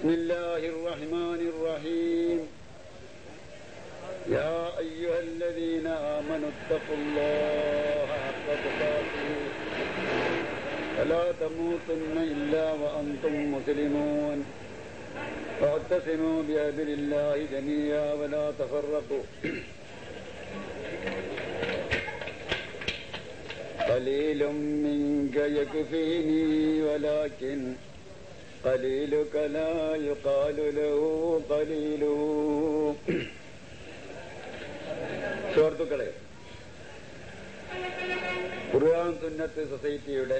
بسم الله الرحمن الرحيم يا أيها الذين آمنوا اتقوا الله حق تقاته ولا تموتن إلا وأنتم مسلمون واعتصموا بحبل الله جميعا ولا تفرقوا قليل منك يكفيني ولكن قليلك لا يقال له قليل സുഹൃത്തുക്കളെ ഖുർആൻ സുന്നത്ത് സൊസൈറ്റിയുടെ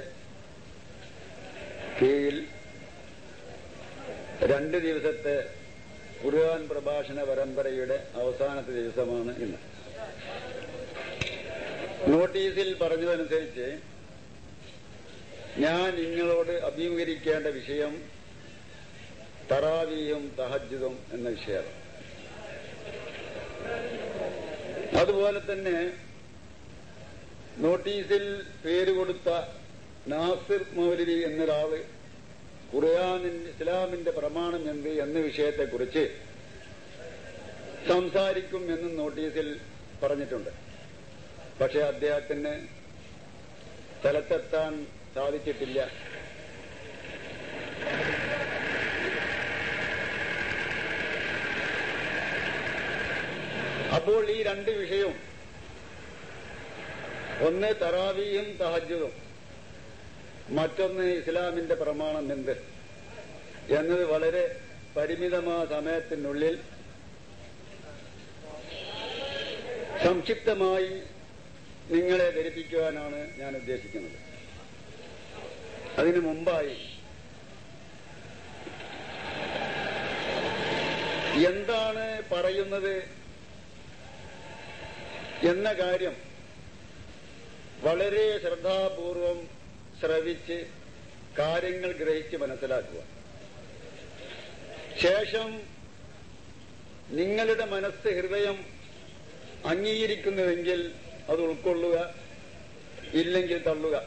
കീഴിൽ രണ്ട് ദിവസത്തെ ഖുർആൻ പ്രഭാഷണ പരമ്പരയുടെ അവസാനത്തെ ദിവസമാണ് ഇന്ന് നോട്ടീസിൽ പറഞ്ഞതനുസരിച്ച് ഞാൻ നിങ്ങളോട് അഭിമുഖീകരിക്കേണ്ട വിഷയം തറാവിയും തഹജ്ജുദും എന്ന വിഷയമാണ് അതുപോലെ തന്നെ നോട്ടീസിൽ പേര് കൊടുത്ത നാസിർ മൗലവി എന്നൊരാള് ഖുർആാനിന്റെ ഇസ്ലാമിന്റെ പ്രമാണം എന്ത് എന്ന വിഷയത്തെക്കുറിച്ച് സംസാരിക്കും എന്നും നോട്ടീസിൽ പറഞ്ഞിട്ടുണ്ട് പക്ഷെ അദ്ദേഹത്തിന് സ്ഥലത്തെത്താൻ സാധിച്ചിട്ടില്ല അപ്പോൾ ഈ രണ്ട് വിഷയവും ഒന്ന് തറാവിയും തഹജുദും മറ്റൊന്ന് ഇസ്ലാമിന്റെ പ്രമാണം എന്ത് എന്നത് വളരെ പരിമിതമായ സമയത്തിനുള്ളിൽ സംക്ഷിപ്തമായി നിങ്ങളെ ധരിപ്പിക്കുവാനാണ് ഞാൻ ഉദ്ദേശിക്കുന്നത് അതിനു മുമ്പായി എന്താണ് പറയുന്നത് എന്ന കാര്യം വളരെ ശ്രദ്ധാപൂർവം ശ്രവിച്ച് കാര്യങ്ങൾ ഗ്രഹിച്ച് മനസ്സിലാക്കുക ശേഷം നിങ്ങളുടെ മനസ്സ് ഹൃദയം അംഗീകരിക്കുന്നുവെങ്കിൽ അത് ഉൾക്കൊള്ളുക ഇല്ലെങ്കിൽ തള്ളുക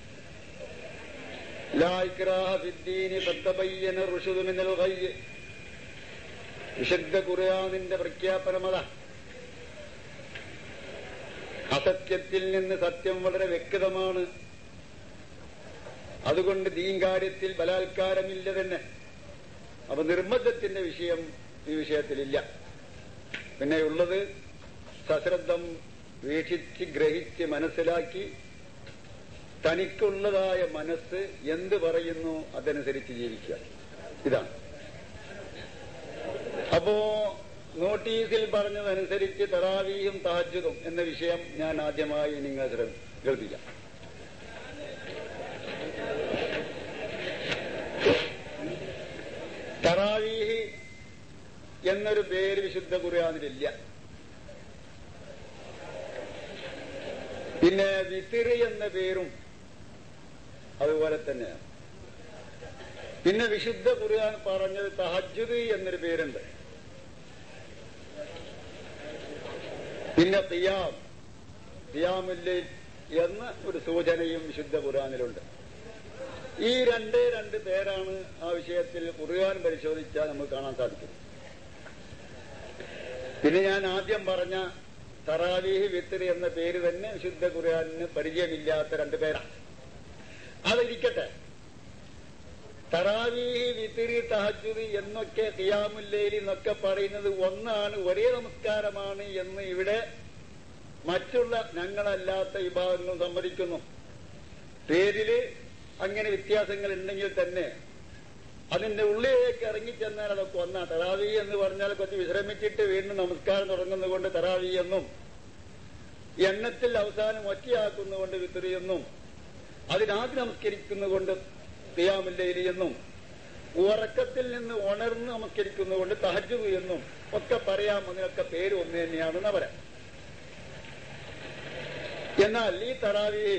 ലായിക്രാഹദ്ദീനി പത്തപയ്യന ഋഷുതുമിന്നൽ കയ്യ് വിശുദ്ധ ഖുർആാനിന്റെ പ്രഖ്യാപനമത അസത്യത്തിൽ നിന്ന് സത്യം വളരെ വ്യക്തമാണ് അതുകൊണ്ട് ദീൻ കാര്യത്തിൽ ബലാത്കാരമില്ല തന്നെ അപ്പൊ നിർബന്ധത്തിന്റെ വിഷയം ഈ വിഷയത്തിലില്ല പിന്നെ ഉള്ളത് സശ്രദ്ധം വീക്ഷിച്ച് ഗ്രഹിച്ച് മനസ്സിലാക്കി തനിക്കുള്ളതായ മനസ്സ് എന്ത് പറയുന്നു അതനുസരിച്ച് ജീവിക്കുക ഇതാണ് അപ്പോ നോട്ടീസിൽ പറഞ്ഞതനുസരിച്ച് തറാവിയും തഹജുദും എന്ന വിഷയം ഞാൻ ആദ്യമായി നിങ്ങൾ കേൾപ്പിക്കാം തറാവീഹ് എന്നൊരു പേര് വിശുദ്ധ ഖുർആാനിലില്ല പിന്നെ വിത്തിറ് എന്ന പേരും അതുപോലെ തന്നെയാണ് പിന്നെ വിശുദ്ധ ഖുർആൻ പറഞ്ഞത് തഹജുദ് എന്നൊരു പേരുണ്ട് പിന്നെ തിയാം തിയാമുല്ലി എന്ന ഒരു സൂചനയും വിശുദ്ധ ഖുർആാനിലുണ്ട് ഈ രണ്ടേ രണ്ട് പേരാണ് ആ വിഷയത്തിൽ ഖുർആൻ പരിശോധിച്ചാൽ നമുക്ക് കാണാൻ സാധിക്കും പിന്നെ ഞാൻ ആദ്യം പറഞ്ഞ തറാവീഹ് വിത്തിരി എന്ന പേര് തന്നെ വിശുദ്ധ ഖുർആാനിന് പരിചയമില്ലാത്ത രണ്ട് പേരാണ് അതിരിക്കട്ടെ തറാവീഹ് വിത്തിരി തഹജുദ് എന്നൊക്കെ ഖിയാമുല്ലേലി എന്നൊക്കെ പറയുന്നത് ഒന്നാണ് ഒരേ നമസ്കാരമാണ് എന്ന് ഇവിടെ മറ്റുള്ള ഞങ്ങളല്ലാത്ത വിഭാഗങ്ങൾ സമ്മതിക്കുന്നു പേരില് അങ്ങനെ വ്യത്യാസങ്ങൾ ഉണ്ടെങ്കിൽ തന്നെ അതിന്റെ ഉള്ളിലേക്ക് ഇറങ്ങിച്ചെന്നാൽ അതൊക്കെ ഒന്നാ തറാവി എന്ന് പറഞ്ഞാൽ കുറച്ച് വിശ്രമിച്ചിട്ട് വീണ്ടും നമസ്കാരം തുടങ്ങുന്നതുകൊണ്ട് തറാവി എന്നും എണ്ണത്തിൽ അവസാനം ഒറ്റയാക്കുന്നതുകൊണ്ട് വിത്തുറി എന്നും അതിനാദ്യം നമസ്കരിക്കുന്നതുകൊണ്ട് തിയാമില്ലേരി എന്നും ഉറക്കത്തിൽ നിന്ന് ഉണർന്ന് നമസ്കരിക്കുന്നതുകൊണ്ട് തഹജു എന്നും ഒക്കെ പറയാം അതിനൊക്കെ പേര് ഒന്ന് തന്നെയാണെന്ന് പറയാം എന്നാൽ ഈ തറാവിയെ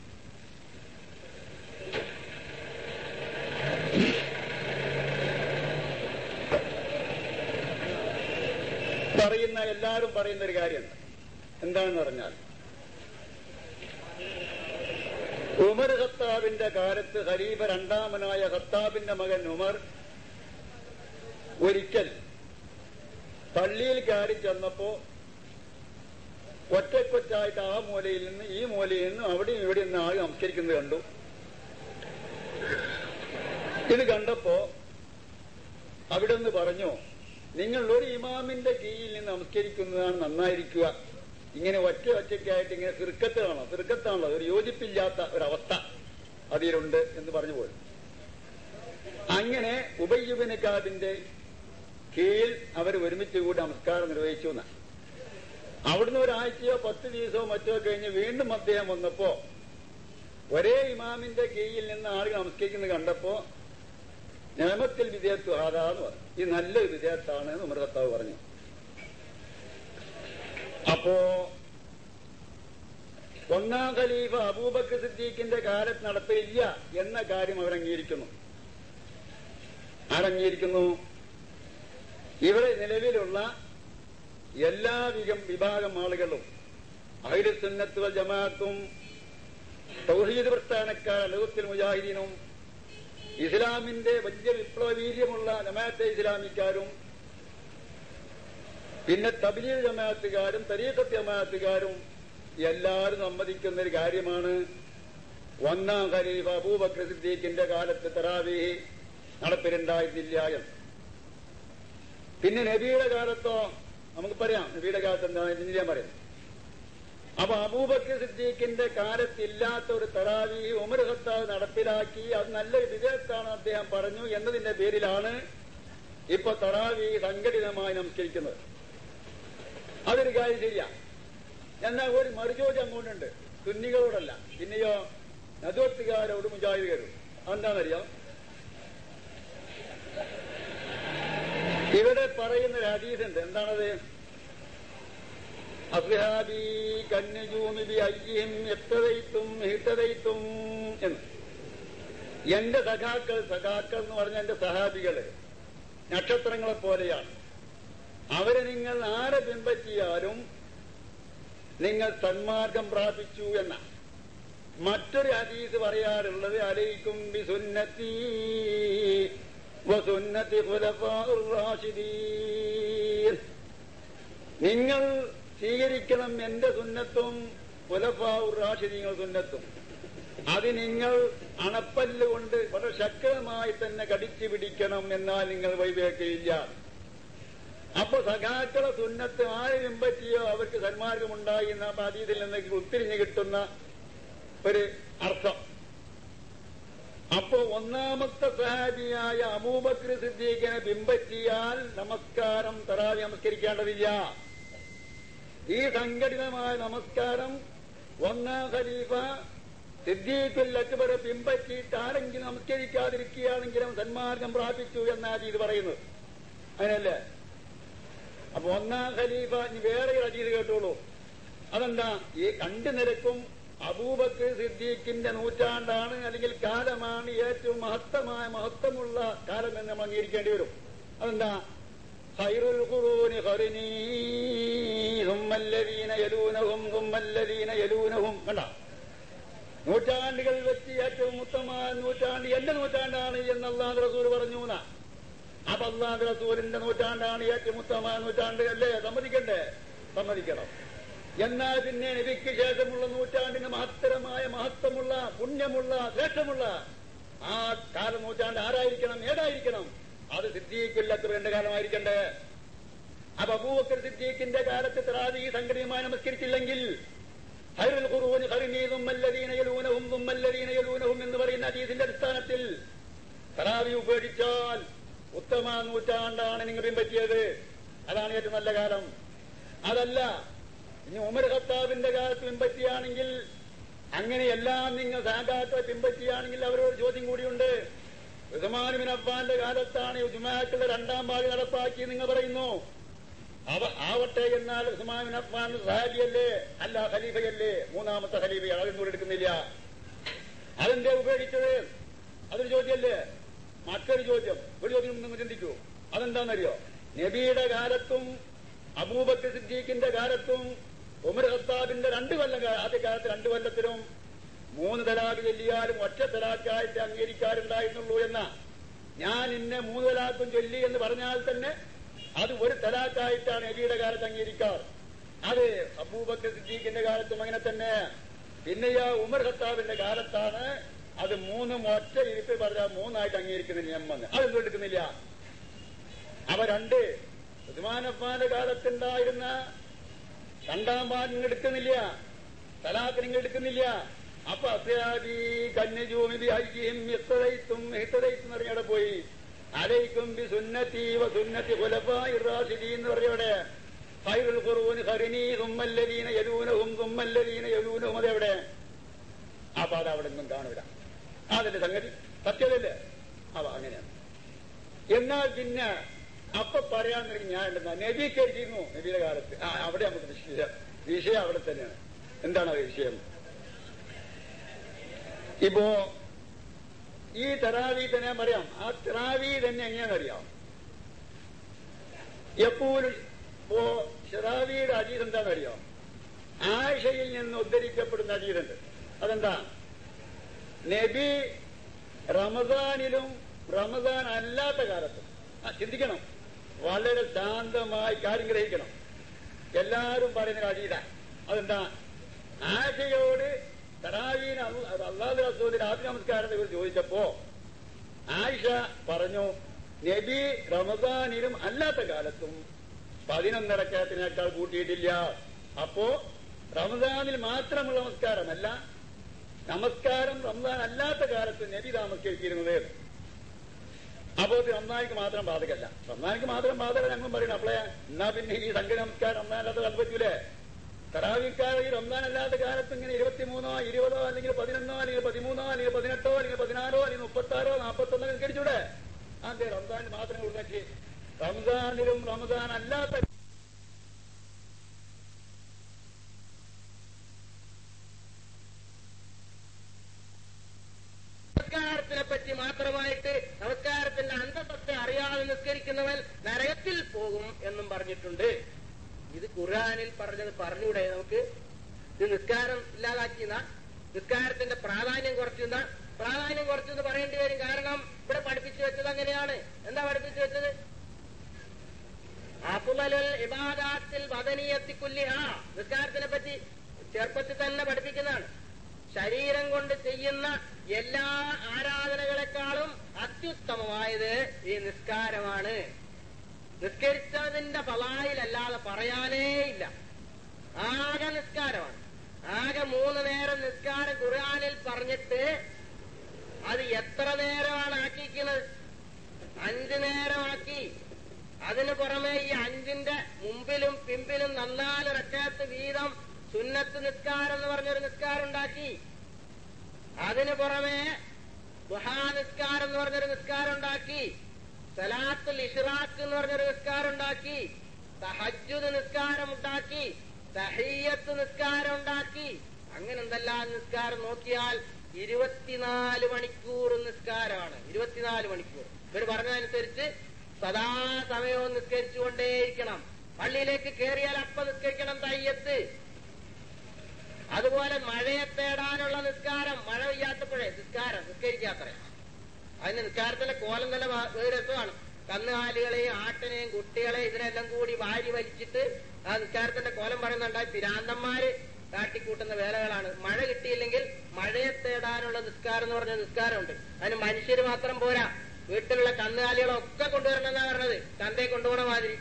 പറയുന്ന എല്ലാവരും പറയുന്ന ഒരു കാര്യമുണ്ട് എന്താണെന്ന് പറഞ്ഞാൽ ഉമർ ഖത്താബിന്റെ കാലത്ത് ഖലീഫ രണ്ടാമനായ ഖത്താബിന്റെ മകൻ ഉമർ ഒരിക്കൽ പള്ളിയിൽ കയറി ചെന്നപ്പോ ഒറ്റക്കൊറ്റായിട്ട് ആ മൂലയിൽ നിന്ന് ഈ മൂലയിൽ നിന്നും അവിടെയും ഇവിടെ നിന്ന് ആൾ നമസ്കരിക്കുന്നത് കണ്ടു ഇത് കണ്ടപ്പോ അവിടെ നിന്ന് പറഞ്ഞു നിങ്ങൾ ഒരു ഇമാമിന്റെ കീഴിൽ നിന്ന് നമസ്കരിക്കുന്നതാണ് നന്നായിരിക്കുക ഇങ്ങനെ ഒറ്റ ഒറ്റയ്ക്കായിട്ട് ഇങ്ങനെ തിർക്കത്താണോ തിർക്കത്താണല്ലോ ഒരു യോജിപ്പില്ലാത്ത ഒരവസ്ഥ അതിലുണ്ട് എന്ന് പറഞ്ഞു പോയി അങ്ങനെ ഉബയ്യുബിനക്കാബിന്റെ കീഴിൽ അവർ ഒരുമിച്ച് കൂടി നമസ്കാരം നിർവഹിച്ചു എന്നാ അവിടുന്ന് ഒരാഴ്ചയോ പത്ത് ദിവസമോ മറ്റോ കഴിഞ്ഞ് വീണ്ടും അദ്ദേഹം വന്നപ്പോ ഒരേ ഇമാമിന്റെ കീഴിൽ നിന്ന് ആളുകൾ നമസ്കരിക്കുന്നത് കണ്ടപ്പോ നിയമത്തിൽ വിധേയത്വം ആരാന്ന് പറഞ്ഞു ഈ നല്ലൊരു വിധേയത്താണ് എന്ന് ഉമർ കർത്താവ് പറഞ്ഞു അപ്പോ ഒന്നാം ഖലീഫ അബൂബക്കർ സിദ്ദീഖിന്റെ കാലത്ത് നടപ്പില്ല എന്ന കാര്യം അവർ അംഗീകരിക്കുന്നു ആരംഗീകരിക്കുന്നു ഇവിടെ നിലവിലുള്ള എല്ലാ വികം വിഭാഗം ആളുകളും അഹിലുസുന്നത്ത് വൽ ജമാഅത്തും തൗഹീദ് പ്രസ്ഥാനക്കാർ ലോകത്തിൽ മുജാഹിദീനും ഇസ്ലാമിന്റെ വലിയ വിപ്ലവ വീര്യമുള്ള ജമാഅത്തെ ഇസ്ലാമിക്കാരും പിന്നെ തബ്ലീഗ് ജമാഅത്തുകാരും തരീഖത്ത് ജമാഅത്തുകാരും എല്ലാവരും സമ്മതിക്കുന്ന ഒരു കാര്യമാണ് ഒന്നാം ഖലീഫ അബൂബക്കർ സിദ്ദീഖിന്റെ കാലത്ത് തറാവീഹ് നടപ്പിലുണ്ടായിരുന്നില്ല എന്ന് പിന്നെ നബിയുടെ കാലത്തോ നമുക്ക് പറയാം നബിയുടെ കാലത്ത് എന്താ ഞാൻ പറയുന്നത് അപ്പൊ അബൂബക്കർ സിദ്ദീഖിന്റെ കാലത്തില്ലാത്ത ഒരു തറാവി ഉമർ ഖത്താവ് നടപ്പിലാക്കി അത് നല്ലൊരു വിജയത്താണ് അദ്ദേഹം പറഞ്ഞു എന്നതിന്റെ പേരിലാണ് ഇപ്പൊ തറാവി സംഘടിതമായി നമസ്കരിക്കുന്നത് അതൊരു കാര്യം ശരിയാ എന്നാൽ ഒരു മറുചോദ്യം അങ്ങോട്ടുണ്ട് സുന്നികളോടല്ല പിന്നെയോ നദോത്തുകാരോട് മുജാഹിദുകാരോട് എന്താണെന്നറിയാം ഇവിടെ പറയുന്ന ഒരു ഹദീസുണ്ട് എന്താണത് അസ്ഹാബി കന്യജൂമിബി അയ്യം എത്തതയ്ത്തും ഹിട്ടതയ്ത്തും എന്ന് എന്റെ സഖാക്കൾ സഖാക്കൾ എന്ന് പറഞ്ഞ എന്റെ സഹാബികള് നക്ഷത്രങ്ങളെ പോലെയാണ് അവരെ നിങ്ങൾ ആരെ പിൻപറ്റിയാലും നിങ്ങൾ സന്മാർഗം പ്രാപിച്ചു എന്ന മറ്റൊരു ഹദീസ് പറയാറുള്ളത് അലൈക്കും ബി സുന്നത്തി വസുന്നത്തി റാഷിദീൻ നിങ്ങൾ സ്വീകരിക്കണം എന്റെ സുന്നത്തും പുലഫാവുർ റാഷിദീങ്ങൾ സുന്നത്തും അത് നിങ്ങൾ അണപ്പല്ലുകൊണ്ട് വളരെ ശക്തമായി തന്നെ കടിച്ചു പിടിക്കണം എന്നാൽ നിങ്ങൾ വൈവേക്കയില്ല അപ്പൊ സഖാക്കളെ സുന്നത്ത് ആരും പറ്റിയോ അവർക്ക് സന്മാർഗമുണ്ടായി എന്ന അതീതിൽ നിന്ന് ഉത്തിരിഞ്ഞു കിട്ടുന്ന ഒരു അർത്ഥം അപ്പോ ഒന്നാമത്തെ സഹാബിയായ അബൂബക്ര സിദ്ദീഖിനെ ബിംബറ്റിയാൽ നമസ്കാരം തറാവി നമസ്കരിക്കേണ്ടതില്ല ഈ സംഘടിതമായ നമസ്കാരം ഒന്നാം ഖലീഫ സിദ്ദീഖുൽ അക്ബറെ പിമ്പറ്റിയിട്ട് ആരെങ്കിലും നമസ്കരിക്കാതിരിക്കുകയാണെങ്കിലും സന്മാർഗം പ്രാപിച്ചു എന്നാണ് ഇത് പറയുന്നത് അതിനല്ലേ അപ്പൊ ഒന്നാം ഖലീഫ ഇനി വേറെ ഒരു അജീത് കേട്ടോളൂ അതെന്താ ഈ രണ്ടു നിരക്കും അബൂബക്കർ സിദ്ദീഖിന്റെ നൂറ്റാണ്ടാണ് അല്ലെങ്കിൽ കാലമാണ് ഏറ്റവും മഹത്തമായ മഹത്വമുള്ള കാലം എന്ന് നമ്മൾ അംഗീകരിക്കേണ്ടി വരും അതെന്താ ഖൈറുൽ ഖുറൂനി ഖറിനീ സുമ്മല്ലദീന യലൂനഹും സുമ്മല്ലദീന യലൂനഹും കണ്ട നൂറ്റാണ്ടുകൾ വെച്ച് ഏറ്റവും ഉത്തമമായ നൂറ്റാണ്ട് എന്റെ നൂറ്റാണ്ടാണ് എന്ന് അള്ളാഹ് റസൂൽ പറഞ്ഞു എന്നാ അപ്പൊ അള്ളാഹ് റസൂലിന്റെ നൂറ്റാണ്ടാണ് ഏറ്റവും ഉത്തമമായ നൂറ്റാണ്ട് അല്ലേ സമ്മതിക്കണ്ടേ സമ്മതിക്കണം എന്നാൽ പിന്നെ നബിക്ക് ശേഷമുള്ള നൂറ്റാണ്ടിന് മഹത്തരമായ മഹത്വമുള്ള പുണ്യമുള്ള ശ്രേഷ്ഠമുള്ള ആ കാല നൂറ്റാണ്ട് ആരായിരിക്കണം ഏതായിരിക്കണം അത് സിദ്ദീഖില്ലത്തിന്റെ കാലമായിരിക്കണ്ടേ അപ്പൊ അബൂബക്കർ സിദ്ദീഖിന്റെ കാലത്ത് ത്രാവി സംഘടനയുമായി നമസ്കരിച്ചില്ലെങ്കിൽ ഹൈറുൽ ഖുറൂന് ഖറിനീതും മല്ലദീന യലൂനഹും തുമ്മല്ലദീന യലൂനഹും എന്ന് പറയുന്ന ഹദീസിന്റെ അടിസ്ഥാനത്തിൽ തറാവി ഉപേക്ഷിച്ചാൽ ഉത്തമ നൂറ്റാണ്ടാണ് നിങ്ങൾ പിൻപറ്റിയത് അതാണ് ഏറ്റവും നല്ല കാലം അതല്ല ഇനി ഉമർ ഖത്താബിന്റെ കാലത്ത് പിൻപറ്റിയാണെങ്കിൽ അങ്ങനെയെല്ലാം നിങ്ങൾ സാഗാത്തെ പിൻപറ്റിയാണെങ്കിൽ അവരോട് ചോദ്യം കൂടിയുണ്ട് ഉസ്മാനുബിൻ അബ്ബാന്റെ കാലത്താണ് ഉജ്മാക്കളുടെ രണ്ടാം ഭാഗം നടപ്പാക്കി നിങ്ങൾ പറയുന്നു അവ ആവട്ടെ എന്നാൽ ഉസ്മാനുബിൻ അബ്ബാൻ സഹാബിയല്ലേ അല്ല ഖലീഫയല്ലേ മൂന്നാമത്തെ ഖലീഫ അതൊന്നും എടുക്കുന്നില്ല അതെന്തേ ഉപേക്ഷിച്ചത് അതൊരു ചോദ്യമല്ലേ മറ്റൊരു ചോദ്യം ഒരു ചോദ്യം നിങ്ങൾ ചിന്തിക്കൂ അതെന്താണെന്നറിയോ നബിയുടെ കാലത്തും അബൂബക്കർ സിദ്ദീഖിന്റെ കാലത്തും ഉമർ ഖത്താബിന്റെ രണ്ട് കൊല്ലം ആദ്യ കാലത്ത് രണ്ട് കൊല്ലത്തിലും മൂന്ന് തലാഖ് ചൊല്ലിയാലും ഒറ്റ തലാഖായിട്ട് അംഗീകരിക്കാറുണ്ടായിരുന്നുള്ളൂ എന്ന ഞാൻ ഇന്നെ മൂന്ന് തലാക്കും ചൊല്ലി എന്ന് പറഞ്ഞാൽ തന്നെ അത് ഒരു തലാക്കായിട്ടാണ് നബിയുടെ കാലത്ത് അംഗീകരിക്കാറ് അത് അബൂബക്കർ സിദ്ദീഖിന്റെ കാലത്തും അങ്ങനെ തന്നെ പിന്നെയാ ഉമർ ഖത്താബിന്റെ കാലത്താണ് അത് മൂന്നും ഒറ്റ ഇരിപ്പിൽ പറഞ്ഞാൽ മൂന്നായിട്ട് അംഗീകരിക്കുന്ന നിയമം വന്ന് അതൊന്നും എടുക്കുന്നില്ല അവ രണ്ട് ഉസ്മാനഫാന്റെ കാലത്തുണ്ടായിരുന്ന രണ്ടാം പാടിന് എടുക്കുന്നില്ല തലാഖിന് എടുക്കുന്നില്ല അപ്പൊ അത്യാദി കന്യജൂമി ഹൈജിയും ഇത്തതൈത്തും ഇത്തതൈത്തും എന്ന് പറഞ്ഞവിടെ പോയി അലൈക്കും ബി സുന്നത്തി വ സുന്നത്തി ഖുലഫാഇ റാഷിദീൻ എന്ന് പറഞ്ഞവിടെ ഖൈറുൽ ഖുറൂനി ഖറിനി തുമ്മല്ലദീന യലൂനഹും തുമ്മല്ലദീന യലൂനഹും അതെവിടെ അപ്പൊ അത് അവിടെ ഒന്നും കാണൂല അതല്ലേ സംഗതി സത്യതല്ലേ അവ അങ്ങനെയാണ് എന്നാൽ പിന്നെ അപ്പൊ പറയാൻ തുടങ്ങി ഞാൻ എന്താ നബി കരുതിയിരുന്നു നബിയുടെ കാലത്ത് ആ അവിടെ നമുക്ക് വിഷയം വിഷയം അവിടെ തന്നെയാണ് എന്താണ് ആ വിഷയം ഇപ്പോ ഈ തെറാവി തന്നെ ഞാൻ പറയാം ആ തെറാവി തന്നെ എങ്ങനെയാണെന്നറിയാം എപ്പോഴും ഇപ്പോ ഷെറാവിയുടെ അജീത് എന്താണെന്നറിയാം ആയിഷയിൽ നിന്ന് ഉദ്ധരിക്കപ്പെടുന്ന അജീതുണ്ട് അതെന്താ നബി റമദാനിലും റമദാൻ അല്ലാത്ത കാലത്തും ആ, ചിന്തിക്കണം വളരെ ശാന്തമായി കാര്യം ഗ്രഹിക്കണം എല്ലാവരും പറയുന്ന അജീത അതെന്താ ആശയോട് തറാവീൻ അള്ളാഹു റസൂൽ രാത്രി നമസ്കാരം ഇവർ ചോദിച്ചപ്പോ ആയിഷ പറഞ്ഞു നബി റമദാനിലും അല്ലാത്ത കാലത്തും പതിനൊന്നരക്കത്തിനേക്കാൾ കൂട്ടിയിട്ടില്ല അപ്പോ റമദാനിൽ മാത്രമുള്ള നമസ്കാരമല്ല നമസ്കാരം റമദാൻ അല്ലാത്ത കാലത്ത് നബി താമസിച്ചിരുന്നത് അപ്പോ ഇത് റംസാനിക്ക് മാത്രം ബാധകല്ല റംസാനിക്ക് മാത്രം ബാധക ഞങ്ങൾ പറയണം അപ്പോഴേ എന്നാ പിന്നെ ഈ സംഘ നമസ്കാരം റംസാൻ അല്ലാത്ത കാലത്ത് പറ്റൂലേ തറാവിക്കാർ ഈ റംസാൻ അല്ലാത്ത കാലത്ത് ഇങ്ങനെ ഇരുപത്തിമൂന്നോ ഇരുപതോ അല്ലെങ്കിൽ പതിനൊന്നോ അല്ലെങ്കിൽ പതിമൂന്നോ അല്ലെങ്കിൽ പതിനെട്ടോ അല്ലെങ്കിൽ പതിനാറോ അല്ലെങ്കിൽ മുപ്പത്താറോ നാൽപ്പത്തൊന്നോ കഴിച്ചൂടെ അതെ റംസാനിൽ മാത്രം കൊടുക്കി റംസാനിലും റംസാൻ അല്ലാത്ത നമസ്കാരത്തിനെ പറ്റി മാത്രമായിട്ട് നമസ്കാരത്തിന്റെ അന്തത്തെ അറിയാതെ നിസ്കരിക്കുന്നവൻ നരകത്തിൽ പോകും എന്നും പറഞ്ഞിട്ടുണ്ട് ഇത് ഖുർആനിൽ പറഞ്ഞത് പറഞ്ഞൂടെ നമുക്ക് ഇത് നിസ്കാരം ഇല്ലാതാക്കിയെന്ന നിസ്കാരത്തിന്റെ പ്രാധാന്യം കുറച്ചുന്ന പ്രാധാന്യം കുറച്ചെന്ന് പറയേണ്ടി വരും കാരണം ഇവിടെ പഠിപ്പിച്ചു വെച്ചത് അങ്ങനെയാണ് എന്താ പഠിപ്പിച്ചു വെച്ചത് അഫുമലുൽ ഇബാദാത്തിൽ വദനീയത്തിക്കുല്ലിഹ നിസ്കാരത്തിനെ പറ്റി ചെറുപ്പത്തിൽ തന്നെ പഠിപ്പിക്കുന്നതാണ് ശരീരം കൊണ്ട് ചെയ്യുന്ന എല്ലാ ആരാധനകളെക്കാളും അത്യുത്തമമായത് ഈ നിസ്കാരമാണ് നിസ്കരിച്ചതിന്റെ ഫലായിലല്ലാതെ പറയാനേ ഇല്ല ആകെ നിസ്കാരമാണ് ആകെ മൂന്ന് നേരം നിസ്കാരം ഖുർആനിൽ പറഞ്ഞിട്ട് അത് എത്ര നേരമാണ് ആക്കിയിരിക്കുന്നത് അഞ്ചു നേരമാക്കി അതിനു പുറമെ ഈ അഞ്ചിന്റെ മുമ്പിലും പിമ്പിലും നന്നാല് റക്കാത്ത് വീതം സുന്നത്ത് നിസ്കാരം എന്ന് പറഞ്ഞൊരു നിസ്കാരം ഉണ്ടാക്കി അതിനു പുറമെ ദുഹാ നിസ്കാരം എന്ന് പറഞ്ഞൊരു നിസ്കാരം ഉണ്ടാക്കി സലാത്തുൽ ഇഷ്റാഖ് എന്ന് പറഞ്ഞൊരു നിസ്കാരം ഉണ്ടാക്കി തഹജുദ് നിസ്കാരം ഉണ്ടാക്കി തഹയ്യത്ത് നിസ്കാരം ഉണ്ടാക്കി അങ്ങനെ എന്തെല്ലാം നിസ്കാരം നോക്കിയാൽ ഇരുപത്തിനാല് മണിക്കൂർ നിസ്കാരമാണ് ഇരുപത്തിനാല് മണിക്കൂർ ഇവർ പറഞ്ഞതനുസരിച്ച് സദാസമയവും നിസ്കരിച്ചുകൊണ്ടേയിരിക്കണം പള്ളിയിലേക്ക് കയറിയാൽ അപ്പ നിസ്കരിക്കണം തയ്യത്ത് അതുപോലെ മഴയെ തേടാനുള്ള നിസ്കാരം മഴ പെയ്യാത്തപ്പോഴേ നിസ്കാരം നിസ്കരിക്കാത്രേ അതിന് നിസ്കാരത്തിന്റെ കോലം തന്നെ വാ- ഒരു രസമാണ് കന്നുകാലികളെയും ആട്ടിനെയും കുട്ടികളെയും ഇതിനെല്ലാം കൂടി വാരി വലിച്ചിട്ട് ആ നിസ്കാരത്തിന്റെ കോലം പറയുന്നുണ്ടായി പിരാന്തന്മാര് കാട്ടിക്കൂട്ടുന്ന വേലകളാണ് മഴ കിട്ടിയില്ലെങ്കിൽ മഴയെ തേടാനുള്ള നിസ്കാരം എന്ന് പറഞ്ഞ നിസ്കാരമുണ്ട് അതിന് മനുഷ്യര് മാത്രം പോരാ വീട്ടിലുള്ള കന്നുകാലികളൊക്കെ കൊണ്ടുവരണമെന്നാ പറഞ്ഞത് ചന്തയെ കൊണ്ടുപോകണ മാതിരി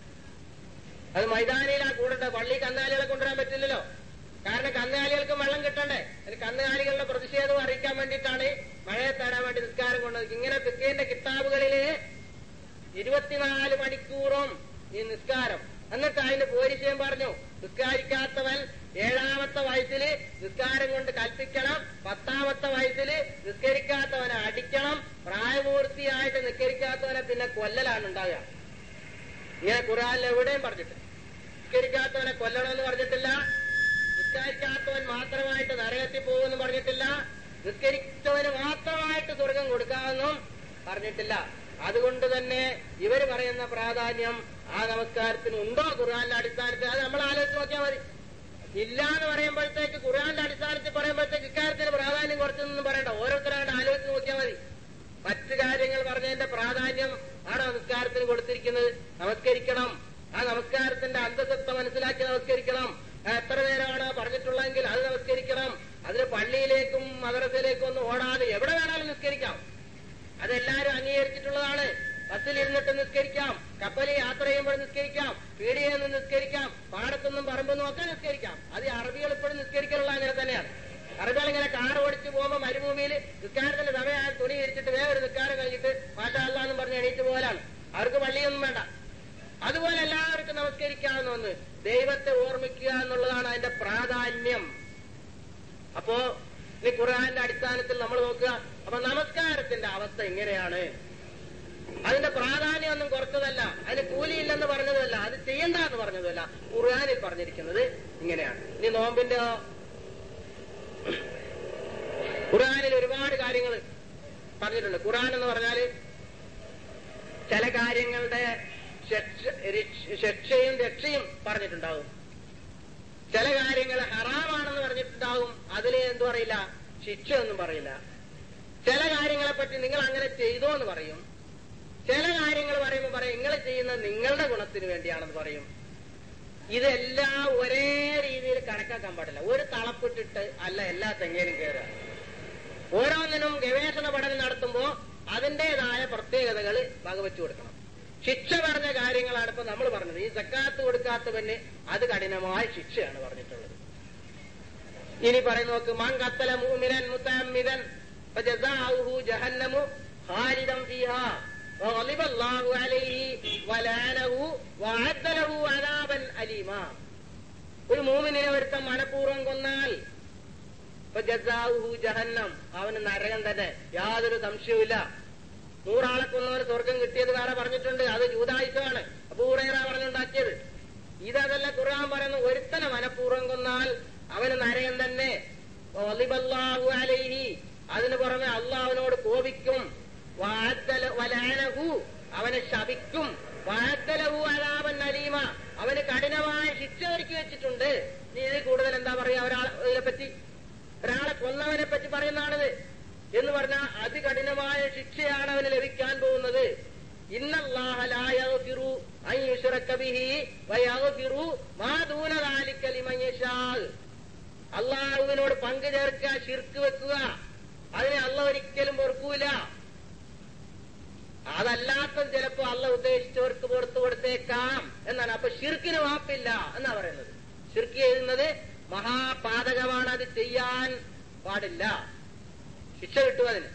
അത് മൈതാനിയിലാ കൂടണ്ട പള്ളി കന്നുകാലികളെ കൊണ്ടുവരാൻ പറ്റില്ലല്ലോ കാരണം കന്നുകാലികൾക്ക് വെള്ളം കിട്ടണ്ടേ അതിന് കന്നുകാലികളുടെ പ്രതിഷേധം അറിയിക്കാൻ വേണ്ടിയിട്ടാണ് മഴയെ തേടാൻ വേണ്ടി നിസ്കാരം കൊണ്ടത് ഇങ്ങനെ ഫിക്കീന്റെ കിതാബുകളില് ഇരുപത്തിനാല് മണിക്കൂറും ഈ നിസ്കാരം എന്നിട്ട് അതിന് പോലീശയും പറഞ്ഞു നിസ്കാരിക്കാത്തവൻ ഏഴാമത്തെ വയസ്സില് നിസ്കാരം കൊണ്ട് കൽപ്പിക്കണം പത്താമത്തെ വയസ്സില് നിസ്കരിക്കാത്തവനെ അടിക്കണം പ്രായപൂർത്തിയായിട്ട് നിസ്കരിക്കാത്തവനെ പിന്നെ കൊല്ലലാണ് ഉണ്ടാകുക ഇങ്ങനെ ഖുറാനിൽ എവിടെയും പറഞ്ഞിട്ടില്ല നിസ്കരിക്കാത്തവനെ കൊല്ലണമെന്ന് പറഞ്ഞിട്ടില്ല നിസ്കരിക്കാത്തവൻ മാത്രമായിട്ട് നരകത്തിൽ പോകുമെന്ന് പറഞ്ഞിട്ടില്ല നിസ്കരിച്ചവന് മാത്രമായിട്ട് സ്വർഗം കൊടുക്കാമെന്നും പറഞ്ഞിട്ടില്ല അതുകൊണ്ട് തന്നെ ഇവര് പറയുന്ന പ്രാധാന്യം ആ നമസ്കാരത്തിന് ഉണ്ടോ ഖുർആാന്റെ അടിസ്ഥാനത്തിൽ അത് നമ്മൾ ആലോചിച്ച് നോക്കിയാൽ മതി ഇല്ല എന്ന് പറയുമ്പോഴത്തേക്ക് ഖുർആാന്റെ അടിസ്ഥാനത്തിൽ പറയുമ്പോഴത്തേക്ക് ഇക്കാര്യത്തിന് പ്രാധാന്യം കുറച്ചൊന്നും പറയണ്ട ഓരോരുത്തരായിട്ട് ആലോചിച്ച് നോക്കിയാൽ മതി മറ്റു കാര്യങ്ങൾ പറഞ്ഞതിന്റെ പ്രാധാന്യം ആണ് നമസ്കാരത്തിന് കൊടുത്തിരിക്കുന്നത് നമസ്കരിക്കണം ആ നമസ്കാരത്തിന്റെ അന്തസത്ത മനസ്സിലാക്കി നമസ്കരിക്കണം ആ എത്ര നേരമാണ് പറഞ്ഞിട്ടുള്ളതെങ്കിൽ അത് നമസ്കരിക്കണം അതിന് പള്ളിയിലേക്കും മദ്രസയിലേക്കും ഒന്നും ഓടാതെ എവിടെ വേണാലും നിസ്കരിക്കാം അതെല്ലാരും അംഗീകരിച്ചിട്ടുള്ളതാണ് ബസ്സിലിരുന്നിട്ട് നിസ്കരിക്കാം കപ്പലിൽ യാത്ര ചെയ്യുമ്പോൾ നിസ്കരിക്കാം പീടികയിൽ നിന്ന് നിസ്കരിക്കാം പാടത്തുനിന്നും പറമ്പെന്നും ഒക്കെ നിസ്കരിക്കാം അത് ഈ അറബികൾ ഇപ്പോഴും നിസ്കരിക്കാനുള്ള അങ്ങനെ തന്നെയാണ് അറബികൾ ഇങ്ങനെ കാർ ഓടിച്ചു പോകുമ്പോൾ മരുഭൂമിയിൽ നിസ്കാരത്തിന്റെ സമയമായ തുണി വിരിച്ചിട്ട് വേറെ ഒരു നിസ്കാരം കഴിഞ്ഞിട്ട് മാഷാല്ല എന്ന് പറഞ്ഞ് എണീറ്റ് പോലാണ് അവർക്ക് പള്ളിയൊന്നും വേണ്ട അതുപോലെ എല്ലാവർക്കും നമസ്കരിക്കാവുന്ന ഒന്ന് ദൈവത്തെ ഓർമ്മിക്കുക എന്നുള്ളതാണ് അതിന്റെ പ്രാധാന്യം അപ്പോ ഈ ഖുർആന്റെ അടിസ്ഥാനത്തിൽ നമ്മൾ നോക്കുക അപ്പൊ നമസ്കാരത്തിന്റെ അവസ്ഥ ഇങ്ങനെയാണ് അതിന്റെ പ്രാധാന്യം ഒന്നും കുറച്ചതല്ല അതിന് കൂലിയില്ലെന്ന് പറഞ്ഞതല്ല അത് ചെയ്യണ്ട എന്ന് പറഞ്ഞതല്ല ഖുർആനിൽ പറഞ്ഞിരിക്കുന്നത് ഇങ്ങനെയാണ് ഇനി നോമ്പിന്റെ ഖുർആനിൽ ഒരുപാട് കാര്യങ്ങൾ പറഞ്ഞിട്ടുണ്ട് ഖുർആൻ എന്ന് പറഞ്ഞാല് ചില കാര്യങ്ങളുടെ ശിക്ഷ- രക്ഷ- ശിക്ഷയും രക്ഷയും പറഞ്ഞിട്ടുണ്ടാവും ചില കാര്യങ്ങൾ ഹറാമാണെന്ന് പറഞ്ഞിട്ടുണ്ടാവും അതില് എന്തു പറയില്ല ശിക്ഷ ഒന്നും പറയില്ല ചില കാര്യങ്ങളെ പറ്റി നിങ്ങൾ അങ്ങനെ ചെയ്തോ എന്ന് പറയും ചില കാര്യങ്ങൾ പറയുമ്പോൾ പറയും നിങ്ങൾ ചെയ്യുന്നത് നിങ്ങളുടെ ഗുണത്തിന് വേണ്ടിയാണെന്ന് പറയും ഇതെല്ലാം ഒരേ രീതിയിൽ കണക്കാക്കാൻ പാടില്ല ഒരു തളപ്പിട്ടിട്ട് അല്ല എല്ലാ തെങ്ങയിലും കയറുക ഓരോന്നിനും ഗവേഷണ പഠനം നടത്തുമ്പോ അതിന്റേതായ പ്രത്യേകതകൾ വകവെച്ചു കൊടുക്കണം ശിക്ഷ പറഞ്ഞ കാര്യങ്ങളാണ് ഇപ്പൊ നമ്മൾ പറഞ്ഞത് ഈ സക്കാത്ത് കൊടുക്കാത്തവന് അത് കഠിനമായ ശിക്ഷയാണ് പറഞ്ഞിട്ടുള്ളത് ഇനി പറയുന്ന നോക്ക് മാൻ കത്തല മൂമിനൻ മുത്തമ്മിതൻ فجزاؤه جهنم خالدا فيها وغضب الله عليه ولعنه وأعد له عذابا أليما ഒരു മൂമിനെ ഒരുത്തം മനഃപൂർവ്വം കൊന്നാൽ ഇപ്പൊ ജസാഉഹു ജഹന്നം അവന് നരകം തന്നെ യാതൊരു സംശയവുമില്ല നൂറാളെ കൊന്നവന് സ്വർഗം കിട്ടിയത് വേറെ പറഞ്ഞിട്ടുണ്ട് അത് ജൂതായുധമാണ് അപൂർവേറ പറഞ്ഞുണ്ടാക്കിയത് ഇതല്ല ഖുർആൻ പറയുന്ന ഒരുത്തനെ മനഃപൂർവ്വം കൊന്നാൽ അവന് നരകം തന്നെ വളിബല്ലാഹു അലൈഹി അതിന് പുറമെ അള്ളാഹുവിനോട് കോപിക്കും വഅദ്ദല- വലഅനഹു അവനെ ശപിക്കും വഅദ്ദലഹു അലാബൻ അലീമ അവന് കഠിനമായ ശിക്ഷ ഒരുക്കി വെച്ചിട്ടുണ്ട് നീ ഇതിൽ കൂടുതൽ എന്താ പറയാ ഒരാളെ ഇതിനെ പറ്റി ഒരാളെ കൊന്നവനെ പറ്റി പറയുന്നതാണിത് എന്ന് പറഞ്ഞാൽ അതികഠിനമായ ശിക്ഷയാണ് അവന് ലഭിക്കാൻ പോകുന്നത് ഇന്നല്ലാഹ ലാ യഗ്ഫിറു അൻ യുശ്റക ബിഹി വയഗ്ഫിറു മാ ദൂന ദാലിക ലിമൻ യശാ അള്ളാഹുവിനോട് പങ്കു ചേർക്കുക ശിർക്ക് വെക്കുക അതിനെ അള്ള ഒരിക്കലും പൊറുക്കൂല അതല്ലാത്തത് ചിലപ്പോ അള്ള ഉദ്ദേശിച്ചവർക്ക് പുറത്തു കൊടുത്തേക്കാം എന്നാണ് അപ്പൊ ഷിർക്കിന് വാപ്പില്ല എന്നാ പറയുന്നത് ഷിർക്ക് ചെയ്യുന്നത് മഹാപാതകമാണ് അത് ചെയ്യാൻ പാടില്ല ശിക്ഷ കിട്ടും അതിന്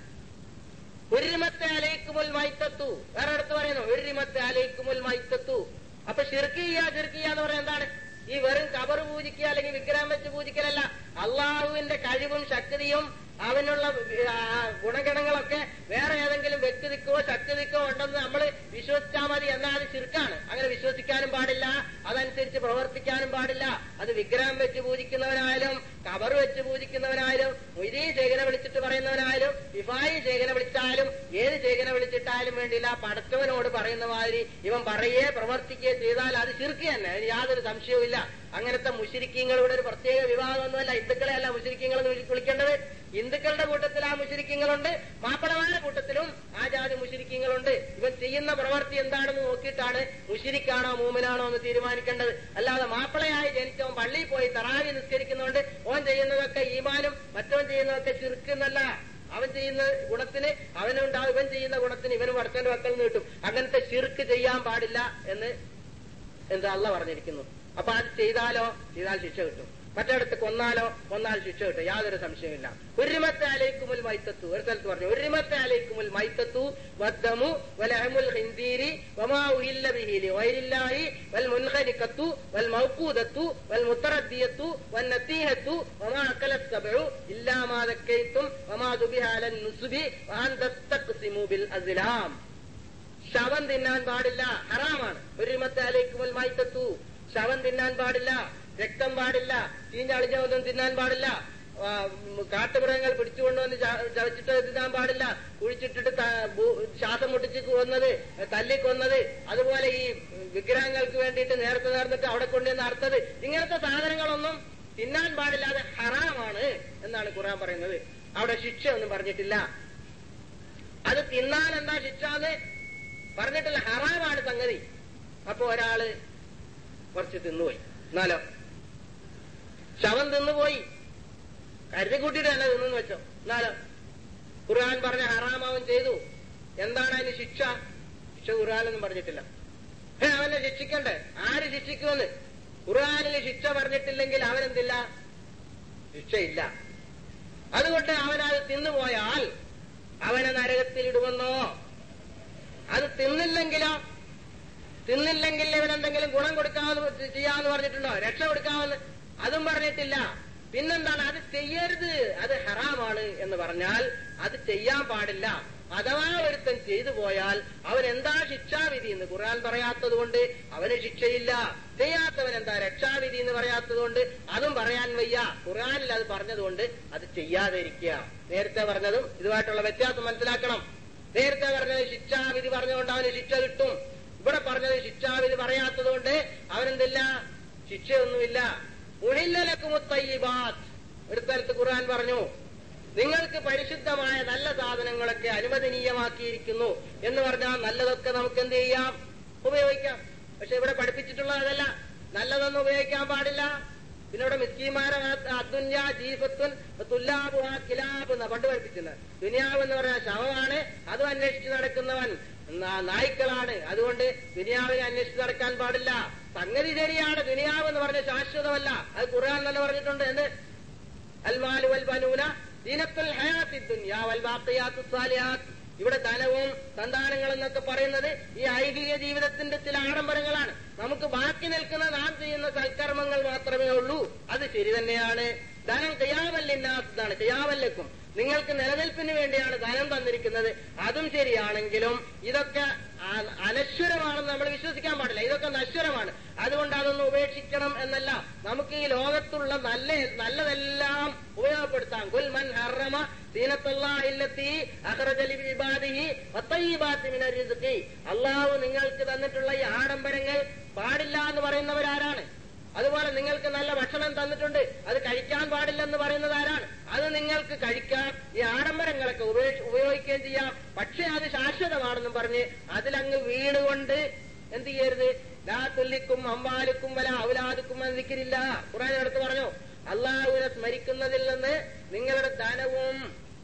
ഉരിമത്തെ അലയിക്കുമുൽ മൈത്തത്തു വേറെ അടുത്ത് പറയുന്നു ഉരിമത്തെ അലയിക്കുമുൽ മൈത്തത്തു അപ്പൊ ഷിർക്ക് ചെയ്യാ ഷിർക്ക് ചെയ്യാ എന്ന് പറയാൻ എന്താണ് ഈ വെറും കബർ പൂജിക്കുക അല്ലെങ്കിൽ വിഗ്രഹം വെച്ച് പൂജിക്കലല്ല അള്ളാഹുവിന്റെ കഴിവും ശക്തിയും അവനുള്ള ആ, ഗുണഗണങ്ങളൊക്കെ വേറെ ഏതെങ്കിലും വ്യക്തിക്കോ ശക്തിക്കോ ഉണ്ടെന്ന് നമ്മൾ വിശ്വസിച്ചാൽ മതി എന്നാൽ അത് ചുരുക്കാണ് അങ്ങനെ വിശ്വസിക്കാനും പാടില്ല അതനുസരിച്ച് പ്രവർത്തിക്കാനും പാടില്ല അത് വിഗ്രഹം വെച്ച് പൂജിക്കുന്നവനായാലും കബർ വെച്ച് പൂജിക്കുന്നവനായാലും മൊയ്തീ ശേഖന വിളിച്ചിട്ട് പറയുന്നവനായാലും വിഫായി ശേഖന വിളിച്ചാലും ഏത് ശേഖന വിളിച്ചിട്ടാലും വേണ്ടിയില്ല പടച്ചവനോട് പറയുന്ന മാതിരി ഇവൻ പറയേ പ്രവർത്തിക്കുകയോ ചെയ്താൽ അത് ചുരുക്കി തന്നെ അതിന് യാതൊരു സംശയവും ഇല്ല അങ്ങനത്തെ മുശിരിക്കങ്ങളുടെ ഒരു പ്രത്യേക വിഭാഗമൊന്നുമല്ല ഹിന്ദുക്കളെ അല്ല മുശിരിക്കങ്ങൾ എന്ന് വിളി- വിളിക്കേണ്ടത് ഹിന്ദുക്കളുടെ കൂട്ടത്തിൽ ആ മുശിരിക്കങ്ങളുണ്ട് മാപ്പിളമാരുടെ കൂട്ടത്തിലും ആ ജാതി മുശിരിക്കങ്ങളുണ്ട് ഇവൻ ചെയ്യുന്ന പ്രവൃത്തി എന്താണെന്ന് നോക്കിയിട്ടാണ് മുശിരിക്കാണോ മൂമിനാണോ എന്ന് തീരുമാനിക്കേണ്ടത് അല്ലാതെ മാപ്പിളയായി ജനിച്ചവൻ പള്ളിയിൽ പോയി തറാവി നിസ്കരിക്കുന്നതുകൊണ്ട് ഓൻ ചെയ്യുന്നതൊക്കെ ഈമാനും മറ്റവൻ ചെയ്യുന്നതൊക്കെ ചുരുക്കുന്നല്ല അവൻ ചെയ്യുന്ന ഗുണത്തിന് അവനുണ്ടാവും ഇവൻ ചെയ്യുന്ന ഗുണത്തിന് ഇവന് വടക്കന്റെ വക്കൽ നിന്ന് കിട്ടും അങ്ങനത്തെ ശിർക്ക് ചെയ്യാൻ പാടില്ല എന്ന് എന്താ അല്ല പറഞ്ഞിരിക്കുന്നു അപ്പൊ അത് ചെയ്താലോ ചെയ്താൽ ശിക്ഷ കിട്ടും മറ്റിടത്ത് കൊന്നാലോ കൊന്നാൽ ശിക്ഷ കിട്ടും യാതൊരു സംശയമില്ല ഉരിമത്തെ അലൈക്കുമുൽ മൈത്തത്തു ഒരു സ്ഥലത്ത് പറഞ്ഞു ഉരിമത്തെ അലൈക്കുമുൽ മൈത്തത്തു വദ്ദമു വലഹമുൽ ഹിന്ദീരി വമാ ഉഹില്ല ബിഹിലി വൈരില്ലാഹി വൽ മുൻഖനിക്കത്തു വൽ മൗഖൂദത്തു വൽ മുത്തറദ്ദിയത്തു വൻ നത്തീഹത്തു വമാ അക്കല സബഉ ഇല്ലാ മാ ദക്കൈത്തും വമാ ദുബിഹ അലൻ നുസ്ബി വഅൻ തസ്തഖ്സിമു ബിൽ അസ്ലാം ശവം തിന്നാൻ പാടില്ല ഹറാമാണ് ഒരു അലൈക്കുമൽ മൈത്തത്തു ശവം തിന്നാൻ പാടില്ല രക്തം പാടില്ല ചീഞ്ഞളിഞ്ഞ ഒന്നും തിന്നാൻ പാടില്ല ആ, ഉം, കാട്ടുമൃഗങ്ങൾ പിടിച്ചുകൊണ്ടുവന്ന് ച- ചവച്ചിട്ട് തിന്നാൻ പാടില്ല കുഴിച്ചിട്ടിട്ട് ത- ഭൂ- ശ്വാസം മുട്ടിച്ച് കൊന്നത് തല്ലിക്കൊന്നത് അതുപോലെ ഈ വിഗ്രഹങ്ങൾക്ക് വേണ്ടിയിട്ട് നേരത്തെ നേർന്നിട്ട് അവിടെ കൊണ്ടുവന്ന് അറുത്തത് ഇങ്ങനത്തെ സാധനങ്ങളൊന്നും തിന്നാൻ പാടില്ലാതെ ഹറാമാണ് എന്നാണ് ഖുറാൻ പറയുന്നത് അവിടെ ശിക്ഷ ഒന്നും പറഞ്ഞിട്ടില്ല അത് തിന്നാൽ എന്താ ശിക്ഷ എന്ന് പറഞ്ഞിട്ടില്ല ഹറാമാണ് സംഗതി അപ്പൊ ഒരാള് കുറച്ച് തിന്നുപോയി എന്നാലോ ശവം തിന്നുപോയി കരുതി കൂട്ടിയിട്ട് തന്നെ തിന്നു വെച്ചോ എന്നാലോ ഖുർആൻ പറഞ്ഞ ഹറാമാവും ചെയ്തു എന്താണ് അതിന് ശിക്ഷ ശിക്ഷ ഖുർആാനൊന്നും പറഞ്ഞിട്ടില്ല ഏ, അവനെ ശിക്ഷിക്കണ്ടേ ആര് ശിക്ഷിക്കുമെന്ന് ഖുർആാനിൽ ശിക്ഷ പറഞ്ഞിട്ടില്ലെങ്കിൽ അവനെന്തില്ല ശിക്ഷയില്ല അതുകൊണ്ട് അവനത് തിന്നുപോയാൽ അവനെ നരകത്തിലിടുമെന്നോ അത് തിന്നില്ലെങ്കിലോ തിന്നില്ലെങ്കിൽ ഇവനെന്തെങ്കിലും ഗുണം കൊടുക്കാമെന്ന് ചെയ്യാമെന്ന് പറഞ്ഞിട്ടുണ്ടോ രക്ഷ കൊടുക്കാമെന്ന് അതും പറഞ്ഞിട്ടില്ല പിന്നെന്താണ് അത് ചെയ്യരുത് അത് ഹറാമാണ് എന്ന് പറഞ്ഞാൽ അത് ചെയ്യാൻ പാടില്ല അഥവാ ഒരുത്തൻ ചെയ്തു പോയാൽ അവൻ എന്താ ശിക്ഷാവിധി എന്ന് ഖുർആൻ പറയാത്തത് കൊണ്ട് അവന് ശിക്ഷയില്ല ചെയ്യാത്തവൻ എന്താ രക്ഷാവിധി എന്ന് പറയാത്തത് കൊണ്ട് അതും പറയാൻ വയ്യ ഖുർആനിൽ അത് പറഞ്ഞതുകൊണ്ട് അത് ചെയ്യാതെ ഇരിക്കുക നേരത്തെ പറഞ്ഞതും ഇതുമായിട്ടുള്ള വ്യത്യാസം മനസ്സിലാക്കണം നേരത്തെ പറഞ്ഞത് ശിക്ഷാവിധി പറഞ്ഞുകൊണ്ട് അവന് ശിക്ഷ കിട്ടും ഇവിടെ പറഞ്ഞത് ശിക്ഷാവിധി പറയാത്തത് കൊണ്ട് അവനെന്തില്ല ശിക്ഷയൊന്നുമില്ല ഉണില്ലലക്കുമുത്തയ്യബാത്ത് ഒരു സ്ഥലത്ത് ഖുർആൻ പറഞ്ഞു നിങ്ങൾക്ക് പരിശുദ്ധമായ നല്ല സാധനങ്ങളൊക്കെ അനുവദനീയമാക്കിയിരിക്കുന്നു എന്ന് പറഞ്ഞാൽ നല്ലതൊക്കെ നമുക്ക് എന്ത് ചെയ്യാം ഉപയോഗിക്കാം പക്ഷെ ഇവിടെ പഠിപ്പിച്ചിട്ടുള്ളത് അതല്ല നല്ലതൊന്നും ഉപയോഗിക്കാൻ പാടില്ല പിന്നെ ഇവിടെ മിസ്കിമാരെ അദ്ദുന്യ ജീഫത്തുൻ തുല്ലാബു ആ കിലാബ് എന്നാ പണ്ട് പഠിപ്പിക്കുന്നത് ദുനിയാവ് എന്ന് പറഞ്ഞാൽ ശവമാണ് അതും അന്വേഷിച്ച് നടക്കുന്നവൻ നാ- നായ്ക്കളാണ് അതുകൊണ്ട് ദുനിയാവിനെ അന്വേഷിച്ച് നടക്കാൻ പാടില്ല സംഗതി ശരിയാണ് ദുനിയാവ് എന്ന് പറഞ്ഞ ശാശ്വതമല്ല അത് ഖുർആൻ തന്നെ പറഞ്ഞിട്ടുണ്ട് എന്ത് അൽമാലു വൽ ബനൂന ദീനത്തുൽ ഹയാത്തി ദുനിയ വൽ ബാഖിയാത്തു സാലിഹാത്ത് ഇവിടെ ധനവും സന്താനങ്ങൾ എന്നൊക്കെ പറയുന്നത് ഈ ഐഹിക ജീവിതത്തിന്റെ ചില ആഡംബരങ്ങളാണ് നമുക്ക് ബാക്കി നിൽക്കുന്ന നാം ചെയ്യുന്ന സൽക്കർമ്മങ്ങൾ മാത്രമേ ഉള്ളൂ അത് ശരി തന്നെയാണ് ധനം കയ്യാവല്ലിന്നാത്തതാണ് കയ്യാവല്ലക്കും നിങ്ങൾക്ക് നിലനിൽപ്പിന് വേണ്ടിയാണ് ധനം തന്നിരിക്കുന്നത് അതും ശരിയാണെങ്കിലും ഇതൊക്കെ അ- അനശ്വരമാണെന്ന് നമ്മൾ വിശ്വസിക്കാൻ പാടില്ല ഇതൊക്കെ നശ്വരമാണ് അതുകൊണ്ട് അതൊന്ന് ഉപേക്ഷിക്കണം എന്നല്ല നമുക്ക് ഈ ലോകത്തുള്ള നല്ല നല്ലതെല്ലാം ഉപയോഗപ്പെടുത്താം കുൽ മൻ ഹറമ ദീനത്തല്ലാഹില്ലത്തി അഖറജലി ഇബാദിഹി വത്തയ്യിബാത്തി മിനർ റിസ്ഖി അള്ളാഹു നിങ്ങൾക്ക് തന്നിട്ടുള്ള ഈ ആഡംബരങ്ങൾ പാടില്ല എന്ന് പറയുന്നവരാരാണ് അതുപോലെ നിങ്ങൾക്ക് നല്ല ഭക്ഷണം തന്നിട്ടുണ്ട് അത് കഴിക്കാൻ പാടില്ലെന്ന് പറയുന്നത് ആരാണ് അത് നിങ്ങൾക്ക് കഴിക്കാം ഈ ആഡംബരങ്ങളൊക്കെ ഉപേക്ഷ ഉപയോഗിക്കുകയും ചെയ്യാം പക്ഷെ അത് ശാശ്വതമാണെന്നും പറഞ്ഞ് അതിലങ്ങ് വീണുകൊണ്ട് എന്ത് ചെയ്യരുത് ലാ തുല്ലിക്കും അമ്പാലുക്കും വല ഔലാദുക്കും എന്നിരിക്കില്ല ഖുറാൻ എടുത്ത് പറഞ്ഞു അള്ളാഹുവിനെ സ്മരിക്കുന്നതിൽ നിന്ന് നിങ്ങളുടെ ധനവും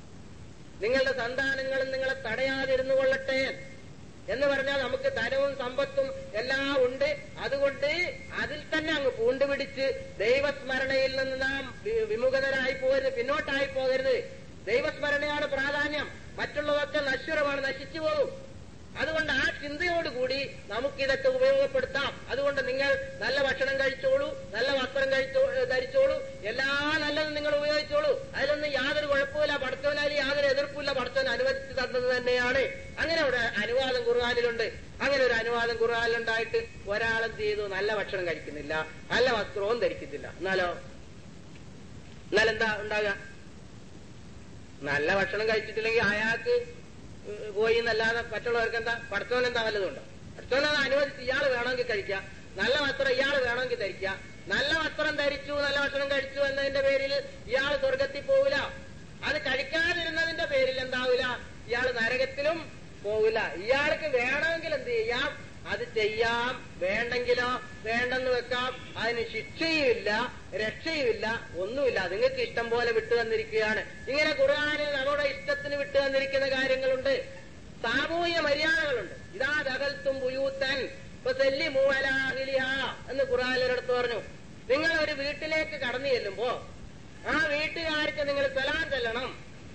നിങ്ങളുടെ സന്താനങ്ങളും നിങ്ങളെ തടയാതിരുന്നു കൊള്ളട്ടെ എന്ന് പറഞ്ഞാൽ നമുക്ക് ധനവും സമ്പത്തും എല്ലാം ഉണ്ട് അതുകൊണ്ട് അതിൽ തന്നെ അങ്ങ് പൂണ്ടുപിടിച്ച് ദൈവസ്മരണയിൽ നിന്ന് നാം വി- വിമുഖതരായി പോകരുത് പിന്നോട്ടായി പോകരുത് ദൈവസ്മരണയാണ് പ്രാധാന്യം മറ്റുള്ളതൊക്കെ നശ്വരമാണ് നശിച്ചു പോകും അതുകൊണ്ട് ആ ചിന്തയോടുകൂടി നമുക്കിതൊക്കെ ഉപയോഗപ്പെടുത്താം അതുകൊണ്ട് നിങ്ങൾ നല്ല ഭക്ഷണം കഴിച്ചോളൂ നല്ല വസ്ത്രം കഴിച്ചോ ധരിച്ചോളൂ എല്ലാ നല്ലതും നിങ്ങൾ ഉപയോഗിച്ചോളൂ അതിലൊന്നും യാതൊരു കുഴപ്പമില്ല പഠിത്തവനാൽ യാതൊരു എതിർപ്പില്ല പഠിത്തവൻ അനുവദിച്ചു തന്നത് തന്നെയാണ് അങ്ങനെ ഒരു അനുവാദം ഖുർആാനിലുണ്ട് അങ്ങനെ ഒരു അനുവാദം ഖുർആാനിലുണ്ടായിട്ട് ഒരാളെന്ത് ചെയ്തു നല്ല ഭക്ഷണം കഴിക്കുന്നില്ല നല്ല വസ്ത്രവും ധരിക്കുന്നില്ല എന്നാലോ എന്നാലെന്താ ഉണ്ടാകുക നല്ല ഭക്ഷണം കഴിച്ചിട്ടില്ലെങ്കിൽ അയാൾക്ക് പോയി എന്നല്ലാതെ മറ്റുള്ളവർക്ക് എന്താ പഠിത്തവൻ എന്താ വല്ലതുണ്ടോ പഠിത്തവൻ അത് അനുവദിച്ച് ഇയാൾ വേണമെങ്കിൽ കഴിക്കാം നല്ല വസ്ത്രം ഇയാൾ വേണമെങ്കിൽ ധരിക്കാം നല്ല വസ്ത്രം ധരിച്ചു നല്ല ഭക്ഷണം കഴിച്ചു എന്നതിന്റെ പേരിൽ ഇയാൾ സ്വർഗത്തിൽ പോവില്ല അത് കഴിക്കാതിരുന്നതിന്റെ പേരിൽ എന്താവില്ല ഇയാൾ നരകത്തിലും പോവില്ല ഇയാൾക്ക് വേണമെങ്കിൽ എന്ത് ചെയ്യാം അത് ചെയ്യാം വേണ്ടെങ്കിലോ വേണ്ടെന്ന് വെക്കാം അതിന് ശിക്ഷയുമില്ല രക്ഷയുമില്ല ഒന്നുമില്ല നിങ്ങൾക്ക് ഇഷ്ടം പോലെ വിട്ടു തന്നിരിക്കുകയാണ് ഇങ്ങനെ ഖുർആാനിൽ നമ്മുടെ ഇഷ്ടത്തിന് വിട്ടു തന്നിരിക്കുന്ന കാര്യങ്ങളുണ്ട് സാമൂഹ്യ മര്യാദകളുണ്ട് ഇതാ ദകൽത്തും ബുയൂത്തൻ ഇപ്പൊ സെല്ലി മൂവലാഹിലിഹ എന്ന് ഖുർആാനിലടുത്ത് പറഞ്ഞു നിങ്ങൾ ഒരു വീട്ടിലേക്ക് കടന്നു ചെല്ലുമ്പോ ആ വീട്ടുകാർക്ക് നിങ്ങൾ സലാം ചെല്ലണം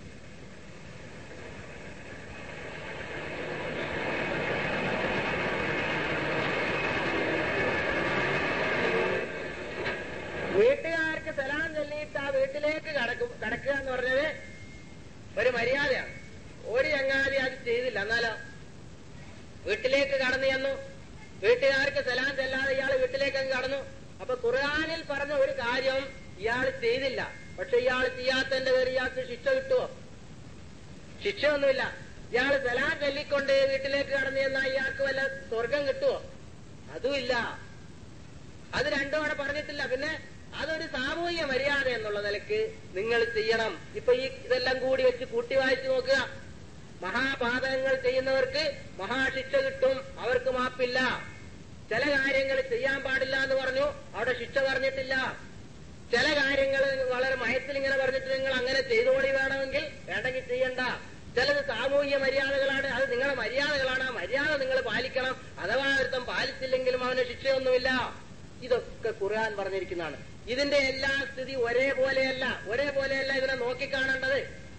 വീട്ടുകാർക്ക് സലാം ചൊല്ലിയിട്ട് ആ വീട്ടിലേക്ക് കടക്കും കടക്കുക എന്ന് പറഞ്ഞത് ഒരു മര്യാദയാണ് ഒരു ചങ്ങാതി അത് ചെയ്തില്ല എന്നാലോ വീട്ടിലേക്ക് കടന്നു ചെന്നു വീട്ടുകാർക്ക് സലാം ചെല്ലാതെ ഇയാൾ വീട്ടിലേക്ക് അങ്ങ് കടന്നു അപ്പൊ ഖുർആാനിൽ പറഞ്ഞ ഒരു കാര്യം ഇയാൾ ചെയ്തില്ല പക്ഷെ ഇയാൾ ചെയ്യാത്തതിന്റെ പേര് ഇയാൾക്ക് ശിക്ഷ കിട്ടുമോ ശിക്ഷയൊന്നുമില്ല ഇയാൾ സലാം ചൊല്ലിക്കൊണ്ട് വീട്ടിലേക്ക് കടന്നു ചെന്നാൽ ഇയാൾക്ക് വല്ല സ്വർഗം കിട്ടുമോ അതുമില്ല അത് രണ്ടും അവിടെ പറഞ്ഞിട്ടില്ല പിന്നെ അതൊരു സാമൂഹിക മര്യാദ എന്നുള്ള നിലക്ക് നിങ്ങൾ ചെയ്യണം ഇപ്പൊ ഈ ഇതെല്ലാം കൂടി വെച്ച് കൂട്ടി വായിച്ചു നോക്കുക മഹാപാതകങ്ങൾ ചെയ്യുന്നവർക്ക് മഹാശിക്ഷ കിട്ടും അവർക്ക് മാപ്പില്ല ചില കാര്യങ്ങൾ ചെയ്യാൻ പാടില്ല എന്ന് പറഞ്ഞു അവിടെ ശിക്ഷ പറഞ്ഞിട്ടില്ല ചില കാര്യങ്ങൾ വളരെ മയത്തിൽ ഇങ്ങനെ പറഞ്ഞിട്ട് നിങ്ങൾ അങ്ങനെ ചെയ്തോളി വേണമെങ്കിൽ വേണ്ടെങ്കിൽ ചെയ്യണ്ട ചിലത് സാമൂഹിക മര്യാദകളാണ് അത് നിങ്ങളുടെ മര്യാദകളാണ് ആ മര്യാദ നിങ്ങൾ പാലിക്കണം അഥവാ ഒരുത്തം പാലിച്ചില്ലെങ്കിലും അവന് ശിക്ഷയൊന്നുമില്ല ഇതൊക്കെ ഖുർആൻ പറഞ്ഞിരിക്കുന്നതാണ് ഇതിന്റെ എല്ലാ സ്ഥിതി ഒരേപോലെയല്ല ഒരേപോലെയല്ല ഇതിനെ നോക്കിക്കാണേണ്ടത്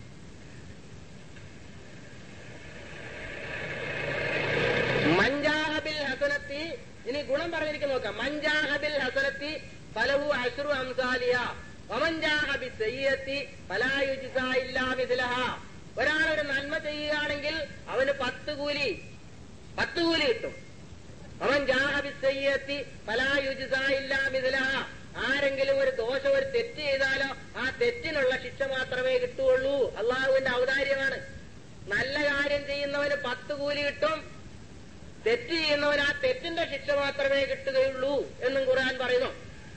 മഞ്ചാഹബിൽ ഹസനത്തി ഇനി ഗുണം പറഞ്ഞിരിക്കുന്ന നോക്കാം മഞ്ചാഹബിൽ ഹസനത്തി ഫലഹു അശ്രു അംസാലിയ വമഞ്ചാഹബി സയ്യത്തി ഫലായുജിസ ഇല്ലാ മിഥിലഹ ഒരാളൊരു നന്മ ചെയ്യുകയാണെങ്കിൽ അവന് പത്ത് കൂലി പത്ത് കൂലി കിട്ടും അവൻ ജാഹബി സയ്യത്തി ഫലായുജിസ ഇല്ലാ മിഥിലഹ ആരെങ്കിലും ഒരു ദോഷം ഒരു തെറ്റ് ചെയ്താലോ ആ തെറ്റിനുള്ള ശിക്ഷ മാത്രമേ കിട്ടുകയുള്ളൂ അള്ളാഹുവിന്റെ ഔദാര്യമാണ് നല്ല കാര്യം ചെയ്യുന്നവന് പത്ത് കൂലി കിട്ടും തെറ്റ് ചെയ്യുന്നവൻ ആ തെറ്റിന്റെ ശിക്ഷ മാത്രമേ കിട്ടുകയുള്ളൂ എന്നും ഖുർആൻ പറയുന്നു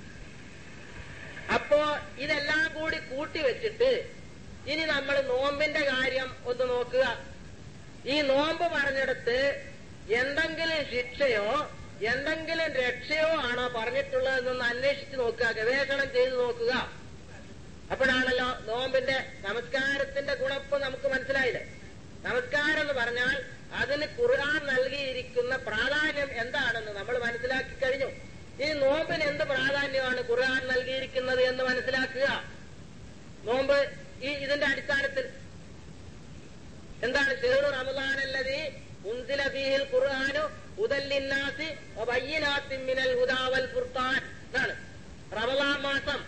അപ്പോ ഇതെല്ലാം കൂടി കൂട്ടി വെച്ചിട്ട് ഇനി നമ്മൾ നോമ്പിന്റെ കാര്യം ഒന്ന് നോക്കുക ഈ നോമ്പ് പറഞ്ഞെടുത്ത് എന്തെങ്കിലും ശിക്ഷയോ എന്തെങ്കിലും രക്ഷയോ ആണോ പറഞ്ഞിട്ടുള്ളതെന്നൊന്ന് അന്വേഷിച്ച് നോക്കുക ഗവേഷണം ചെയ്ത് നോക്കുക അപ്പോഴാണല്ലോ നോമ്പിന്റെ നമസ്കാരത്തിന്റെ ഗുണപ്പ് നമുക്ക് മനസ്സിലായില്ലേ നമസ്കാരം എന്ന് പറഞ്ഞാൽ അതിന് ഖുർആൻ നൽകിയിരിക്കുന്ന പ്രാധാന്യം എന്താണെന്ന് നമ്മൾ മനസ്സിലാക്കി കഴിഞ്ഞു ഈ നോമ്പിന് എന്ത് പ്രാധാന്യമാണ് ഖുർആൻ നൽകിയിരിക്കുന്നത് എന്ന് മനസ്സിലാക്കുക നോമ്പ് ഈ ഇതിന്റെ അടിസ്ഥാനത്തിൽ എന്താണ് ഷെഹ്റു റമദാനല്ലതി ഉൻസില ഫീഹിൽ ഖുർആനു ഉദല്ലിന്നാസി വബയ്യിനാത്തിൻ മിനൽ ഹുദാവൽ ഫുർഖാൻ എന്നാണ് റമദാൻ മാസം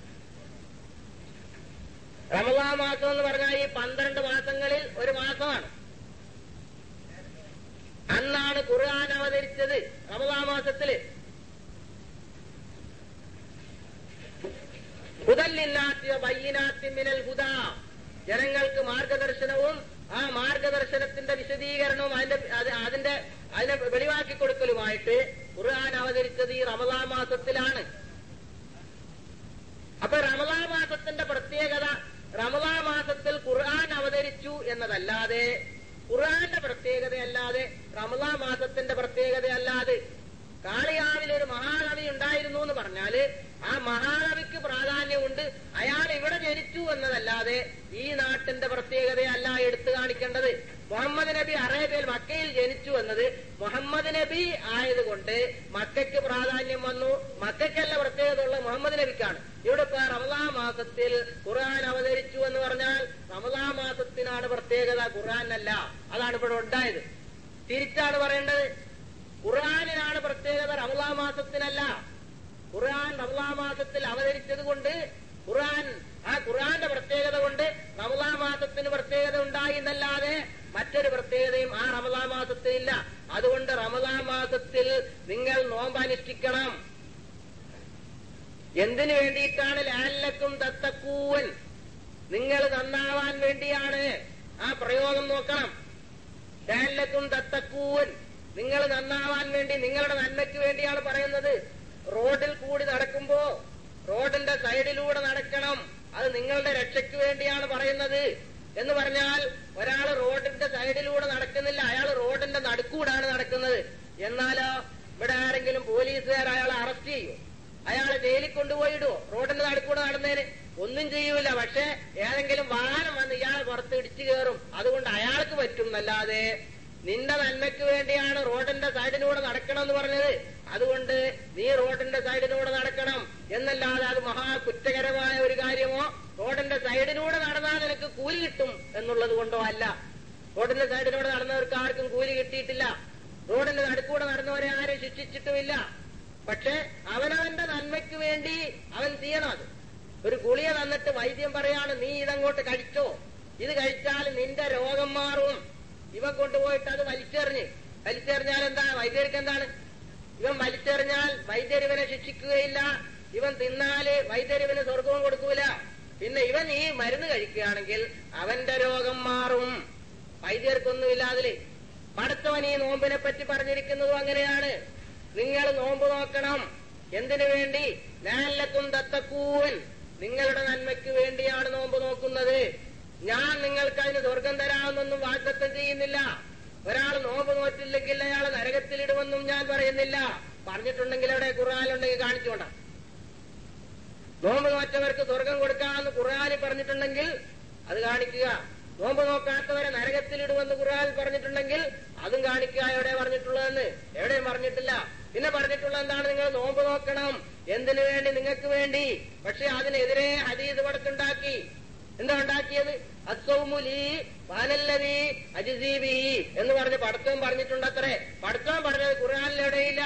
റമദാൻ മാസം എന്ന് പറഞ്ഞാൽ ഈ പന്ത്രണ്ട് മാസങ്ങളിൽ ഒരു മാസമാണ് അന്നാണ് ഖുർആൻ അവതരിച്ചത് റമദാൻ മാസത്തില് ഹുദല്ലിന്നാത്തിയ ബയ്യിനാത്തി മിനൽ ഹുദ ജനങ്ങൾക്ക് മാർഗദർശനവും ആ മാർഗദർശനത്തിന്റെ വിശദീകരണവും അതിന്റെ അത് അതിന്റെ അതിനെ വെളിവാക്കി കൊടുക്കലുമായിട്ട് ഖുർആൻ അവതരിച്ചത് ഈ റമദാൻ മാസത്തിലാണ് അപ്പൊ റമദാൻ മാസത്തിന്റെ പ്രത്യേകത റമദാൻ മാസത്തിൽ ഖുർആൻ അവതരിച്ചു എന്നതല്ലാതെ ഖുർആന്റെ പ്രത്യേകതയല്ലാതെ റമദാൻ മാസത്തിന്റെ പ്രത്യേകതയല്ലാതെ കാളിയാവിൽ ഒരു മഹാകവി ഉണ്ടായിരുന്നു എന്ന് പറഞ്ഞാല് ആ മഹാകവിക്ക് പ്രാധാന്യമുണ്ട് അയാൾ ഇവിടെ ജനിച്ചു എന്നതല്ലാതെ ഈ നാട്ടിന്റെ പ്രത്യേകതയല്ല എടുത്തു കാണിക്കേണ്ടത് മുഹമ്മദ് നബി അറേബ്യയിൽ മക്കയിൽ ജനിച്ചു എന്നത് മുഹമ്മദ് നബി ആയതുകൊണ്ട് മക്കയ്ക്ക് പ്രാധാന്യം വന്നു മക്കയ്ക്കല്ല പ്രത്യേകത ഉള്ള മുഹമ്മദ് നബിക്കാണ് ഇവിടെ ഇപ്പൊ റമദാ മാസത്തിൽ ഖുർആൻ അവതരിച്ചു എന്ന് പറഞ്ഞാൽ റമദാ മാസത്തിനാണ് പ്രത്യേകത ഖുർആനല്ല അതാണ് ഇവിടെ ഉണ്ടായത് തിരിച്ചാണ് പറയേണ്ടത് ഖുർആാനിനാണ് പ്രത്യേകത റമദാ മാസത്തിനല്ല ഖുർആൻ റമദാ മാസത്തിൽ അവതരിച്ചത് കൊണ്ട് ഖുർആൻ ആ ഖുർആന്റെ പ്രത്യേകത കൊണ്ട് റമദാ മാസത്തിന് പ്രത്യേകത ഉണ്ടായി എന്നല്ലാതെ മറ്റൊരു പ്രത്യേകതയും ആ റമദാ മാസത്തിലില്ല അതുകൊണ്ട് റമദാ മാസത്തിൽ നിങ്ങൾ നോമ്പനുഷ്ഠിക്കണം എന്തിനു വേണ്ടിയിട്ടാണ് ലാലക്കും തത്തക്കൂവൻ നിങ്ങൾ നന്നാവാൻ വേണ്ടിയാണ് ആ പ്രയോഗം നോക്കണം ലാലക്കും തത്തക്കൂവൻ നിങ്ങൾ നന്നാവാൻ വേണ്ടി നിങ്ങളുടെ നന്മയ്ക്ക് വേണ്ടിയാണ് പറയുന്നത് റോഡിൽ കൂടി നടക്കുമ്പോ റോഡിന്റെ സൈഡിലൂടെ നടക്കണം അത് നിങ്ങളുടെ രക്ഷയ്ക്ക് വേണ്ടിയാണ് പറയുന്നത് എന്ന് പറഞ്ഞാൽ ഒരാൾ റോഡിന്റെ സൈഡിലൂടെ നടക്കുന്നില്ല അയാൾ റോഡിന്റെ നടുക്കൂടാണ് നടക്കുന്നത് എന്നാലോ ഇവിടെ ആരെങ്കിലും പോലീസുകാർ അയാളെ അറസ്റ്റ് ചെയ്യും അയാളെ ജയിലിൽ കൊണ്ടുപോയിടുവോ റോഡിന്റെ നടുക്കൂടെ നടന്നതിന് ഒന്നും ചെയ്യൂല പക്ഷെ ഏതെങ്കിലും വാഹനം വന്ന് ഇയാൾ പുറത്ത് ഇടിച്ചു കയറും അതുകൊണ്ട് അയാൾക്ക് പറ്റും എന്നല്ലാതെ നിന്റെ നന്മയ്ക്ക് വേണ്ടിയാണ് റോഡിന്റെ സൈഡിലൂടെ നടക്കണം എന്ന് പറഞ്ഞത് അതുകൊണ്ട് നീ റോഡിന്റെ സൈഡിലൂടെ നടക്കണം എന്നല്ലാതെ അത് മഹാ കുറ്റകരമായ ഒരു കാര്യമോ റോഡിന്റെ സൈഡിലൂടെ നടന്നാൽ നിനക്ക് കൂലി കിട്ടും എന്നുള്ളത് കൊണ്ടോ അല്ല റോഡിന്റെ സൈഡിലൂടെ നടന്നവർക്ക് ആർക്കും കൂലി കിട്ടിയിട്ടില്ല റോഡിന്റെ നടുക്കൂടെ നടന്നവരെ ആരും ശിക്ഷിച്ചിട്ടുമില്ല പക്ഷെ അവനവന്റെ നന്മയ്ക്ക് വേണ്ടി അവൻ ചെയ്യണം അത് ഒരു ഗുളിക തന്നിട്ട് വൈദ്യം പറയാണ് നീ ഇതങ്ങോട്ട് കഴിച്ചോ ഇത് കഴിച്ചാൽ നിന്റെ രോഗം മാറും ഇവൻ കൊണ്ടുപോയിട്ട് അത് വലിച്ചെറിഞ്ഞ് വലിച്ചെറിഞ്ഞാൽ എന്താ വൈദ്യർക്ക് എന്താണ് ഇവൻ വലിച്ചെറിഞ്ഞാൽ വൈദ്യരിവനെ ശിക്ഷിക്കുകയില്ല ഇവൻ തിന്നാല് വൈദ്യരിവന് സ്വർഗവും കൊടുക്കൂല പിന്നെ ഇവൻ ഈ മരുന്ന് കഴിക്കുകയാണെങ്കിൽ അവന്റെ രോഗം മാറും വൈദ്യർക്കൊന്നുമില്ല അതില് പടത്തവൻ ഈ നോമ്പിനെ പറ്റി പറഞ്ഞിരിക്കുന്നതും അങ്ങനെയാണ് നിങ്ങൾ നോമ്പ് നോക്കണം എന്തിനു വേണ്ടി ലാലക്കും തത്തക്കൂവൻ നിങ്ങളുടെ നന്മയ്ക്ക് വേണ്ടിയാണ് നോമ്പ് നോക്കുന്നത് ഞാൻ നിങ്ങൾക്ക് അതിന് സ്വർഗം തരാമെന്നൊന്നും വാഗ്ദത്തം ചെയ്യുന്നില്ല ഒരാൾ നോമ്പ് നോറ്റില്ലെങ്കിൽ അയാൾ നരകത്തിലിടുമെന്നും ഞാൻ പറയുന്നില്ല പറഞ്ഞിട്ടുണ്ടെങ്കിൽ അവിടെ ഖുർആാനുണ്ടെങ്കിൽ കാണിച്ചുകൊണ്ടാ നോമ്പ് നോറ്റവർക്ക് സ്വർഗം കൊടുക്കാമെന്ന് ഖുർആാനിൽ പറഞ്ഞിട്ടുണ്ടെങ്കിൽ അത് കാണിക്കുക നോമ്പ് നോക്കാത്തവരെ നരകത്തിലിടുമെന്ന് ഖുർആൻ പറഞ്ഞിട്ടുണ്ടെങ്കിൽ അതും കാണിക്കുക എവിടെ പറഞ്ഞിട്ടുള്ളതെന്ന് എവിടെയും പറഞ്ഞിട്ടില്ല പിന്നെ പറഞ്ഞിട്ടുള്ള എന്താണ് നിങ്ങൾ നോമ്പ് നോക്കണം എന്തിനു വേണ്ടി നിങ്ങൾക്ക് വേണ്ടി പക്ഷെ അതിനെതിരെ ഹദീസ് പടത്തുണ്ടാക്കി എന്താ ഉണ്ടാക്കിയത് അസൗമുലി പാനല്ലതി അജിസീബി എന്ന് പറഞ്ഞ് പടത്തവും പറഞ്ഞിട്ടുണ്ട് അത്രേ പടത്തവും പറഞ്ഞത് ഖുർആാനിൽ എവിടെയില്ല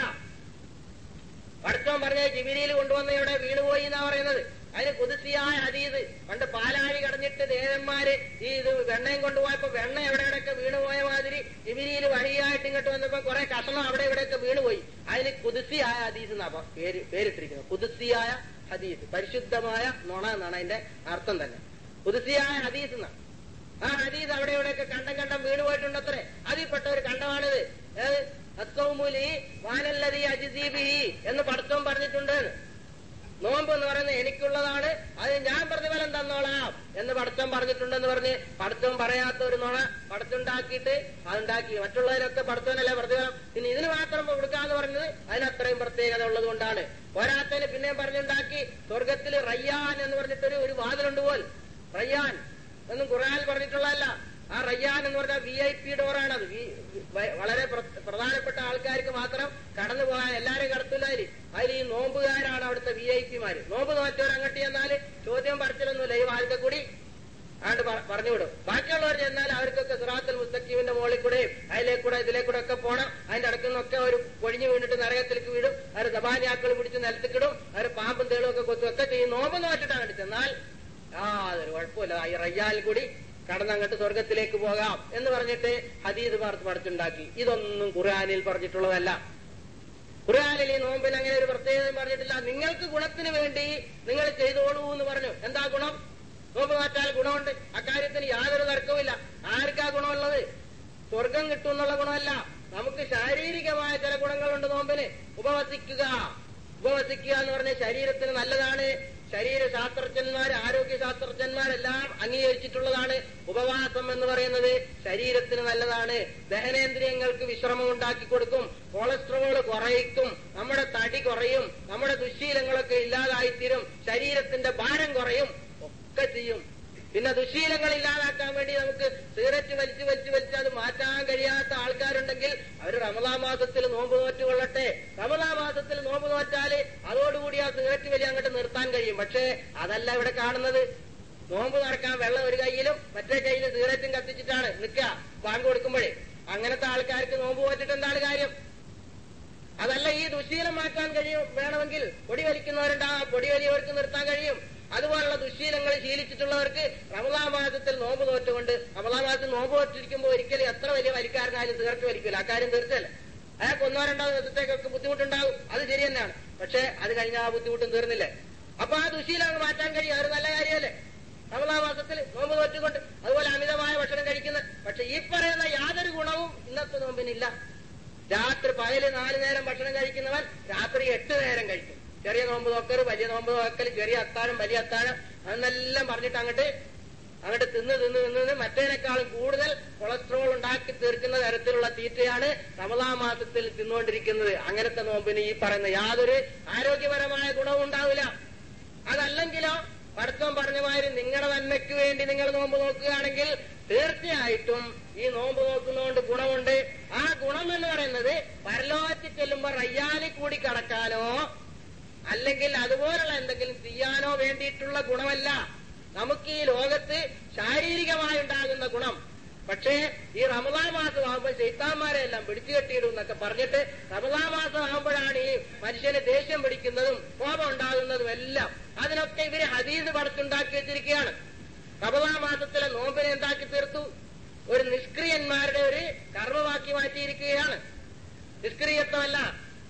പടത്തവും പറഞ്ഞത് ജിബിരിയിൽ കൊണ്ടുവന്ന ഇവിടെ വീണുപോയി എന്നാ പറയുന്നത് അതിന് കുതിസിയായ ഹദീസ് പണ്ട് പാലാഴി കടഞ്ഞിട്ട് ദേവന്മാര് ഈ ഇത് വെണ്ണയും കൊണ്ടുപോയപ്പോ വെണ്ണ എവിടെ എവിടെയൊക്കെ വീണുപോയ മാതിരി ജിബിരിയിൽ വഴിയായിട്ട് ഇങ്ങോട്ട് വന്നപ്പോ കുറെ കഷണം അവിടെ ഇവിടെയൊക്കെ വീണുപോയി അതിന് കുതിസിയായ ഹദീസ് എന്നാ പ- പേര് പേരിട്ടിരിക്കുന്നത് കുതിസിയായ ഹദീസ് പരിശുദ്ധമായ നുണ എന്നാണ് അതിന്റെ അർത്ഥം തന്നെ കുതിസിയായ ഹദീസ് എന്നാ ആ ഹദീസ് അവിടെ ഇവിടെയൊക്കെ കണ്ടം കണ്ടം വീണ് പോയിട്ടുണ്ടത്രേ അതിൽപ്പെട്ട ഒരു കണ്ടമാണിത് ഏത് അസൗമുലി വാനല്ലതി അജിസീബി എന്ന് പടത്തവും പറഞ്ഞിട്ടുണ്ട് നോമ്പ് എന്ന് പറയുന്നത് എനിക്കുള്ളതാണ് അത് ഞാൻ പ്രതിഫലം തന്നോളാം എന്ന് പടത്തം പറഞ്ഞിട്ടുണ്ടെന്ന് പറഞ്ഞ് പടത്തം പറയാത്ത ഒരു നുണ പടത്തുണ്ടാക്കിയിട്ട് അതുണ്ടാക്കി മറ്റുള്ളതിനൊക്കെ പടത്തനല്ലേ പ്രതിഫലം പിന്നെ ഇതിന് മാത്രം കൊടുക്കാന്ന് പറഞ്ഞത് അതിനത്രയും പ്രത്യേകത ഉള്ളത് കൊണ്ടാണ് പോരാത്തതിന് പിന്നെയും പറഞ്ഞുണ്ടാക്കി സ്വർഗത്തിൽ റയ്യാൻ എന്ന് പറഞ്ഞിട്ടൊരു ഒരു വാതിലുണ്ട് പോൽ റയ്യാൻ എന്നും ഖുർആൻ പറഞ്ഞിട്ടുള്ളതല്ല ആ റയ്യാൻ എന്ന് പറഞ്ഞാൽ വി ഐ പി ഡോറാണ് അത് വളരെ പ്ര- പ്രധാനപ്പെട്ട ആൾക്കാർക്ക് മാത്രം കടന്നു പോകാൻ എല്ലാരും കടത്തില്ല അതിൽ അതിൽ ഈ നോമ്പുകാരാണ് അവിടുത്തെ വി ഐ പിമാര് നോമ്പ് നോറ്റവർ അങ്ങോട്ട് ചെന്നാല് ചോദ്യം പറച്ചിലൊന്നുമില്ല ഈ വാൽക്ക കൂടി ആണ്ട് പ- പറഞ്ഞുവിടും ബാക്കിയുള്ളവർ ചെന്നാൽ അവർക്കൊക്കെ സിറാത്തുൽ മുസ്തഖീമിന്റെ മുകളിൽ കൂടെ അതിലെ കൂടെ ഇതിലെ കൂടെ ഒക്കെ പോണം അതിന്റെ അടുക്കുന്നൊക്കെ ഒരു പൊഴിഞ്ഞു വീണിട്ട് നരകത്തിലേക്ക് വീടും അവർ ദബാനിയാക്കൾ പിടിച്ച് നിലത്തിക്കിടും അവർ പാമ്പും തേളും ഒക്കെ കൊത്തും ഒക്കെ ചെയ്യും നോമ്പ് നോറ്റിട്ട് അങ്ങോട്ട് ചെന്നാൽ ആ അതൊരു കുഴപ്പമില്ല ഈ റയ്യാൽ കൂടി കടന്നങ്ങോട്ട് സ്വർഗത്തിലേക്ക് പോകാം എന്ന് പറഞ്ഞിട്ട് ഹദീദ് പാർത്ത് പഠിച്ചുണ്ടാക്കി ഇതൊന്നും ഖുർആാനിൽ പറഞ്ഞിട്ടുള്ളതല്ല ഖുർആാനിൽ ഈ നോമ്പിന് അങ്ങനെ ഒരു പ്രത്യേകത പറഞ്ഞിട്ടില്ല നിങ്ങൾക്ക് ഗുണത്തിന് വേണ്ടി നിങ്ങൾ ചെയ്തോളൂ എന്ന് പറഞ്ഞു എന്താ ഗുണം നോമ്പ് മാറ്റാൽ ഗുണമുണ്ട് അക്കാര്യത്തിന് യാതൊരു തർക്കവുമില്ല ആർക്കാ ഗുണമുള്ളത് സ്വർഗം കിട്ടും എന്നുള്ള ഗുണമല്ല നമുക്ക് ശാരീരികമായ ചില ഗുണങ്ങളുണ്ട് നോമ്പിന് ഉപവസിക്കുക ഉപവസിക്കുക എന്ന് പറഞ്ഞ ശരീരത്തിന് നല്ലതാണ് ശരീര ശാസ്ത്രജ്ഞന്മാർ ആരോഗ്യ ശാസ്ത്രജ്ഞന്മാരെല്ലാം അംഗീകരിച്ചിട്ടുള്ളതാണ് ഉപവാസം എന്ന് പറയുന്നത് ശരീരത്തിന് നല്ലതാണ് ദഹനേന്ദ്രിയങ്ങൾക്ക് വിശ്രമം ഉണ്ടാക്കി കൊടുക്കും കൊളസ്ട്രോൾ കുറയ്ക്കും നമ്മുടെ തടി കുറയും നമ്മുടെ ദുശീലങ്ങളൊക്കെ ഇല്ലാതായിത്തീരും ശരീരത്തിന്റെ ഭാരം കുറയും ഒക്കെ ചെയ്യും പിന്നെ ദുശീലങ്ങൾ ഇല്ലാതാക്കാൻ വേണ്ടി നമുക്ക് സിഗരറ്റ് വലിച്ചു വലിച്ചു വലിച്ച് അത് മാറ്റാൻ കഴിയാത്ത ആൾക്കാരുണ്ടെങ്കിൽ അവർ റമദാ മാസത്തിൽ നോമ്പ് നോറ്റ് കൊള്ളട്ടെ റമദാ മാസത്തിൽ നോമ്പ് നോറ്റാല് അതോടുകൂടി ആ സിഗരറ്റ് വലി അങ്ങോട്ട് നിർത്താൻ കഴിയും പക്ഷേ അതല്ല ഇവിടെ കാണുന്നത് നോമ്പ് നടക്കാൻ വെള്ളം ഒരു കയ്യിലും മറ്റേ കയ്യിൽ സിഗരറ്റും കത്തിച്ചിട്ടാണ് നിൽക്കുക ബാങ്ക് കൊടുക്കുമ്പോഴേ അങ്ങനത്തെ ആൾക്കാർക്ക് നോമ്പ് നോറ്റിട്ട് എന്താണ് കാര്യം അതല്ല ഈ ദുശീലം മാറ്റാൻ കഴിയും വേണമെങ്കിൽ പൊടി വലിക്കുന്നവരുണ്ടാകും ആ പൊടി വലിയവർക്ക് നിർത്താൻ കഴിയും അതുപോലുള്ള ദുശീലങ്ങൾ ശീലിച്ചിട്ടുള്ളവർക്ക് റമദാ മാസത്തിൽ നോമ്പ് നോറ്റുകൊണ്ട് റമദാ മാസത്തിൽ നോമ്പ് നോറ്റിരിക്കുമ്പോൾ ഒരിക്കലും എത്ര വലിയ വലിക്കാരനായാലും സിഗരറ്റ് വലിക്കില്ല ആ കാര്യം തീർച്ചയല്ല അയാൾക്ക് ഒന്നോ രണ്ടോ ദിവസത്തേക്കൊക്കെ ബുദ്ധിമുട്ടുണ്ടാകും അത് ശരി തന്നെയാണ് പക്ഷെ അത് കഴിഞ്ഞാൽ ആ ബുദ്ധിമുട്ടും തീർന്നില്ലേ അപ്പൊ ആ ദുശീലം അങ്ങ് മാറ്റാൻ കഴിയും അതൊരു നല്ല കാര്യമല്ലേ റമദാ മാസത്തിൽ നോമ്പ് നോറ്റുകൊണ്ട് അതുപോലെ അമിതമായ ഭക്ഷണം കഴിക്കുന്നത് പക്ഷെ ഈ പറയുന്ന യാതൊരു ഗുണവും ഇന്നത്തെ നോമ്പിനില്ല രാത്രി പകല് നാല് നേരം ഭക്ഷണം കഴിക്കുന്നവൻ രാത്രി എട്ട് നേരം കഴിക്കും ചെറിയ നോമ്പ് നോക്കൽ വലിയ നോമ്പ് നോക്കൽ ചെറിയ അത്താഴം വലിയ അത്താഴം അതെന്നെല്ലാം പറഞ്ഞിട്ട് അങ്ങോട്ട് അങ്ങോട്ട് തിന്ന് തിന്ന് തിന്ന് തിന്ന് മറ്റേനേക്കാളും കൂടുതൽ കൊളസ്ട്രോൾ ഉണ്ടാക്കി തീർക്കുന്ന തരത്തിലുള്ള തീറ്റയാണ് റമദാ മാസത്തിൽ തിന്നുകൊണ്ടിരിക്കുന്നത് അങ്ങനത്തെ നോമ്പിന് ഈ പറയുന്ന യാതൊരു ആരോഗ്യപരമായ ഗുണവും ഉണ്ടാവില്ല അതല്ലെങ്കിലോ പഠിത്തം പറഞ്ഞ മാതിരി നിങ്ങളുടെ നന്മയ്ക്ക് വേണ്ടി നിങ്ങൾ നോമ്പ് നോക്കുകയാണെങ്കിൽ തീർച്ചയായിട്ടും ഈ നോമ്പ് നോക്കുന്നതുകൊണ്ട് ഗുണമുണ്ട് ആ ഗുണം എന്ന് പറയുന്നത് പരലോകത്തിൽ ചെല്ലുമ്പോൾ റയ്യാലിൽ കൂടി കടക്കാനോ അല്ലെങ്കിൽ അതുപോലുള്ള എന്തെങ്കിലും ചെയ്യാനോ വേണ്ടിയിട്ടുള്ള ഗുണമല്ല നമുക്ക് ഈ ലോകത്ത് ശാരീരികമായി ഉണ്ടാകുന്ന ഗുണം പക്ഷേ ഈ റമദാ മാസം ആകുമ്പോൾ ചൈത്താന്മാരെ എല്ലാം പിടിച്ചു കെട്ടിയിടും എന്നൊക്കെ പറഞ്ഞിട്ട് റമദാ മാസം ആകുമ്പോഴാണ് ഈ മനുഷ്യന് ദേഷ്യം പിടിക്കുന്നതും കോപം ഉണ്ടാകുന്നതും എല്ലാം അതിനൊക്കെ ഇവര് ഹദീസ് പടത്തുണ്ടാക്കി വെച്ചിരിക്കുകയാണ് റമദാ മാസത്തിലെ നോമ്പിനെ എന്താക്കി തീർത്തു ഒരു നിഷ്ക്രിയന്മാരുടെ ഒരു കർമ്മമാക്കി മാറ്റിയിരിക്കുകയാണ് നിഷ്ക്രിയത്വമല്ല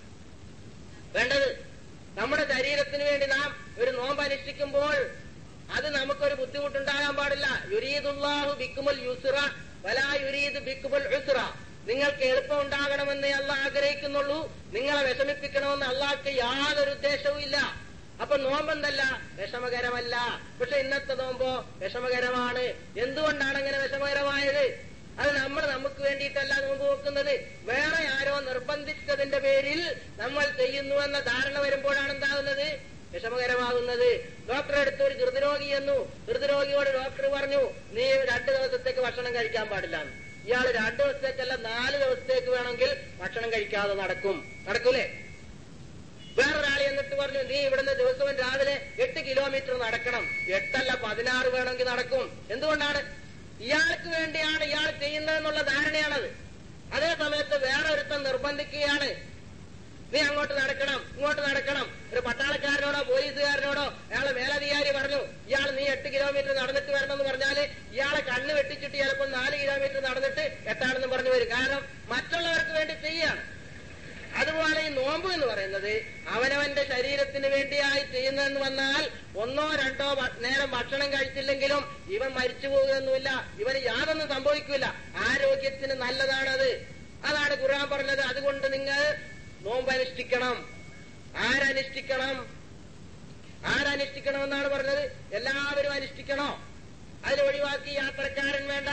വേണ്ടത് നമ്മുടെ ശരീരത്തിന് വേണ്ടി നാം ഒരു നോമ്പ് അനുഷ്ഠിക്കുമ്പോൾ അത് നമുക്കൊരു ബുദ്ധിമുട്ടുണ്ടാകാൻ പാടില്ല യുരീദുല്ലാഹു ബിക്കുമുൽ യുസുറ വലാ യുരീദ് ബിക്കുമുൽ ഉസുറ നിങ്ങൾക്ക് എളുപ്പം ഉണ്ടാകണമെന്ന് അല്ല ആഗ്രഹിക്കുന്നുള്ളൂ നിങ്ങളെ വിഷമിപ്പിക്കണമെന്ന് അള്ളാഹ്ക്ക് യാതൊരു ഉദ്ദേശവും ഇല്ല അപ്പൊ നോമ്പെന്തല്ല വിഷമകരമല്ല പക്ഷെ ഇന്നത്തെ നോമ്പോ വിഷമകരമാണ് എന്തുകൊണ്ടാണ് അങ്ങനെ വിഷമകരമായത് അത് നമ്മൾ നമുക്ക് വേണ്ടിയിട്ടല്ല നോമ്പ് നോക്കുന്നത് വേറെ ആരോ നിർബന്ധിച്ചതിന്റെ പേരിൽ നമ്മൾ ചെയ്യുന്നു എന്ന ധാരണ വരുമ്പോഴാണ് എന്താകുന്നത് വിഷമകരമാകുന്നത് ഡോക്ടറെ അടുത്ത് ഒരു ഹൃദരോഗി എന്നു ഹൃദരോഗിയോട് ഡോക്ടർ പറഞ്ഞു നീ രണ്ടു ദിവസത്തേക്ക് ഭക്ഷണം കഴിക്കാൻ പാടില്ല ഇയാൾ രണ്ടു ദിവസത്തേക്കല്ല നാല് ദിവസത്തേക്ക് വേണമെങ്കിൽ ഭക്ഷണം കഴിക്കാതെ നടക്കും നടക്കൂലേ വേറൊരാൾ എന്നിട്ട് പറഞ്ഞു നീ ഇവിടുന്ന് ദിവസവും രാവിലെ എട്ട് കിലോമീറ്റർ നടക്കണം എട്ടല്ല പതിനാറ് വേണമെങ്കിൽ നടക്കും എന്തുകൊണ്ടാണ് ഇയാൾക്ക് വേണ്ടിയാണ് ഇയാൾ ചെയ്യുന്നതെന്നുള്ള ധാരണയാണത് അതേ സമയത്ത് വേറെ ഒരുത്തൻ നിർബന്ധിക്കുകയാണ് നീ അങ്ങോട്ട് നടക്കണം ഇങ്ങോട്ട് നടക്കണം ഒരു പട്ടാളക്കാരനോടോ പോലീസുകാരനോടോ അയാളെ മേലധികാരി പറഞ്ഞു ഇയാൾ നീ എട്ട് കിലോമീറ്റർ നടന്നിട്ട് വരണം എന്ന് പറഞ്ഞാല് ഇയാളെ കണ്ണ് വെട്ടിച്ചിട്ട് ചിലപ്പോൾ നാല് കിലോമീറ്റർ നടന്നിട്ട് എട്ടാണെന്ന് പറഞ്ഞു വരും കാരണം മറ്റുള്ളവർക്ക് വേണ്ടി ചെയ്യാണ് അതുപോലെ ഈ നോമ്പ് എന്ന് പറയുന്നത് അവനവന്റെ ശരീരത്തിന് വേണ്ടിയായി ചെയ്യുന്നതെന്ന് വന്നാൽ ഒന്നോ രണ്ടോ ഭ- നേരം ഭക്ഷണം കഴിച്ചില്ലെങ്കിലും ഇവൻ മരിച്ചു പോകുകയൊന്നുമില്ല ഇവന് യാതൊന്നും സംഭവിക്കില്ല ആരോഗ്യത്തിന് നല്ലതാണത് അതാണ് ഖുർആൻ പറഞ്ഞത് അതുകൊണ്ട് നിങ്ങൾ നോമ്പ് അനുഷ്ഠിക്കണം ആരനുഷ്ഠിക്കണം ആരനുഷ്ഠിക്കണം എന്നാണ് പറഞ്ഞത് എല്ലാവരും അനുഷ്ഠിക്കണോ അതിൽ ഒഴിവാക്കി യാത്രക്കാരൻ വേണ്ട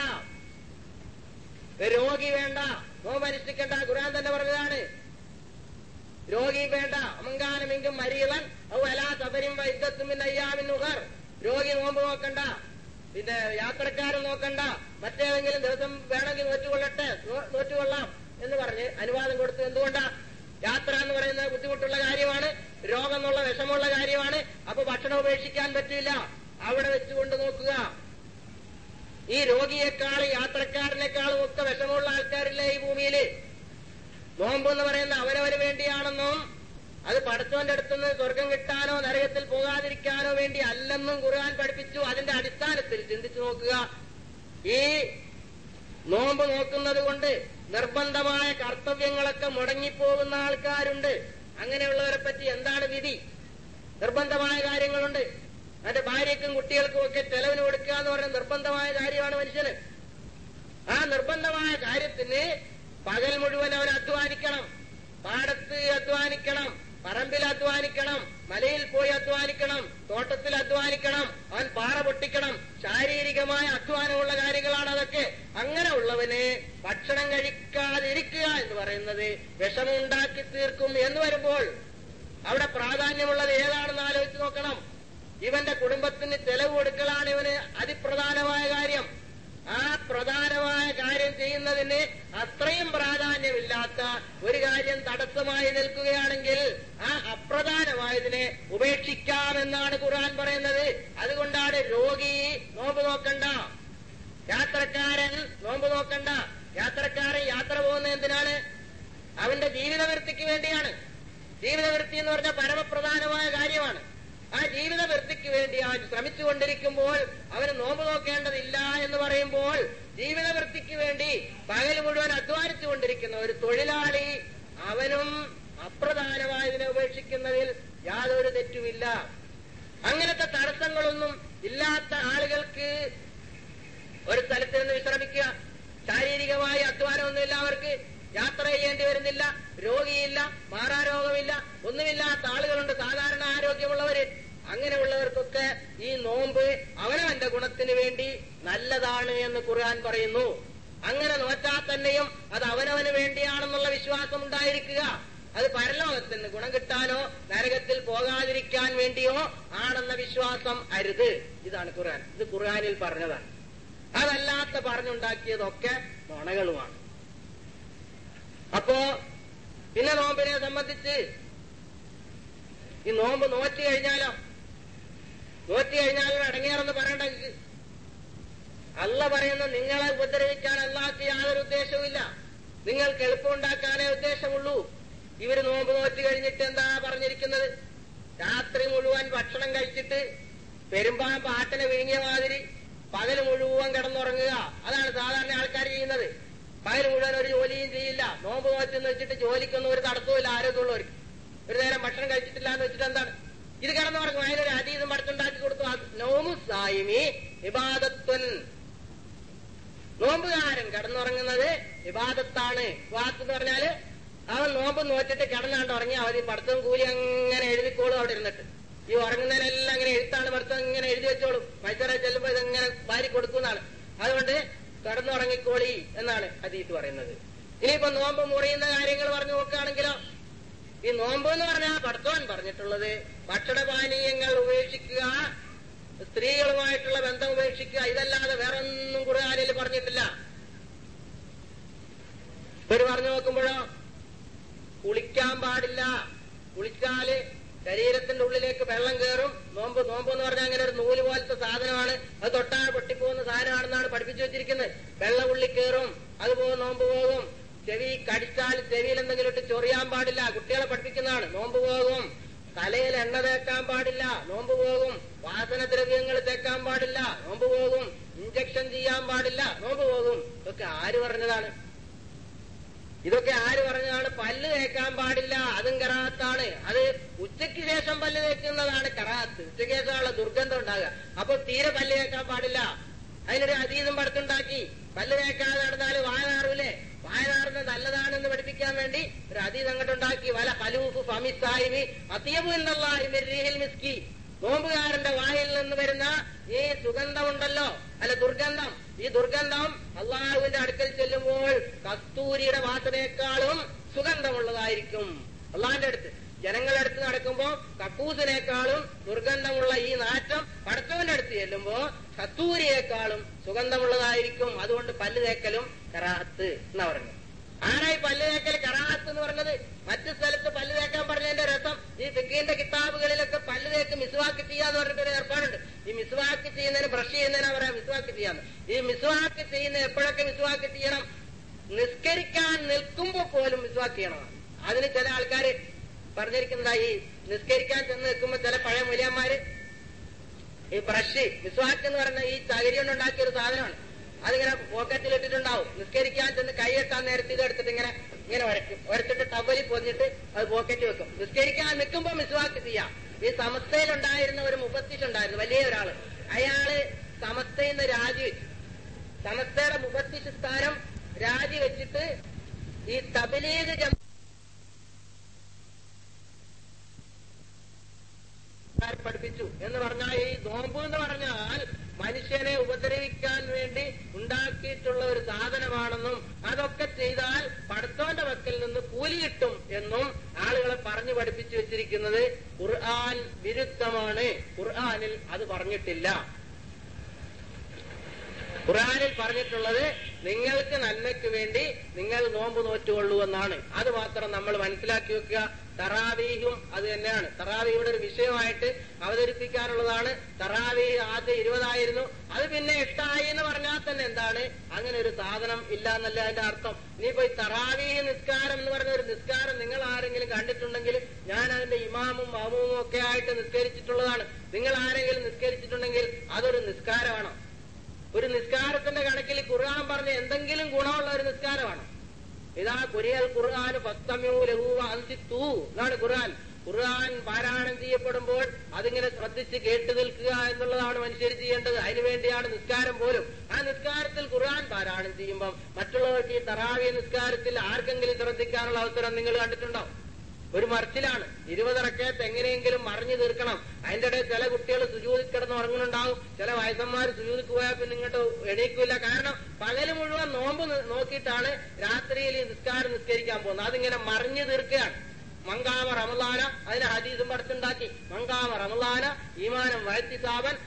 രോഗി വേണ്ട നോമ്പ് അനുഷ്ഠിക്കേണ്ട ഖുർആൻ തന്നെ പറഞ്ഞതാണ് രോഗി വേണ്ട അമങ്കാനമെങ്കും മരീവൻ ഔ അലാ സബരിം വൈദ്യത്തും അയ്യാമിൻ ഉഹർ രോഗി നോമ്പ് നോക്കണ്ട പിന്നെ യാത്രക്കാരൻ നോക്കണ്ട മറ്റേതെങ്കിലും ദിവസം വേണമെങ്കിൽ നോറ്റുകൊള്ളട്ടെ നോ- നോറ്റുകൊള്ളാം എന്ന് പറഞ്ഞ് അനുവാദം കൊടുത്തു എന്തുകൊണ്ടാ യാത്ര എന്ന് പറയുന്നത് ബുദ്ധിമുട്ടുള്ള കാര്യമാണ് രോഗം എന്നുള്ള വിഷമുള്ള കാര്യമാണ് അപ്പൊ ഭക്ഷണം ഉപേക്ഷിക്കാൻ പറ്റില്ല അവിടെ വെച്ചുകൊണ്ട് നോക്കുക ഈ രോഗിയെക്കാളും യാത്രക്കാരനേക്കാളും ഒക്കെ വിഷമുള്ള ആൾക്കാരില്ലേ ഈ ഭൂമിയില് നോമ്പ് എന്ന് പറയുന്നത് അവനവന് വേണ്ടിയാണെന്നും അത് പടച്ചവന്റെ അടുത്തുനിന്ന് സ്വർഗം കിട്ടാനോ നരകത്തിൽ പോകാതിരിക്കാനോ വേണ്ടി അല്ലെന്നും ഖുർആൻ പഠിപ്പിച്ചു അതിന്റെ അടിസ്ഥാനത്തിൽ ചിന്തിച്ചു നോക്കുക ഈ നോമ്പ് നോക്കുന്നത് കൊണ്ട് നിർബന്ധമായ കർത്തവ്യങ്ങളൊക്കെ മുടങ്ങിപ്പോകുന്ന ആൾക്കാരുണ്ട് അങ്ങനെയുള്ളവരെ പറ്റി എന്താണ് വിധി നിർബന്ധമായ കാര്യങ്ങളുണ്ട് അതിന്റെ ഭാര്യയ്ക്കും കുട്ടികൾക്കും ഒക്കെ ചെലവിന് കൊടുക്കുക എന്ന് പറയുന്ന നിർബന്ധമായ കാര്യമാണ് മനുഷ്യന് ആ നിർബന്ധമായ കാര്യത്തിന് പകൽ മുഴുവൻ അവൻ അധ്വാനിക്കണം പാടത്ത് അധ്വാനിക്കണം പറമ്പിൽ അധ്വാനിക്കണം മലയിൽ പോയി അധ്വാനിക്കണം തോട്ടത്തിൽ അധ്വാനിക്കണം അവൻ പാറ പൊട്ടിക്കണം ശാരീരികമായ അധ്വാനമുള്ള കാര്യങ്ങളാണ് അതൊക്കെ അങ്ങനെ ഉള്ളവന് ഭക്ഷണം കഴിക്കാതിരിക്കുക എന്ന് പറയുന്നത് വിഷമുണ്ടാക്കി തീർക്കും എന്ന് വരുമ്പോൾ അവിടെ പ്രാധാന്യമുള്ളത് ഏതാണെന്ന് ആലോചിച്ച് നോക്കണം ഇവന്റെ കുടുംബത്തിന് ചെലവ് കൊടുക്കലാണ് ഇവന് അതിപ്രധാനമായ കാര്യം ആ പ്രധാനമായ കാര്യം ചെയ്യുന്നതിന് അത്രയും പ്രാധാന്യമില്ലാത്ത ഒരു കാര്യം തടസ്സമായി നിൽക്കുകയാണെങ്കിൽ ആ അപ്രധാനമായതിനെ ഉപേക്ഷിക്കാമെന്നാണ് ഖുർആൻ പറയുന്നത് അതുകൊണ്ടാണ് രോഗി നോമ്പ് നോക്കണ്ട യാത്രക്കാരൻ നോമ്പ് നോക്കണ്ട യാത്രക്കാരൻ യാത്ര പോകുന്നത് എന്തിനാണ് അവന്റെ ജീവിതവൃത്തിക്ക് വേണ്ടിയാണ് ജീവിതവൃത്തി എന്ന് പറഞ്ഞാൽ പരമപ്രധാനമായ കാര്യമാണ് ആ ജീവിതവൃത്തിക്ക് വേണ്ടി അവൻ ശ്രമിച്ചുകൊണ്ടിരിക്കുമ്പോൾ അവന് നോമ്പ് നോക്കേണ്ടതില്ല എന്ന് പറയുമ്പോൾ ജീവിതവൃത്തിക്ക് വേണ്ടി പകൽ മുഴുവൻ അധ്വാനിച്ചുകൊണ്ടിരിക്കുന്ന ഒരു തൊഴിലാളി അവനും അപ്രധാനമായതിനെ ഉപേക്ഷിക്കുന്നതിൽ യാതൊരു തെറ്റുമില്ല അങ്ങനത്തെ തടസ്സങ്ങളൊന്നും ഇല്ലാത്ത ആളുകൾക്ക് ഒരു സ്ഥലത്ത് നിന്ന് വിശ്രമിക്കുക ശാരീരികമായ അധ്വാനമൊന്നുമില്ല അവർക്ക് യാത്ര ചെയ്യേണ്ടി വരുന്നില്ല രോഗിയില്ല മാറാരോഗമില്ല ഒന്നുമില്ലാത്ത ആളുകളുണ്ട് സാധാരണ ആരോഗ്യമുള്ളവര് അങ്ങനെയുള്ളവർക്കൊക്കെ ഈ നോമ്പ് അവനവന്റെ ഗുണത്തിന് വേണ്ടി നല്ലതാണ് എന്ന് ഖുർആൻ പറയുന്നു അങ്ങനെ നോറ്റാൽ തന്നെയും അത് അവനവന് വേണ്ടിയാണെന്നുള്ള വിശ്വാസം ഉണ്ടായിരിക്കുക അത് പരലോകത്തിന് ഗുണം കിട്ടാനോ നരകത്തിൽ പോകാതിരിക്കാൻ വേണ്ടിയോ ആണെന്ന വിശ്വാസം അരുത് ഇതാണ് ഖുർആൻ ഇത് ഖുർആനിൽ പറഞ്ഞതാണ് അതല്ലാത്ത പറഞ്ഞുണ്ടാക്കിയതൊക്കെ നുണകളുമാണ് അപ്പോ പിന്നെ നോമ്പിനെ സംബന്ധിച്ച് ഈ നോമ്പ് നോറ്റ് കഴിഞ്ഞാലോ നോറ്റ് കഴിഞ്ഞാൽ അടങ്ങിയാറെന്ന് പറയണ്ടെങ്കിൽ അല്ല പറയുന്ന നിങ്ങളെ ഉപദ്രവിക്കാൻ അള്ളാഹ്ക്ക് യാതൊരു ഉദ്ദേശവുമില്ല നിങ്ങൾക്ക് എളുപ്പമുണ്ടാക്കാനേ ഉദ്ദേശമുള്ളൂ ഇവര് നോമ്പ് നോറ്റ് കഴിഞ്ഞിട്ട് എന്താ പറഞ്ഞിരിക്കുന്നത് രാത്രി മുഴുവൻ ഭക്ഷണം കഴിച്ചിട്ട് പെരുമ്പാമ്പ് ആട്ടിനെ വിഴുങ്ങിയ മാതിരി പകൽ മുഴുവൻ കിടന്നുറങ്ങുക അതാണ് സാധാരണ ആൾക്കാർ ചെയ്യുന്നത് പകൽ മുഴുവൻ ഒരു ജോലിയും ചെയ്യില്ല നോമ്പ് നോറ്റെന്ന് വെച്ചിട്ട് ജോലിക്കൊന്നും ഒരു തടസ്സമില്ല ആരോഗ്യമുള്ളവർക്ക് ഒരു നേരം ഭക്ഷണം കഴിച്ചിട്ടില്ല എന്ന് വെച്ചിട്ട് എന്താണ് ഇത് കിടന്നുറങ്ങും അതിനൊരു അതീതം പഠിച്ചുണ്ടാക്കി കൊടുത്തു നോമു സായിമി ഇബാദത്വൻ നോമ്പുകാരൻ കിടന്നുറങ്ങുന്നത് ഇബാദത്താണ് വാത്ത് എന്ന് പറഞ്ഞാല് അവൻ നോമ്പ് നോറ്റിട്ട് കിടന്നാണ്ട് ഉറങ്ങി അവധി പഠിത്തവും കൂലി അങ്ങനെ എഴുതിക്കോളും അവിടെ ഇരുന്നിട്ട് ഈ ഉറങ്ങുന്നതിനെല്ലാം അങ്ങനെ എഴുത്താണ് ഭർത്താവ് ഇങ്ങനെ എഴുതി വെച്ചോളും മത്സരം ചെല്ലുമ്പോൾ ഇതങ്ങനെ വാരി കൊടുക്കുന്നതാണ് അതുകൊണ്ട് കടന്നുറങ്ങിക്കോളി എന്നാണ് ഹദീസ് പറയുന്നത് ഇനിയിപ്പോ നോമ്പ് മുറിയുന്ന കാര്യങ്ങൾ പറഞ്ഞു നോക്കുകയാണെങ്കിലോ ഈ നോമ്പ് എന്ന് പറഞ്ഞാൽ പടത്തോൻ പറഞ്ഞിട്ടുള്ളത് ഭക്ഷണപാനീയങ്ങൾ ഉപേക്ഷിക്കുക സ്ത്രീകളുമായിട്ടുള്ള ബന്ധം ഉപേക്ഷിക്കുക ഇതല്ലാതെ വേറെ ഒന്നും ഖുർആാനിൽ പറഞ്ഞിട്ടില്ല ഇവര് പറഞ്ഞു നോക്കുമ്പോഴോ കുളിക്കാൻ പാടില്ല കുളിച്ചാല് ശരീരത്തിന്റെ ഉള്ളിലേക്ക് വെള്ളം കയറും നോമ്പ് നോമ്പ് എന്ന് പറഞ്ഞാൽ അങ്ങനെ ഒരു നൂല് പോലത്തെ സാധനമാണ് അത് തൊട്ടാൽ പൊട്ടിപ്പോകുന്ന സാധനമാണെന്നാണ് പഠിപ്പിച്ചു വെച്ചിരിക്കുന്നത് വെള്ളം ഉള്ളിൽ കയറും അതുപോലെ നോമ്പ് പോകും ചെവി കടിച്ചാൽ ചെവിയിൽ എന്തെങ്കിലും ഇട്ട് ചൊറിയാൻ പാടില്ല കുട്ടികളെ പഠിപ്പിക്കുന്നതാണ് നോമ്പ് പോകും തലയിൽ എണ്ണ തേക്കാൻ പാടില്ല നോമ്പ് പോകും വാസന ദ്രവ്യങ്ങൾ തേക്കാൻ പാടില്ല നോമ്പ് പോകും ഇഞ്ചക്ഷൻ ചെയ്യാൻ പാടില്ല നോമ്പ് പോകും ഇതൊക്കെ ആര് പറഞ്ഞതാണ് ഇതൊക്കെ ആര് പറഞ്ഞതാണ് പല്ല് തേക്കാൻ പാടില്ല അതും കറാത്താണ് അത് ഉച്ചയ്ക്ക് ശേഷം പല്ല് തേക്കുന്നതാണ് കറാത്ത് ഉച്ചയ്ക്ക് ശേഷമുള്ള ദുർഗന്ധം ഉണ്ടാകുക അപ്പൊ തീരെ പല്ല് തേക്കാൻ പാടില്ല അതിനൊരു അതീതം പടുത്തുണ്ടാക്കി പല്ല് തേക്കാതെ നടന്നാൽ വായ നാറില്ലേ വായ നാറുന്നത് നല്ലതാണെന്ന് പഠിപ്പിക്കാൻ വേണ്ടി ഒരു അതീതം അങ്ങോട്ടുണ്ടാക്കി വല ഹലൂഫ് ഫമിസായിമി അത്തിയബുല്ലാഹിമിൽ മിസ്കി നോമ്പുകാരന്റെ വായിൽ നിന്ന് വരുന്ന ഈ സുഗന്ധമുണ്ടല്ലോ അല്ല ദുർഗന്ധം ഈ ദുർഗന്ധം അള്ളാഹുവിന്റെ അടുക്കൽ ചെല്ലുമ്പോൾ കസ്തൂരിയുടെ വാസനയെക്കാളും സുഗന്ധമുള്ളതായിരിക്കും അള്ളാഹിന്റെ അടുത്ത് ജനങ്ങളുടെ അടുത്ത് നടക്കുമ്പോ കക്കൂസിനേക്കാളും ദുർഗന്ധമുള്ള ഈ നാറ്റം പടച്ചവന്റെ അടുത്ത് ചെല്ലുമ്പോ കസ്തൂരിയേക്കാളും സുഗന്ധമുള്ളതായിരിക്കും അതുകൊണ്ട് പല്ല് തേക്കലും കറാത്ത് എന്നാ പറഞ്ഞത് ആരായി പല്ല് തേക്കൽ കറാത്ത് എന്ന് പറഞ്ഞത് മറ്റു സ്ഥലത്ത് പല്ല് തേക്കാൻ പറഞ്ഞതിന്റെ രസം ഈ ഫിക്കീന്റെ കിതാബുകളിലൊക്കെ പല്ല് തേക്ക് മിസ്വാക്ക് ചെയ്യാന്ന് പറഞ്ഞിട്ടൊരു ഏർപ്പാടുണ്ട് ഈ മിസ്വാക്ക് ചെയ്യുന്നതിന് ബ്രഷ് ചെയ്യുന്നതിനാ പറയാ മിസ്വാക്ക് ചെയ്യാന്ന് ഈ മിസ്വാക്ക് ചെയ്യുന്ന എപ്പോഴൊക്കെ മിസ്വാക്ക് ചെയ്യണം നിസ്കരിക്കാൻ നിൽക്കുമ്പോ പോലും മിസ്വാക്ക് ചെയ്യണം അതിന് ചില ആൾക്കാര് പറഞ്ഞിരിക്കുന്നതാ ഈ നിസ്കരിക്കാൻ ചെന്ന് നിൽക്കുമ്പോ ചില പഴയ മൂല്യന്മാര് ഈ ബ്രഷ് മിസ്വാക്ക് എന്ന് പറഞ്ഞ ഈ ചകിരി കൊണ്ടുണ്ടാക്കിയ ഒരു സാധനമാണ് അതിങ്ങനെ പോക്കറ്റിൽ ഇട്ടിട്ടുണ്ടാവും നിസ്കരിക്കാൻ ചെന്ന് കൈയെട്ടാൻ നേരത്തെ ഇത് എടുത്തിട്ട് ഇങ്ങനെ ഇങ്ങനെ വരയ്ക്കും വരച്ചിട്ട് ടവലിൽ പൊതിഞ്ഞിട്ട് അത് പോക്കറ്റ് വെക്കും നിസ്കരിക്കാൻ നിൽക്കുമ്പോ മിസ്വാക്ക് ചെയ്യാം ഈ സമസ്തയിലുണ്ടായിരുന്ന ഒരു മുപ്പത്തിഷ് ഉണ്ടായിരുന്നു വലിയ ഒരാള് അയാള് സമസ്തയിൽ നിന്ന് രാജിവെച്ചു സമസ്തയുടെ മുപ്പത്തിഷ് സ്ഥാനം രാജിവെച്ചിട്ട് ഈ തബലീഗ് ജമ പഠിപ്പിച്ചു എന്ന് പറഞ്ഞാൽ ഈ നോമ്പ് എന്ന് പറഞ്ഞാൽ മനുഷ്യനെ ഉപദ്രവിക്കാൻ വേണ്ടി ഉണ്ടാക്കിയിട്ടുള്ള ഒരു സാധനമാണെന്നും അതൊക്കെ ചെയ്താൽ പടത്തോന്റെ വക്കിൽ നിന്ന് കൂലി കിട്ടും എന്നും ആളുകളെ പറഞ്ഞു പഠിപ്പിച്ചു വെച്ചിരിക്കുന്നത് ഖുർആൻ വിരുദ്ധമാണ് ഖുർആനിൽ അത് പറഞ്ഞിട്ടില്ല ഖുർആനിൽ പറഞ്ഞിട്ടുള്ളത് നിങ്ങൾക്ക് നന്മയ്ക്ക് വേണ്ടി നിങ്ങൾ നോമ്പ് നോറ്റുകൊള്ളൂ എന്നാണ് അത് മാത്രം നമ്മൾ മനസ്സിലാക്കി വെക്കുക തറാവീഹും അത് തന്നെയാണ് തറാവീയുടെ ഒരു വിഷയമായിട്ട് അവതരിപ്പിക്കാനുള്ളതാണ് തറാവീഹ് ആദ്യം ഇരുപതായിരുന്നു അത് പിന്നെ എട്ടായി എന്ന് പറഞ്ഞാൽ തന്നെ എന്താണ് അങ്ങനെ ഒരു സാധനം ഇല്ല എന്നല്ല അതിന്റെ അർത്ഥം ഇനിയിപ്പോ ഈ തറാവീഹ് നിസ്കാരം എന്ന് പറഞ്ഞ ഒരു നിസ്കാരം നിങ്ങൾ ആരെങ്കിലും കണ്ടിട്ടുണ്ടെങ്കിൽ ഞാൻ അതിന്റെ ഇമാമും മാമൂമും ഒക്കെ ആയിട്ട് നിസ്കരിച്ചിട്ടുള്ളതാണ് നിങ്ങൾ ആരെങ്കിലും നിസ്കരിച്ചിട്ടുണ്ടെങ്കിൽ അതൊരു നിസ്കാരമാണോ ഒരു നിസ്കാരത്തിന്റെ കണക്കിൽ ഖുർആൻ പറഞ്ഞ എന്തെങ്കിലും ഗുണമുള്ള ഒരു നിസ്കാരമാണ് ഇതാ കുരിയൽ ഖുർആൻ ഫസ്തമ്യൂ ലഹൂവ അൻസിത്തു എന്നാണ് ഖുർആൻ ഖുർആൻ പാരായണം ചെയ്യപ്പെടുമ്പോൾ അതിങ്ങനെ ശ്രദ്ധിച്ച് കേട്ടു നിൽക്കുക എന്നുള്ളതാണ് മനുഷ്യർ ചെയ്യേണ്ടത് അതിനുവേണ്ടിയാണ് നിസ്കാരം പോലും ആ നിസ്കാരത്തിൽ ഖുർആൻ പാരായണം ചെയ്യുമ്പം മറ്റുള്ളവർക്ക് ഈ തറാവിയ നിസ്കാരത്തിൽ ആർക്കെങ്കിലും ശ്രദ്ധിക്കാനുള്ള അവസരം നിങ്ങൾ കണ്ടിട്ടുണ്ടോ ഒരു മറിച്ചിലാണ് ഇരുപതിറക്കത്ത് എങ്ങനെയെങ്കിലും മറിഞ്ഞു തീർക്കണം അതിന്റെ ഇടയിൽ ചില കുട്ടികൾ സുജൂതിൽ കിടന്ന് ഉറങ്ങുന്നുണ്ടാവും ചില വയസ്സന്മാർ സുജൂതിക്ക് പോയാൽ പിന്നെ ഇങ്ങോട്ട് എണീക്കില്ല കാരണം പകല് മുഴുവൻ നോമ്പ് നി- നോക്കിയിട്ടാണ് രാത്രിയിൽ ഈ നിസ്കാരം നിസ്കരിക്കാൻ പോകുന്നത് അതിങ്ങനെ മറിഞ്ഞു തീർക്കുകയാണ് മങ്കാമ റമലാന അതിന് ഹദീസും പഠിച്ചുണ്ടാക്കി മങ്കാമ റമലാന ഈമാനം വഴത്തി സാവൻ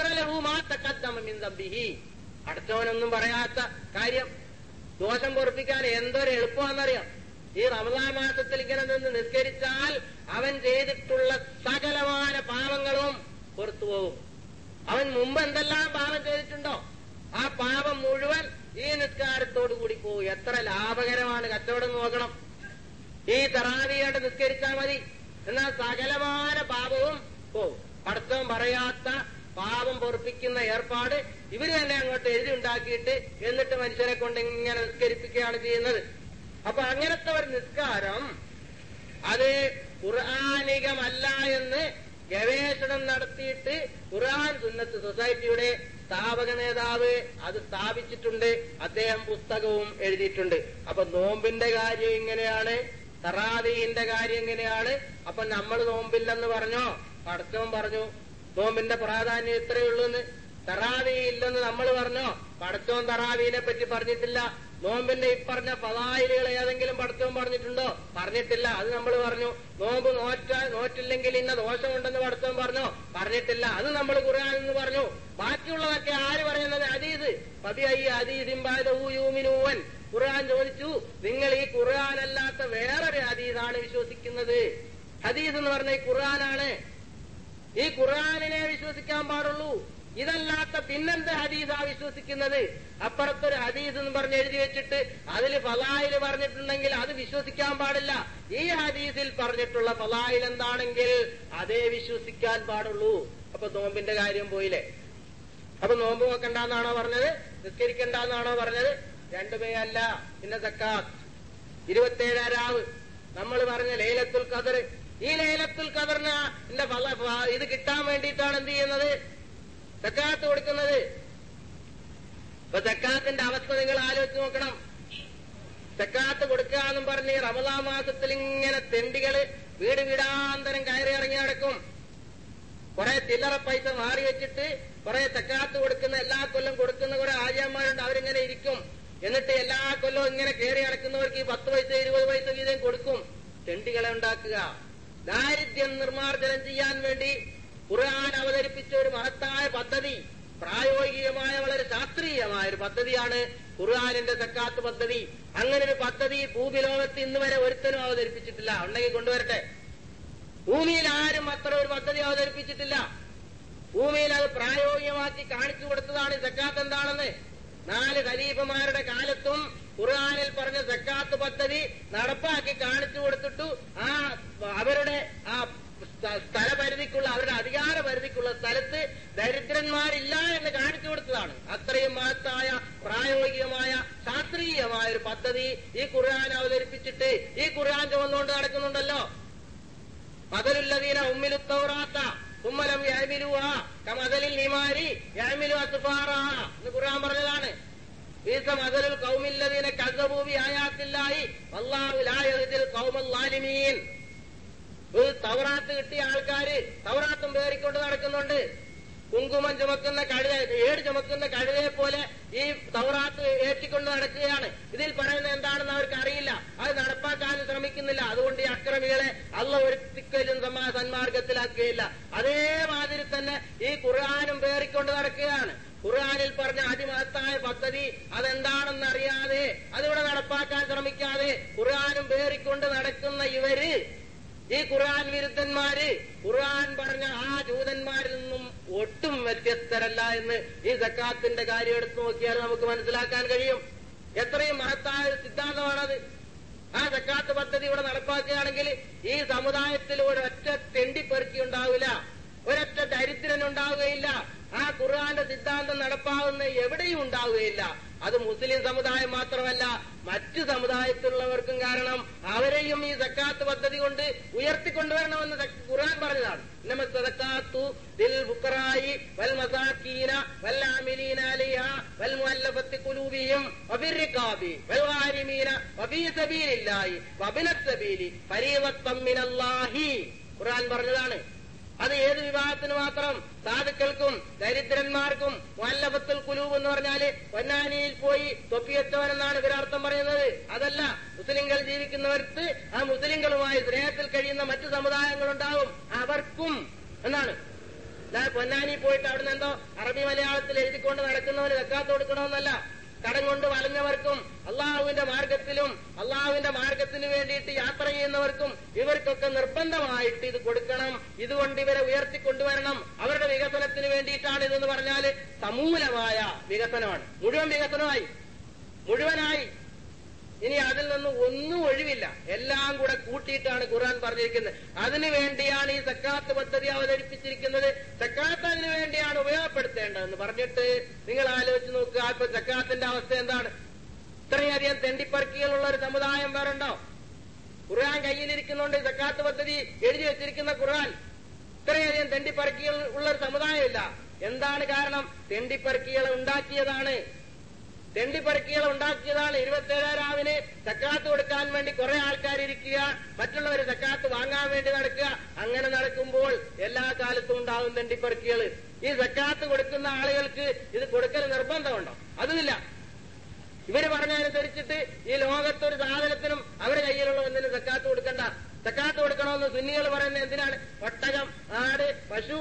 അടുത്തവനൊന്നും പറയാത്ത കാര്യം ദോഷം പൊറപ്പിക്കാൻ എന്തൊരു എളുപ്പമാണെന്നറിയാം ഈ റമദാൻ മാസത്തിൽ ഇങ്ങനെ നിന്ന് നിസ്കരിച്ചാൽ അവൻ ചെയ്തിട്ടുള്ള സകലമായ പാപങ്ങളും പുറത്തു പോകും അവൻ മുമ്പ് എന്തെല്ലാം പാപം ചെയ്തിട്ടുണ്ടോ ആ പാപം മുഴുവൻ ഈ നിസ്കാരത്തോടു കൂടി പോകും എത്ര ലാഭകരമാണ് കച്ചവടം നോക്കണം ഈ തറാവിയായിട്ട് നിസ്കരിച്ചാൽ മതി എന്നാൽ സകലമായ പാപവും പോവും പഠിത്തം പറയാത്ത പാപം പൊറപ്പിക്കുന്ന ഏർപ്പാട് ഇവര് തന്നെ അങ്ങോട്ട് എഴുതി ഉണ്ടാക്കിയിട്ട് എന്നിട്ട് മനുഷ്യരെ കൊണ്ട് ഇങ്ങനെ നിസ്കരിപ്പിക്കുകയാണ് ചെയ്യുന്നത് അപ്പൊ അങ്ങനത്തെ ഒരു നിസ്കാരം അത് ഖുർആാനികമല്ല എന്ന് ഗവേഷണം നടത്തിയിട്ട് ഖുർആൻ സുന്നത്ത് സൊസൈറ്റിയുടെ സ്ഥാപക നേതാവ് അത് സ്ഥാപിച്ചിട്ടുണ്ട് അദ്ദേഹം പുസ്തകവും എഴുതിയിട്ടുണ്ട് അപ്പൊ നോമ്പിന്റെ കാര്യം ഇങ്ങനെയാണ് തറാവീഹിന്റെ കാര്യം ഇങ്ങനെയാണ് അപ്പൊ നമ്മൾ നോമ്പില്ലെന്ന് പറഞ്ഞോ പടച്ചവൻ പറഞ്ഞു നോമ്പിന്റെ പ്രാധാന്യം ഇത്രയേ ഉള്ളൂ എന്ന് തറാവി ഇല്ലെന്ന് നമ്മൾ പറഞ്ഞോ പടച്ചോൻ തറാവീനെ പറ്റി പറഞ്ഞിട്ടില്ല നോമ്പിന്റെ ഈ പറഞ്ഞ പതായിലുകൾ ഏതെങ്കിലും പടച്ചോൻ പറഞ്ഞിട്ടുണ്ടോ പറഞ്ഞിട്ടില്ല അത് നമ്മൾ പറഞ്ഞു നോമ്പ് നോറ്റ നോറ്റില്ലെങ്കിൽ ഇന്ന ദോഷമുണ്ടെന്ന് പടച്ചോൻ പറഞ്ഞോ പറഞ്ഞിട്ടില്ല അത് നമ്മൾ ഖുർആൻ എന്ന് പറഞ്ഞു ബാക്കിയുള്ളതൊക്കെ ആര് പറയുന്നത് അതീത് പതി അയ്യ അതീതിമ്പായൂമിനൂവൻ ഖുർആൻ ചോദിച്ചു നിങ്ങൾ ഈ ഖുർആൻ അല്ലാത്ത വേറൊരു ഹദീസാണ് വിശ്വസിക്കുന്നത് ഹദീസ് എന്ന് പറഞ്ഞ ഈ ഖുർആനാണ് ഈ ഖുർആാനിനെ വിശ്വസിക്കാൻ പാടുള്ളൂ ഇതല്ലാത്ത പിന്നെന്ത് ഹദീസാ വിശ്വസിക്കുന്നത് അപ്പുറത്തൊരു ഹദീസ് എന്ന് പറഞ്ഞ് എഴുതി വെച്ചിട്ട് അതിൽ ഫലായിൽ പറഞ്ഞിട്ടുണ്ടെങ്കിൽ അത് വിശ്വസിക്കാൻ പാടില്ല ഈ ഹദീസിൽ പറഞ്ഞിട്ടുള്ള ഫലായിൽ എന്താണെങ്കിൽ അതേ വിശ്വസിക്കാൻ പാടുള്ളൂ അപ്പൊ നോമ്പിന്റെ കാര്യം പോയില്ലേ അപ്പൊ നോമ്പ് നോക്കണ്ടെന്നാണോ പറഞ്ഞത് നിസ്കരിക്കണ്ടെന്നാണോ പറഞ്ഞത് രണ്ടുമേ അല്ല പിന്നെ സക്കാത്ത് ഇരുപത്തേഴാം രാവ് നമ്മൾ പറഞ്ഞ ലൈലത്തുൽ ഖദർ ഈ ലൈലത്തുൽ ഖദറിന് എന്റെ ഫല ഫ- ഇത് കിട്ടാൻ വേണ്ടിയിട്ടാണ് എന്ത് ചെയ്യുന്നത് സക്കാത്ത് കൊടുക്കുന്നത് ഇപ്പൊ സക്കാത്തിന്റെ അവസ്ഥ നിങ്ങൾ ആലോചിച്ച് നോക്കണം സക്കാത്ത് കൊടുക്കുക എന്നും പറഞ്ഞ് ഈ റമദാ മാസത്തിൽ ഇങ്ങനെ തെണ്ടികള് വീട് വീടാന്തരം കയറി ഇറങ്ങി നടക്കും കുറെ ചില്ലറ പൈസ മാറി വെച്ചിട്ട് കുറെ തക്കാത്ത് കൊടുക്കുന്ന എല്ലാ കൊല്ലം കൊടുക്കുന്ന കുറെ ആര്യാന്മാരുണ്ട് അവരിങ്ങനെ ഇരിക്കും എന്നിട്ട് എല്ലാ കൊല്ലവും ഇങ്ങനെ കയറി നടക്കുന്നവർക്ക് ഈ പത്ത് പൈസ ഇരുപത് പൈസ വീതം കൊടുക്കും തെണ്ടികളെ ഉണ്ടാക്കുക ദാരിദ്ര്യം നിർമ്മാർജ്ജനം ചെയ്യാൻ വേണ്ടി ഖുർആൻ അവതരിപ്പിച്ച ഒരു മഹത്തായ പദ്ധതി പ്രായോഗികമായ വളരെ ശാസ്ത്രീയമായ ഒരു പദ്ധതിയാണ് ഖുർആാനിന്റെ സക്കാത്ത് പദ്ധതി അങ്ങനെ ഒരു പദ്ധതി ഭൂമിലോകത്ത് ഇന്ന് വരെ ഒരുത്തനും അവതരിപ്പിച്ചിട്ടില്ല ഉണ്ടെങ്കിൽ കൊണ്ടുവരട്ടെ ഭൂമിയിൽ ആരും അത്ര ഒരു പദ്ധതി അവതരിപ്പിച്ചിട്ടില്ല ഭൂമിയിൽ അത് പ്രായോഗികമാക്കി കാണിച്ചു കൊടുത്തതാണ് ഈ സക്കാത്ത് എന്താണെന്ന് നാല് ഖലീഫമാരുടെ കാലത്തും ഖുർആാനിൽ പറഞ്ഞ സക്കാത്ത് പദ്ധതി നടപ്പാക്കി കാണിച്ചു കൊടുത്തിട്ടു ആ അവരുടെ ആ സ്ഥ- സ്ഥലപരിധിക്കുള്ള അവരുടെ അധികാര പരിധിക്കുള്ള സ്ഥലത്ത് ദരിദ്രന്മാരില്ല എന്ന് കാണിച്ചു കൊടുത്തതാണ് അത്രയും മഹത്തായ പ്രായോഗികമായ ശാസ്ത്രീയമായ ഒരു പദ്ധതി ഈ ഖുർആൻ അവതരിപ്പിച്ചിട്ട് ഈ ഖുർആൻ ചുമന്നുകൊണ്ട് നടക്കുന്നുണ്ടല്ലോ മതലുല്ലതീന ഉമ്മിലുത്തൗറാത്ത ഉമ്മലം യഅമിലുഹ കമദലിൽ ഹിമാരി യഅമിലു അസ്ഫാറാ എന്ന് ഖുർആൻ പറഞ്ഞതാണ് ഈസ മതലുൽ ഖൗമില്ലദീന കസ്സബൂ ബി ആയാത്തില്ലാഹി വല്ലാഹു ലാ യഹ്ദിൽ ഖൗമൽ ളാലിമീൻ ഒരു തൗറാത്ത് കിട്ടിയ ആൾക്കാര് തൗറാത്തും പേറിക്കൊണ്ട് നടക്കുന്നുണ്ട് കുങ്കുമം ചുമക്കുന്ന കഴുത ഏട് ചുമക്കുന്ന കഴുതയെ പോലെ ഈ തൗറാത്ത് ഏറ്റിക്കൊണ്ട് നടക്കുകയാണ് ഇതിൽ പറയുന്നത് എന്താണെന്ന് അവർക്ക് അറിയില്ല അത് നടപ്പാക്കാൻ ശ്രമിക്കുന്നില്ല അതുകൊണ്ട് ഈ അക്രമികളെ അല്ല ഒരുത്തിക്കലും സമാ സന്മാർഗത്തിലാക്കുകയില്ല അതേമാതിരി തന്നെ ഈ ഖുർആാനും പേറിക്കൊണ്ട് നടക്കുകയാണ് ഖുർആാനിൽ പറഞ്ഞ അതിമഹത്തായ പദ്ധതി അതെന്താണെന്ന് അറിയാതെ അതിവിടെ നടപ്പാക്കാൻ ശ്രമിക്കാതെ ഖുർആാനും പേറിക്കൊണ്ട് നടക്കുന്ന ഇവര് ഈ ഖുർആൻ വിരുദ്ധന്മാര് ഖുർആൻ പറഞ്ഞ ആ ജൂതന്മാരിൽ നിന്നും ഒട്ടും വ്യത്യസ്തരല്ല എന്ന് ഈ സക്കാത്തിന്റെ കാര്യം എടുത്തു നോക്കിയാൽ നമുക്ക് മനസ്സിലാക്കാൻ കഴിയും എത്രയും മഹത്തായ ഒരു സിദ്ധാന്തമാണത് ആ സക്കാത്ത് പദ്ധതി ഇവിടെ നടപ്പാക്കുകയാണെങ്കിൽ ഈ സമുദായത്തിൽ ഒരൊറ്റ തെണ്ടിപ്പെറുക്കി ഉണ്ടാവില്ല ഒരൊറ്റ ദരിദ്രൻ ഉണ്ടാവുകയില്ല ആ ഖുർആന്റെ സിദ്ധാന്തം നടപ്പാവുന്ന എവിടെയും ഉണ്ടാവുകയില്ല അത് മുസ്ലിം സമുദായം മാത്രമല്ല മറ്റു സമുദായത്തിലുള്ളവർക്കും കാരണം അവരെയും ഈ സക്കാത്ത് പദ്ധതി കൊണ്ട് ഉയർത്തിക്കൊണ്ടുവരണമെന്ന് സ- ഖുർആൻ പറഞ്ഞതാണ് ഇന്നമ സദക്കാത്തു ദിൽ ഫുഖറായി വൽ മസാക്കീന വൽ ആമിലീന അലൈഹ വൽ മുഅല്ലഫത്തി ഖുലൂബിഹിം വഫിർ റിഖാബി വൽ ഗാരിമീന വഫീ സബീലില്ലാഹി വബിനസ് സബീലി ഫരീദത്തം മിനല്ലാഹി ഖുർആൻ പറഞ്ഞതാണ് അത് ഏത് വിഭാഗത്തിന് മാത്രം സാധുക്കൾക്കും ദരിദ്രന്മാർക്കും വല്ലഭത്തുൽ കുലൂബ് എന്ന് പറഞ്ഞാല് പൊന്നാനിയിൽ പോയി തൊപ്പിവെച്ചവൻ എന്നാണ് ഇവരർത്ഥം പറയുന്നത് അതല്ല മുസ്ലിങ്ങൾ ജീവിക്കുന്നവർക്ക് ആ മുസ്ലിങ്ങളുമായി സ്നേഹത്തിൽ കഴിയുന്ന മറ്റു സമുദായങ്ങളുണ്ടാവും അവർക്കും എന്നാണ് ഞാൻ പൊന്നാനി പോയിട്ട് അവിടുന്ന് എന്തോ അറബി മലയാളത്തിൽ എഴുതിക്കൊണ്ട് നടക്കുന്നവന് വെക്കാത്ത കൊടുക്കണമെന്നല്ല കടം കൊണ്ട് വലഞ്ഞവർക്കും അള്ളാഹുവിന്റെ മാർഗത്തിലും അള്ളാഹുവിന്റെ മാർഗത്തിന് വേണ്ടിയിട്ട് യാത്ര ചെയ്യുന്നവർക്കും ഇവർക്കൊക്കെ നിർബന്ധമായിട്ട് ഇത് കൊടുക്കണം ഇതുകൊണ്ട് ഇവരെ ഉയർത്തിക്കൊണ്ടുവരണം അവരുടെ വികസനത്തിന് വേണ്ടിയിട്ടാണ് ഇതെന്ന് പറഞ്ഞാല് സമൂലമായ വികസനമാണ് മുഴുവൻ വികസനമായി മുഴുവനായി ഇനി അതിൽ നിന്ന് ഒന്നും ഒഴിവില്ല എല്ലാം കൂടെ കൂട്ടിയിട്ടാണ് ഖുർആൻ പറഞ്ഞിരിക്കുന്നത് അതിനു വേണ്ടിയാണ് ഈ സക്കാത്ത് പദ്ധതി അവതരിപ്പിച്ചിരിക്കുന്നത് സക്കാത്ത് അതിനു വേണ്ടിയാണ് ഉപയോഗപ്പെടുത്തേണ്ടതെന്ന് പറഞ്ഞിട്ട് നിങ്ങൾ ആലോചിച്ച് നോക്കുക ഇപ്പൊ സക്കാത്തിന്റെ അവസ്ഥ എന്താണ് ഇത്രയധികം തെണ്ടിപ്പറക്കികളുള്ള ഒരു സമുദായം വേറുണ്ടോ ഖുർആൻ കയ്യിലിരിക്കുന്നുണ്ട് സക്കാത്ത് പദ്ധതി എഴുതി വെച്ചിരിക്കുന്ന ഖുർആൻ ഇത്രയധികം തെണ്ടിപ്പറക്കികൾ ഉള്ള ഒരു സമുദായമില്ല എന്താണ് കാരണം തെണ്ടിപ്പറക്കികളെ ഉണ്ടാക്കിയതാണ് തെണ്ടിപ്പറക്കികൾ ഉണ്ടാക്കിയതാണ് ഇരുപത്തേഴാം രാവിലെ സക്കാത്ത് കൊടുക്കാൻ വേണ്ടി കുറെ ആൾക്കാർ ഇരിക്കുക മറ്റുള്ളവർ സക്കാത്ത് വാങ്ങാൻ വേണ്ടി നടക്കുക അങ്ങനെ നടക്കുമ്പോൾ എല്ലാ ഉണ്ടാവും തെണ്ടിപ്പറക്കികള് ഈ സക്കാത്ത് കൊടുക്കുന്ന ആളുകൾക്ക് ഇത് കൊടുക്കൽ നിർബന്ധമുണ്ടോ അതുമില്ല ഇവര് പറഞ്ഞതനുസരിച്ചിട്ട് ഈ ലോകത്തൊരു സാധനത്തിനും അവരുടെ കയ്യിലുള്ള ഒന്നിനും സക്കാത്ത് കൊടുക്കണ്ട സക്കാത്ത് കൊടുക്കണമെന്ന് സുന്നികൾ പറയുന്നത് എന്തിനാണ് ഒട്ടകം ആട് പശു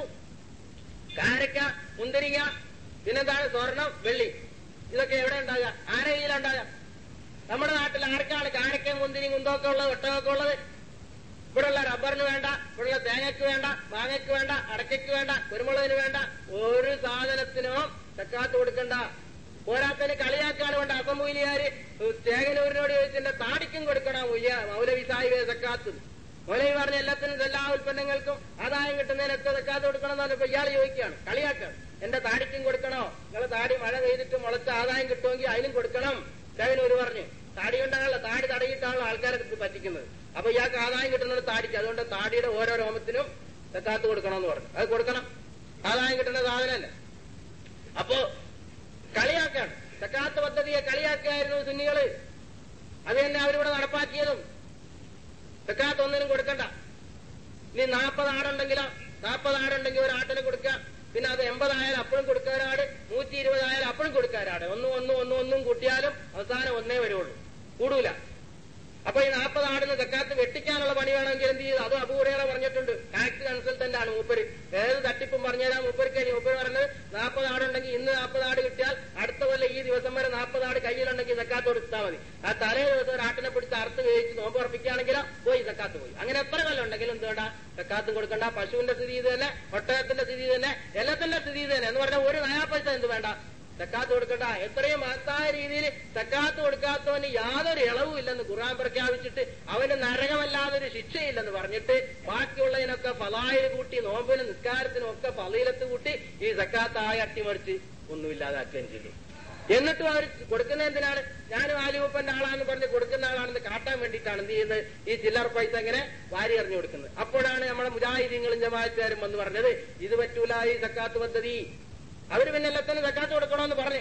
കാരക്ക മുന്തിരിങ്ങ പിന്നെന്താണ് സ്വർണം വെള്ളി ഇതൊക്കെ എവിടെ ഉണ്ടാകുക ആരെ കയ്യിലുണ്ടാകുക നമ്മുടെ നാട്ടിൽ ആർക്കാണ് കാരക്കയും മുന്തിരിയും കുന്തമൊക്കെ ഉള്ളത് ഒട്ടകമൊക്കെ ഉള്ളത് ഇവിടെയുള്ള റബ്ബറിന് വേണ്ട ഇവിടെയുള്ള തേങ്ങയ്ക്ക് വേണ്ട മാങ്ങയ്ക്ക് വേണ്ട അടയ്ക്കയ്ക്ക് വേണ്ട കുരുമുളകിന് വേണ്ട ഒരു സാധനത്തിനും സക്കാത്ത് കൊടുക്കണ്ട പോരാത്തതിന് കളിയാക്കാണ് വേണ്ട അസമൂലിയാര് തേങ്ങനൂരിനോട് ചോദിച്ചെന്റെ താടിക്കും കൊടുക്കണം മൗലവി സാഹിബ് സക്കാത്ത് മൗലവി പറഞ്ഞ എല്ലാത്തിനും എല്ലാ ഉൽപ്പന്നങ്ങൾക്കും ആദായം കിട്ടുന്നതിന് എത്ര സക്കാത്ത് കൊടുക്കണം എന്നാണ് ഇപ്പൊ ഇയാൾ ചോദിക്കുകയാണ് കളിയാക്കാണ് എന്റെ താടിക്കും കൊടുക്കണോ നിങ്ങളെ താടി മഴ പെയ്തിട്ട് മുളച്ച ആദായം കിട്ടുമെങ്കിൽ അതിനും കൊടുക്കണം തേങ്ങനൂര് പറഞ്ഞു താടി കൊണ്ടാണല്ലോ താടി തടയിട്ടാണല്ലോ ആൾക്കാരെ ഇത് പറ്റിക്കുന്നത് അപ്പൊ ഇയാൾക്ക് ആദായം കിട്ടുന്നത് താടിക്ക് അതുകൊണ്ട് താടിയുടെ ഓരോ രോമത്തിനും സക്കാത്ത് കൊടുക്കണം എന്ന് പറഞ്ഞു അത് കൊടുക്കണം ആദായം കിട്ടുന്ന സാധനമല്ലേ അപ്പോ കളിയാക്കാണ് സക്കാത്ത് പദ്ധതിയെ കളിയാക്കായിരുന്നു സുന്നികള് അത് തന്നെ അവരിവിടെ നടപ്പാക്കിയതും സക്കാത്ത് ഒന്നിനും കൊടുക്കണ്ട ഇനി നാൽപ്പത് ആടുണ്ടെങ്കിലോ നാൽപ്പത് ആടുണ്ടെങ്കിൽ ഒരു ആട്ടിന് കൊടുക്കാം പിന്നെ അത് എൺപതായാലും അപ്പോഴും കൊടുക്കാനാട് നൂറ്റി ഇരുപതായാലും അപ്പോഴും കൊടുക്കാനാട് ഒന്നും ഒന്നും ഒന്നും ഒന്നും കൂട്ടിയാലും അവസാനം ഒന്നേ വരുള്ളൂ കൂടൂല അപ്പൊ ഈ നാൽപ്പത് ആടിന് സക്കാത്ത് വെട്ടിക്കാനുള്ള പണി വേണമെങ്കിൽ എന്ത് ചെയ്തു അത് അപൂർവേറെ പറഞ്ഞിട്ടുണ്ട് ടാക്സ് കൺസൾട്ടന്റ് ആണ് മൂപ്പര് ഏത് തട്ടിപ്പും പറഞ്ഞുതരാം മൂപ്പർക്ക് കഴിഞ്ഞ് മൂപ്പര് പറഞ്ഞത് നാൽപ്പത് ആടുണ്ടെങ്കിൽ ഇന്ന് നാൽപ്പത് ആട് കിട്ടിയാൽ അടുത്ത കൊല്ലം ഈ ദിവസം വരെ നാൽപ്പത് ആട് കയ്യിലുണ്ടെങ്കിൽ സക്കാത്ത് കൊടുത്താൽ മതി ആ തലേ ദിവസം ഒരു ആട്ടിനെ പിടിച്ച് അറുത്ത് വേവിച്ച് നോമ്പ് ഉറപ്പിക്കുകയാണെങ്കിലോ പോയി സക്കാത്ത് പോയി അങ്ങനെ എത്ര കൊല്ലം ഉണ്ടെങ്കിലും എന്ത് വേണ്ട സക്കാത്തും കൊടുക്കണ്ട പശുവിന്റെ സ്ഥിതി ഇത് തന്നെ ഒട്ടകത്തിന്റെ സ്ഥിതി ഇത് തന്നെ എല്ലാത്തിന്റെ സ്ഥിതി ഇത് തന്നെ എന്ന് പറഞ്ഞാൽ ഒരു നയാ പൈസ എന്ത് വേണ്ട സക്കാത്ത് കൊടുക്കണ്ട എത്രയും മഹത്തായ രീതിയിൽ സക്കാത്ത് കൊടുക്കാത്തവന് യാതൊരു ഇളവും ഇല്ലെന്ന് ഖുർആൻ പ്രഖ്യാപിച്ചിട്ട് അവന് നരകമല്ലാതൊരു ശിക്ഷയില്ലെന്ന് പറഞ്ഞിട്ട് ബാക്കിയുള്ളതിനൊക്കെ ഫലായിൽ കൂട്ടി നോമ്പിനും നിസ്കാരത്തിനും ഒക്കെ ഫലയിലത്ത് കൂട്ടി ഈ സക്കാത്തായി അട്ടിമറിച്ച് ഒന്നുമില്ലാതാക്കുകയും ചെയ്തു എന്നിട്ടും അവർ കൊടുക്കുന്ന എന്തിനാണ് ഞാനും ആലിമുപ്പന്റെ ആളാന്ന് പറഞ്ഞ് കൊടുക്കുന്ന ആളാണെന്ന് കാട്ടാൻ വേണ്ടിയിട്ടാണ് എന്ത് ചെയ്യുന്നത് ഈ ചില്ലറ പൈസ ഇങ്ങനെ വാരി എറിഞ്ഞു കൊടുക്കുന്നത് അപ്പോഴാണ് നമ്മുടെ മുജാഹിദീങ്ങളും ജമാഅത്തുകാരും എന്ന് പറഞ്ഞത് ഇത് പറ്റൂല ഈ സക്കാത്ത് പദ്ധതി അവര് പിന്നെ എല്ലാത്തിനും സക്കാത്ത് കൊടുക്കണമെന്ന് പറഞ്ഞു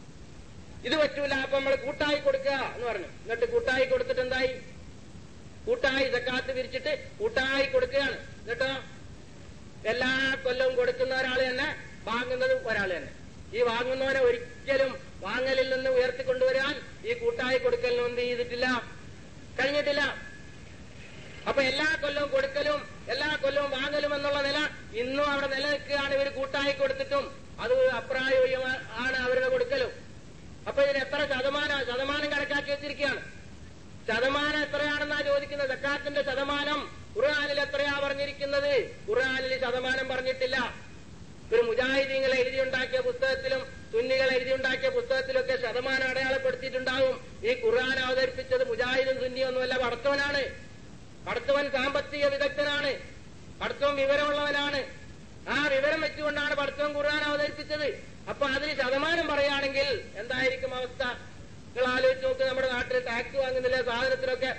ഇത് പറ്റൂല അപ്പൊ നമ്മൾ കൂട്ടായി കൊടുക്കുക എന്ന് പറഞ്ഞു എന്നിട്ട് കൂട്ടായി കൊടുത്തിട്ട് എന്തായി കൂട്ടായി സക്കാത്ത് പിരിച്ചിട്ട് കൂട്ടായി കൊടുക്കുകയാണ് എന്നിട്ടോ എല്ലാ കൊല്ലവും കൊടുക്കുന്ന ഒരാൾ തന്നെ വാങ്ങുന്നത് ഒരാൾ തന്നെ ഈ വാങ്ങുന്നവനെ ഒരിക്കലും വാങ്ങലിൽ നിന്ന് ഉയർത്തിക്കൊണ്ടുവരാൻ ഈ കൂട്ടായി കൊടുക്കലിനും എന്ത് ചെയ്തിട്ടില്ല കഴിഞ്ഞിട്ടില്ല അപ്പൊ എല്ലാ കൊല്ലവും കൊടുക്കലും എല്ലാ കൊല്ലവും വാങ്ങലും എന്നുള്ള നില ഇന്നും അവിടെ നിലനിൽക്കുകയാണ് ഇവർ കൂട്ടായി കൊടുത്തിട്ടും അത് അപ്രായോഗികമാണ് അവരുടെ കൊടുക്കലും അപ്പൊ ഇതിന് എത്ര ശതമാനം ശതമാനം കണക്കാക്കി വെച്ചിരിക്കുകയാണ് ശതമാനം എത്രയാണെന്നാ ചോദിക്കുന്നത് സക്കാത്തിന്റെ ശതമാനം ഖുർആാനിൽ എത്രയാ പറഞ്ഞിരിക്കുന്നത് ഖുർആാനിൽ ശതമാനം പറഞ്ഞിട്ടില്ല ഒരു മുജാഹിദീങ്ങൾ എഴുതിയുണ്ടാക്കിയ പുസ്തകത്തിലും സുന്നികൾ എഴുതിയുണ്ടാക്കിയ പുസ്തകത്തിലൊക്കെ ശതമാനം അടയാളപ്പെടുത്തിയിട്ടുണ്ടാവും ഈ ഖുർആൻ അവതരിപ്പിച്ചത് മുജാഹിദും സുന്നിയൊന്നുമല്ല പടത്തവനാണ് പടത്തവൻ സാമ്പത്തിക വിദഗ്ധനാണ് പടത്തവൻ വിവരമുള്ളവനാണ് ആ വിവരം വെച്ചുകൊണ്ടാണ് പടത്തവൻ ഖുർആൻ അവതരിപ്പിച്ചത് അപ്പൊ അതിന് ശതമാനം പറയുകയാണെങ്കിൽ എന്തായിരിക്കും അവസ്ഥ നിങ്ങൾ ആലോചിച്ച് നോക്ക് നമ്മുടെ നാട്ടിൽ ടാക്സ് വാങ്ങുന്നില്ല സാധനത്തിനൊക്കെ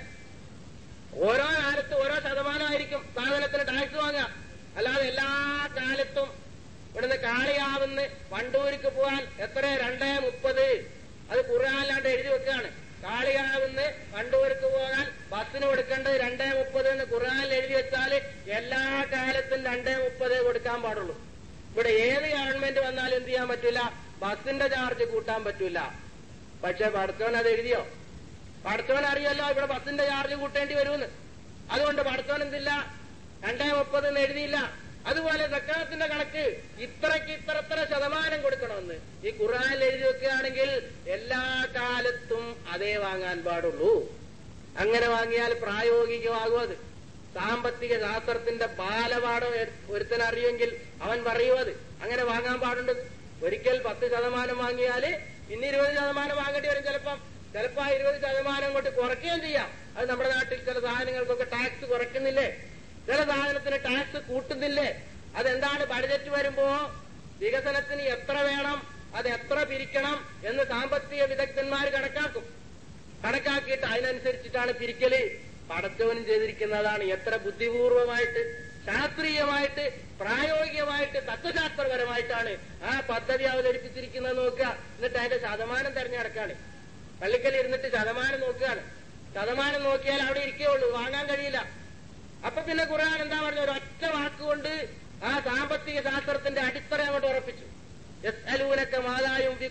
ഓരോ കാലത്ത് ഓരോ ശതമാനമായിരിക്കും സാധനത്തിന് ടാക്സ് വാങ്ങുക അല്ലാതെ എല്ലാ കാലത്തും ഇവിടുന്ന് കാളിയാവുന്ന് വണ്ടൂർക്ക് പോകാൻ എത്ര രണ്ടേ മുപ്പത് അത് ഖുർആാനിലാണ്ട് എഴുതി വെക്കുകയാണ് കാളിയാവുന്ന് വണ്ടൂർക്ക് പോകാൻ ബസ്സിന് കൊടുക്കേണ്ടത് രണ്ടേ മുപ്പത് എന്ന് ഖുർആാനിൽ എഴുതി വെച്ചാൽ എല്ലാ കാലത്തും രണ്ടേ മുപ്പത് കൊടുക്കാൻ പാടുള്ളൂ ഇവിടെ ഏത് ഗവൺമെന്റ് വന്നാലും എന്ത് ചെയ്യാൻ പറ്റൂല ബസ്സിന്റെ ചാർജ് കൂട്ടാൻ പറ്റൂല പക്ഷെ പഠിത്തവൻ അത് എഴുതിയോ പഠിത്തവൻ അറിയല്ലോ ഇവിടെ ബസ്സിന്റെ ചാർജ് കൂട്ടേണ്ടി വരുമെന്ന് അതുകൊണ്ട് പഠിത്തവൻ എന്തില്ല രണ്ടേ മുപ്പത് എന്ന് എഴുതിയില്ല അതുപോലെ സക്കാത്തിന്റെ കണക്ക് ഇത്രയ്ക്ക് ഇത്ര ഇത്ര ശതമാനം കൊടുക്കണമെന്ന് ഈ ഖുർആനിൽ എഴുതി വെക്കുകയാണെങ്കിൽ എല്ലാ കാലത്തും അതേ വാങ്ങാൻ പാടുള്ളൂ അങ്ങനെ വാങ്ങിയാൽ പ്രായോഗികമാകും അത് സാമ്പത്തിക ശാസ്ത്രത്തിന്റെ ബാലപാഠം ഒരുത്തൻ അറിയുമെങ്കിൽ അവൻ പറയും അത് അങ്ങനെ വാങ്ങാൻ പാടുണ്ട് ഒരിക്കൽ പത്ത് ശതമാനം വാങ്ങിയാല് ഇന്ന് ഇരുപത് ശതമാനം വാങ്ങേണ്ടി വരും ചിലപ്പം ചിലപ്പോ ആ ഇരുപത് ശതമാനം കൊണ്ട് കുറയ്ക്കുകയും ചെയ്യാം അത് നമ്മുടെ നാട്ടിൽ ചില സാധനങ്ങൾക്കൊക്കെ ടാക്സ് കുറയ്ക്കുന്നില്ലേ ചില സാധനത്തിന് ടാക്സ് കൂട്ടുന്നില്ലേ അതെന്താണ് ബഡ്ജറ്റ് വരുമ്പോ വികസനത്തിന് എത്ര വേണം അത് എത്ര പിരിക്കണം എന്ന് സാമ്പത്തിക വിദഗ്ധന്മാർ കണക്കാക്കും കണക്കാക്കിയിട്ട് അതിനനുസരിച്ചിട്ടാണ് പിരിക്കല് പടച്ചവനും ചെയ്തിരിക്കുന്നതാണ് എത്ര ബുദ്ധിപൂർവമായിട്ട് ശാസ്ത്രീയമായിട്ട് പ്രായോഗികമായിട്ട് തത്വശാസ്ത്രപരമായിട്ടാണ് ആ പദ്ധതി അവതരിപ്പിച്ചിരിക്കുന്നത് നോക്കുക എന്നിട്ട് അതിന്റെ ശതമാനം തെരഞ്ഞെടുക്കാണ് പള്ളിക്കൽ ഇരുന്നിട്ട് ശതമാനം നോക്കുകയാണ് ശതമാനം നോക്കിയാൽ അവിടെ ഇരിക്കുകയുള്ളൂ വാങ്ങാൻ കഴിയില്ല അപ്പൊ പിന്നെ ഖുർആൻ എന്താ പറഞ്ഞ ഒരൊറ്റ വാക്കുകൊണ്ട് ആ സാമ്പത്തിക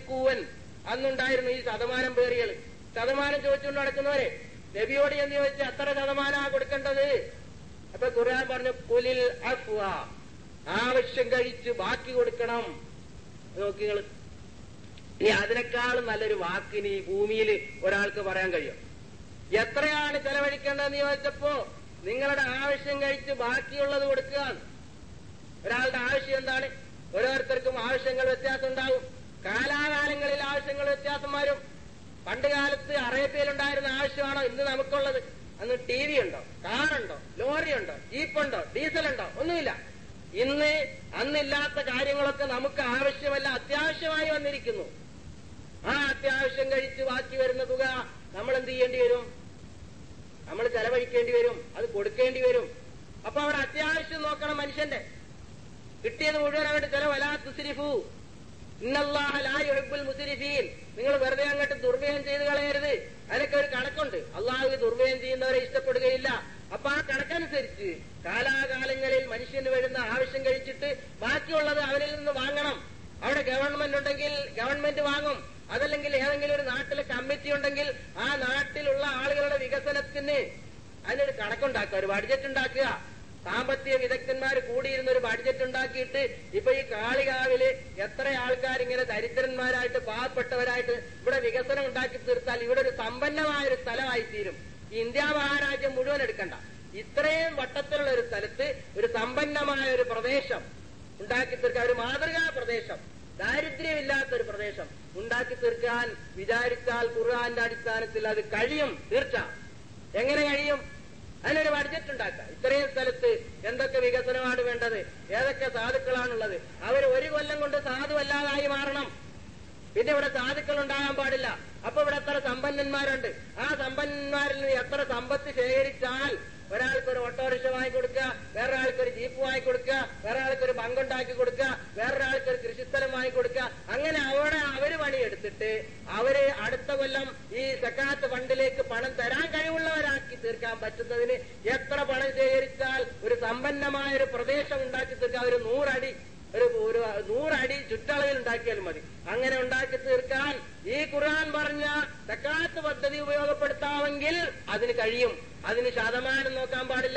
യുംഫിക്കൂവൻ അന്നുണ്ടായിരുന്നു ഈ ശതമാനം പേറികൾ ശതമാനം ചോദിച്ചുകൊണ്ട് നടക്കുന്നവരെ നബിയോട് എന്ന് ചോദിച്ചാൽ എത്ര ശതമാനമാ കൊടുക്കേണ്ടത് അപ്പൊ ഖുർആൻ പറഞ്ഞു കുലിൽ അഫ്വ ആവശ്യം കഴിച്ച് ബാക്കി കൊടുക്കണം നോക്കി നിങ്ങൾ ഈ അതിനേക്കാളും നല്ലൊരു വാക്കിന് ഈ ഭൂമിയിൽ ഒരാൾക്ക് പറയാൻ കഴിയും എത്രയാണ് ചെലവഴിക്കേണ്ടതെന്ന് ചോദിച്ചപ്പോ നിങ്ങളുടെ ആവശ്യം കഴിച്ച് ബാക്കിയുള്ളത് കൊടുക്കുക ഒരാളുടെ ആവശ്യം എന്താണ് ഓരോരുത്തർക്കും ആവശ്യങ്ങൾ വ്യത്യാസം ഉണ്ടാവും കാലാകാലങ്ങളിൽ ആവശ്യങ്ങൾ വ്യത്യാസം വരും പണ്ട് കാലത്ത് അറേബ്യയിലുണ്ടായിരുന്ന ആവശ്യമാണോ ഇന്ന് നമുക്കുള്ളത് അന്ന് ടി വി ഉണ്ടോ കാറുണ്ടോ ലോറി ഉണ്ടോ ജീപ്പുണ്ടോ ഡീസൽ ഉണ്ടോ ഒന്നുമില്ല ഇന്ന് അന്നില്ലാത്ത കാര്യങ്ങളൊക്കെ നമുക്ക് ആവശ്യമല്ല അത്യാവശ്യമായി വന്നിരിക്കുന്നു ആ അത്യാവശ്യം കഴിച്ച് ബാക്കി വരുന്ന തുക നമ്മൾ എന്ത് ചെയ്യേണ്ടി വരും നമ്മൾ ചെലവഴിക്കേണ്ടി വരും അത് കൊടുക്കേണ്ടി വരും അപ്പൊ അവിടെ അത്യാവശ്യം നോക്കണം മനുഷ്യന്റെ കിട്ടിയത് മുഴുവൻ അവരുടെ ചെലവലാ തുസിരിഫു ഇന്നല്ലാഹ ലാ യുഹിബ്ബുൽ മുസ്രിഫീൻ നിങ്ങൾ വെറുതെ അങ്ങോട്ട് ദുർവ്യയം ചെയ്ത് കളയരുത് അതിനൊക്കെ ഒരു കണക്കുണ്ട് അള്ളാഹു ദുർവ്യയം ചെയ്യുന്നവരെ ഇഷ്ടപ്പെടുകയില്ല അപ്പൊ ആ കണക്കനുസരിച്ച് കാലാകാലങ്ങളിൽ മനുഷ്യന് വരുന്ന ആവശ്യം കഴിച്ചിട്ട് ബാക്കിയുള്ളത് അവനിൽ നിന്ന് വാങ്ങണം അവിടെ ഗവൺമെന്റ് ഉണ്ടെങ്കിൽ ഗവൺമെന്റ് വാങ്ങും അതല്ലെങ്കിൽ ഏതെങ്കിലും ഒരു നാട്ടിലെ കമ്മിറ്റി ഉണ്ടെങ്കിൽ ആ നാട്ടിലുള്ള ആളുകളുടെ വികസനത്തിന് അതിനൊരു കണക്കുണ്ടാക്കുക ഒരു ബഡ്ജറ്റ് ഉണ്ടാക്കുക സാമ്പത്തിക വിദഗ്ധന്മാർ കൂടിയിരുന്ന ഒരു ബഡ്ജറ്റ് ഉണ്ടാക്കിയിട്ട് ഇപ്പൊ ഈ കാളികാവില് എത്ര ആൾക്കാർ ഇങ്ങനെ ദരിദ്രന്മാരായിട്ട് പാവപ്പെട്ടവരായിട്ട് ഇവിടെ വികസനം ഉണ്ടാക്കി തീർത്താൽ ഇവിടെ ഒരു സമ്പന്നമായ ഒരു സ്ഥലമായി തീരും ഈ ഇന്ത്യ മഹാരാജ്യം മുഴുവൻ എടുക്കണ്ട ഇത്രയും വട്ടത്തിലുള്ള ഒരു സ്ഥലത്ത് ഒരു സമ്പന്നമായ ഒരു പ്രദേശം ഉണ്ടാക്കി തീർക്കാൻ ഒരു മാതൃകാ പ്രദേശം ദാരിദ്ര്യമില്ലാത്ത ഒരു പ്രദേശം ഉണ്ടാക്കി തീർക്കാൻ വിചാരിച്ചാൽ ഖുർആന്റെ അടിസ്ഥാനത്തിൽ അത് കഴിയും തീർച്ച എങ്ങനെ കഴിയും അതിനൊരു ബഡ്ജറ്റ് ഉണ്ടാക്കാം ഇത്രയും സ്ഥലത്ത് എന്തൊക്കെ വികസനമാണ് വേണ്ടത് ഏതൊക്കെ സാധുക്കളാണുള്ളത് അവർ ഒരു കൊല്ലം കൊണ്ട് സാധുവല്ലാതായി മാറണം പിന്നെ ഇവിടെ സാധുക്കൾ ഉണ്ടാകാൻ പാടില്ല അപ്പൊ ഇവിടെ എത്ര സമ്പന്നന്മാരുണ്ട് ആ സമ്പന്നന്മാരിൽ നിന്ന് എത്ര സമ്പത്ത് ശേഖരിച്ചാൽ ഒരാൾക്ക് ഒരു ഓട്ടോറിക്ഷ വാങ്ങിക്കൊടുക്കുക വേറൊരാൾക്ക് ഒരു ജീപ്പ് വാങ്ങിക്കൊടുക്കുക വേറൊരാൾക്ക് ഒരു ബങ്കുണ്ടാക്കി കൊടുക്കുക വേറൊരാൾക്ക് ഒരു കൃഷിസ്ഥലം വാങ്ങിക്കൊടുക്കുക അങ്ങനെ അവിടെ അവര് പണിയെടുത്തിട്ട് അവര് അടുത്ത കൊല്ലം ഈ സക്കാത്ത് ഫണ്ടിലേക്ക് പണം തരാൻ കഴിവുള്ളവരാക്കി തീർക്കാൻ പറ്റുന്നതിന് എത്ര പണം ശേഖരിച്ചാൽ ഒരു സമ്പന്നമായ ഒരു പ്രദേശം ഉണ്ടാക്കി തീർക്കാൻ ഒരു നൂറടി ഒരു ഒരു നൂറടി ചുറ്റളവിൽ ഉണ്ടാക്കിയാലും മതി അങ്ങനെ ഉണ്ടാക്കി തീർക്കാൻ ഈ ഖുർആൻ പറഞ്ഞ സക്കാത്ത് പദ്ധതി ഉപയോഗപ്പെടുത്താമെങ്കിൽ അതിന് കഴിയും അതിന് ശതമാനം നോക്കാൻ പാടില്ല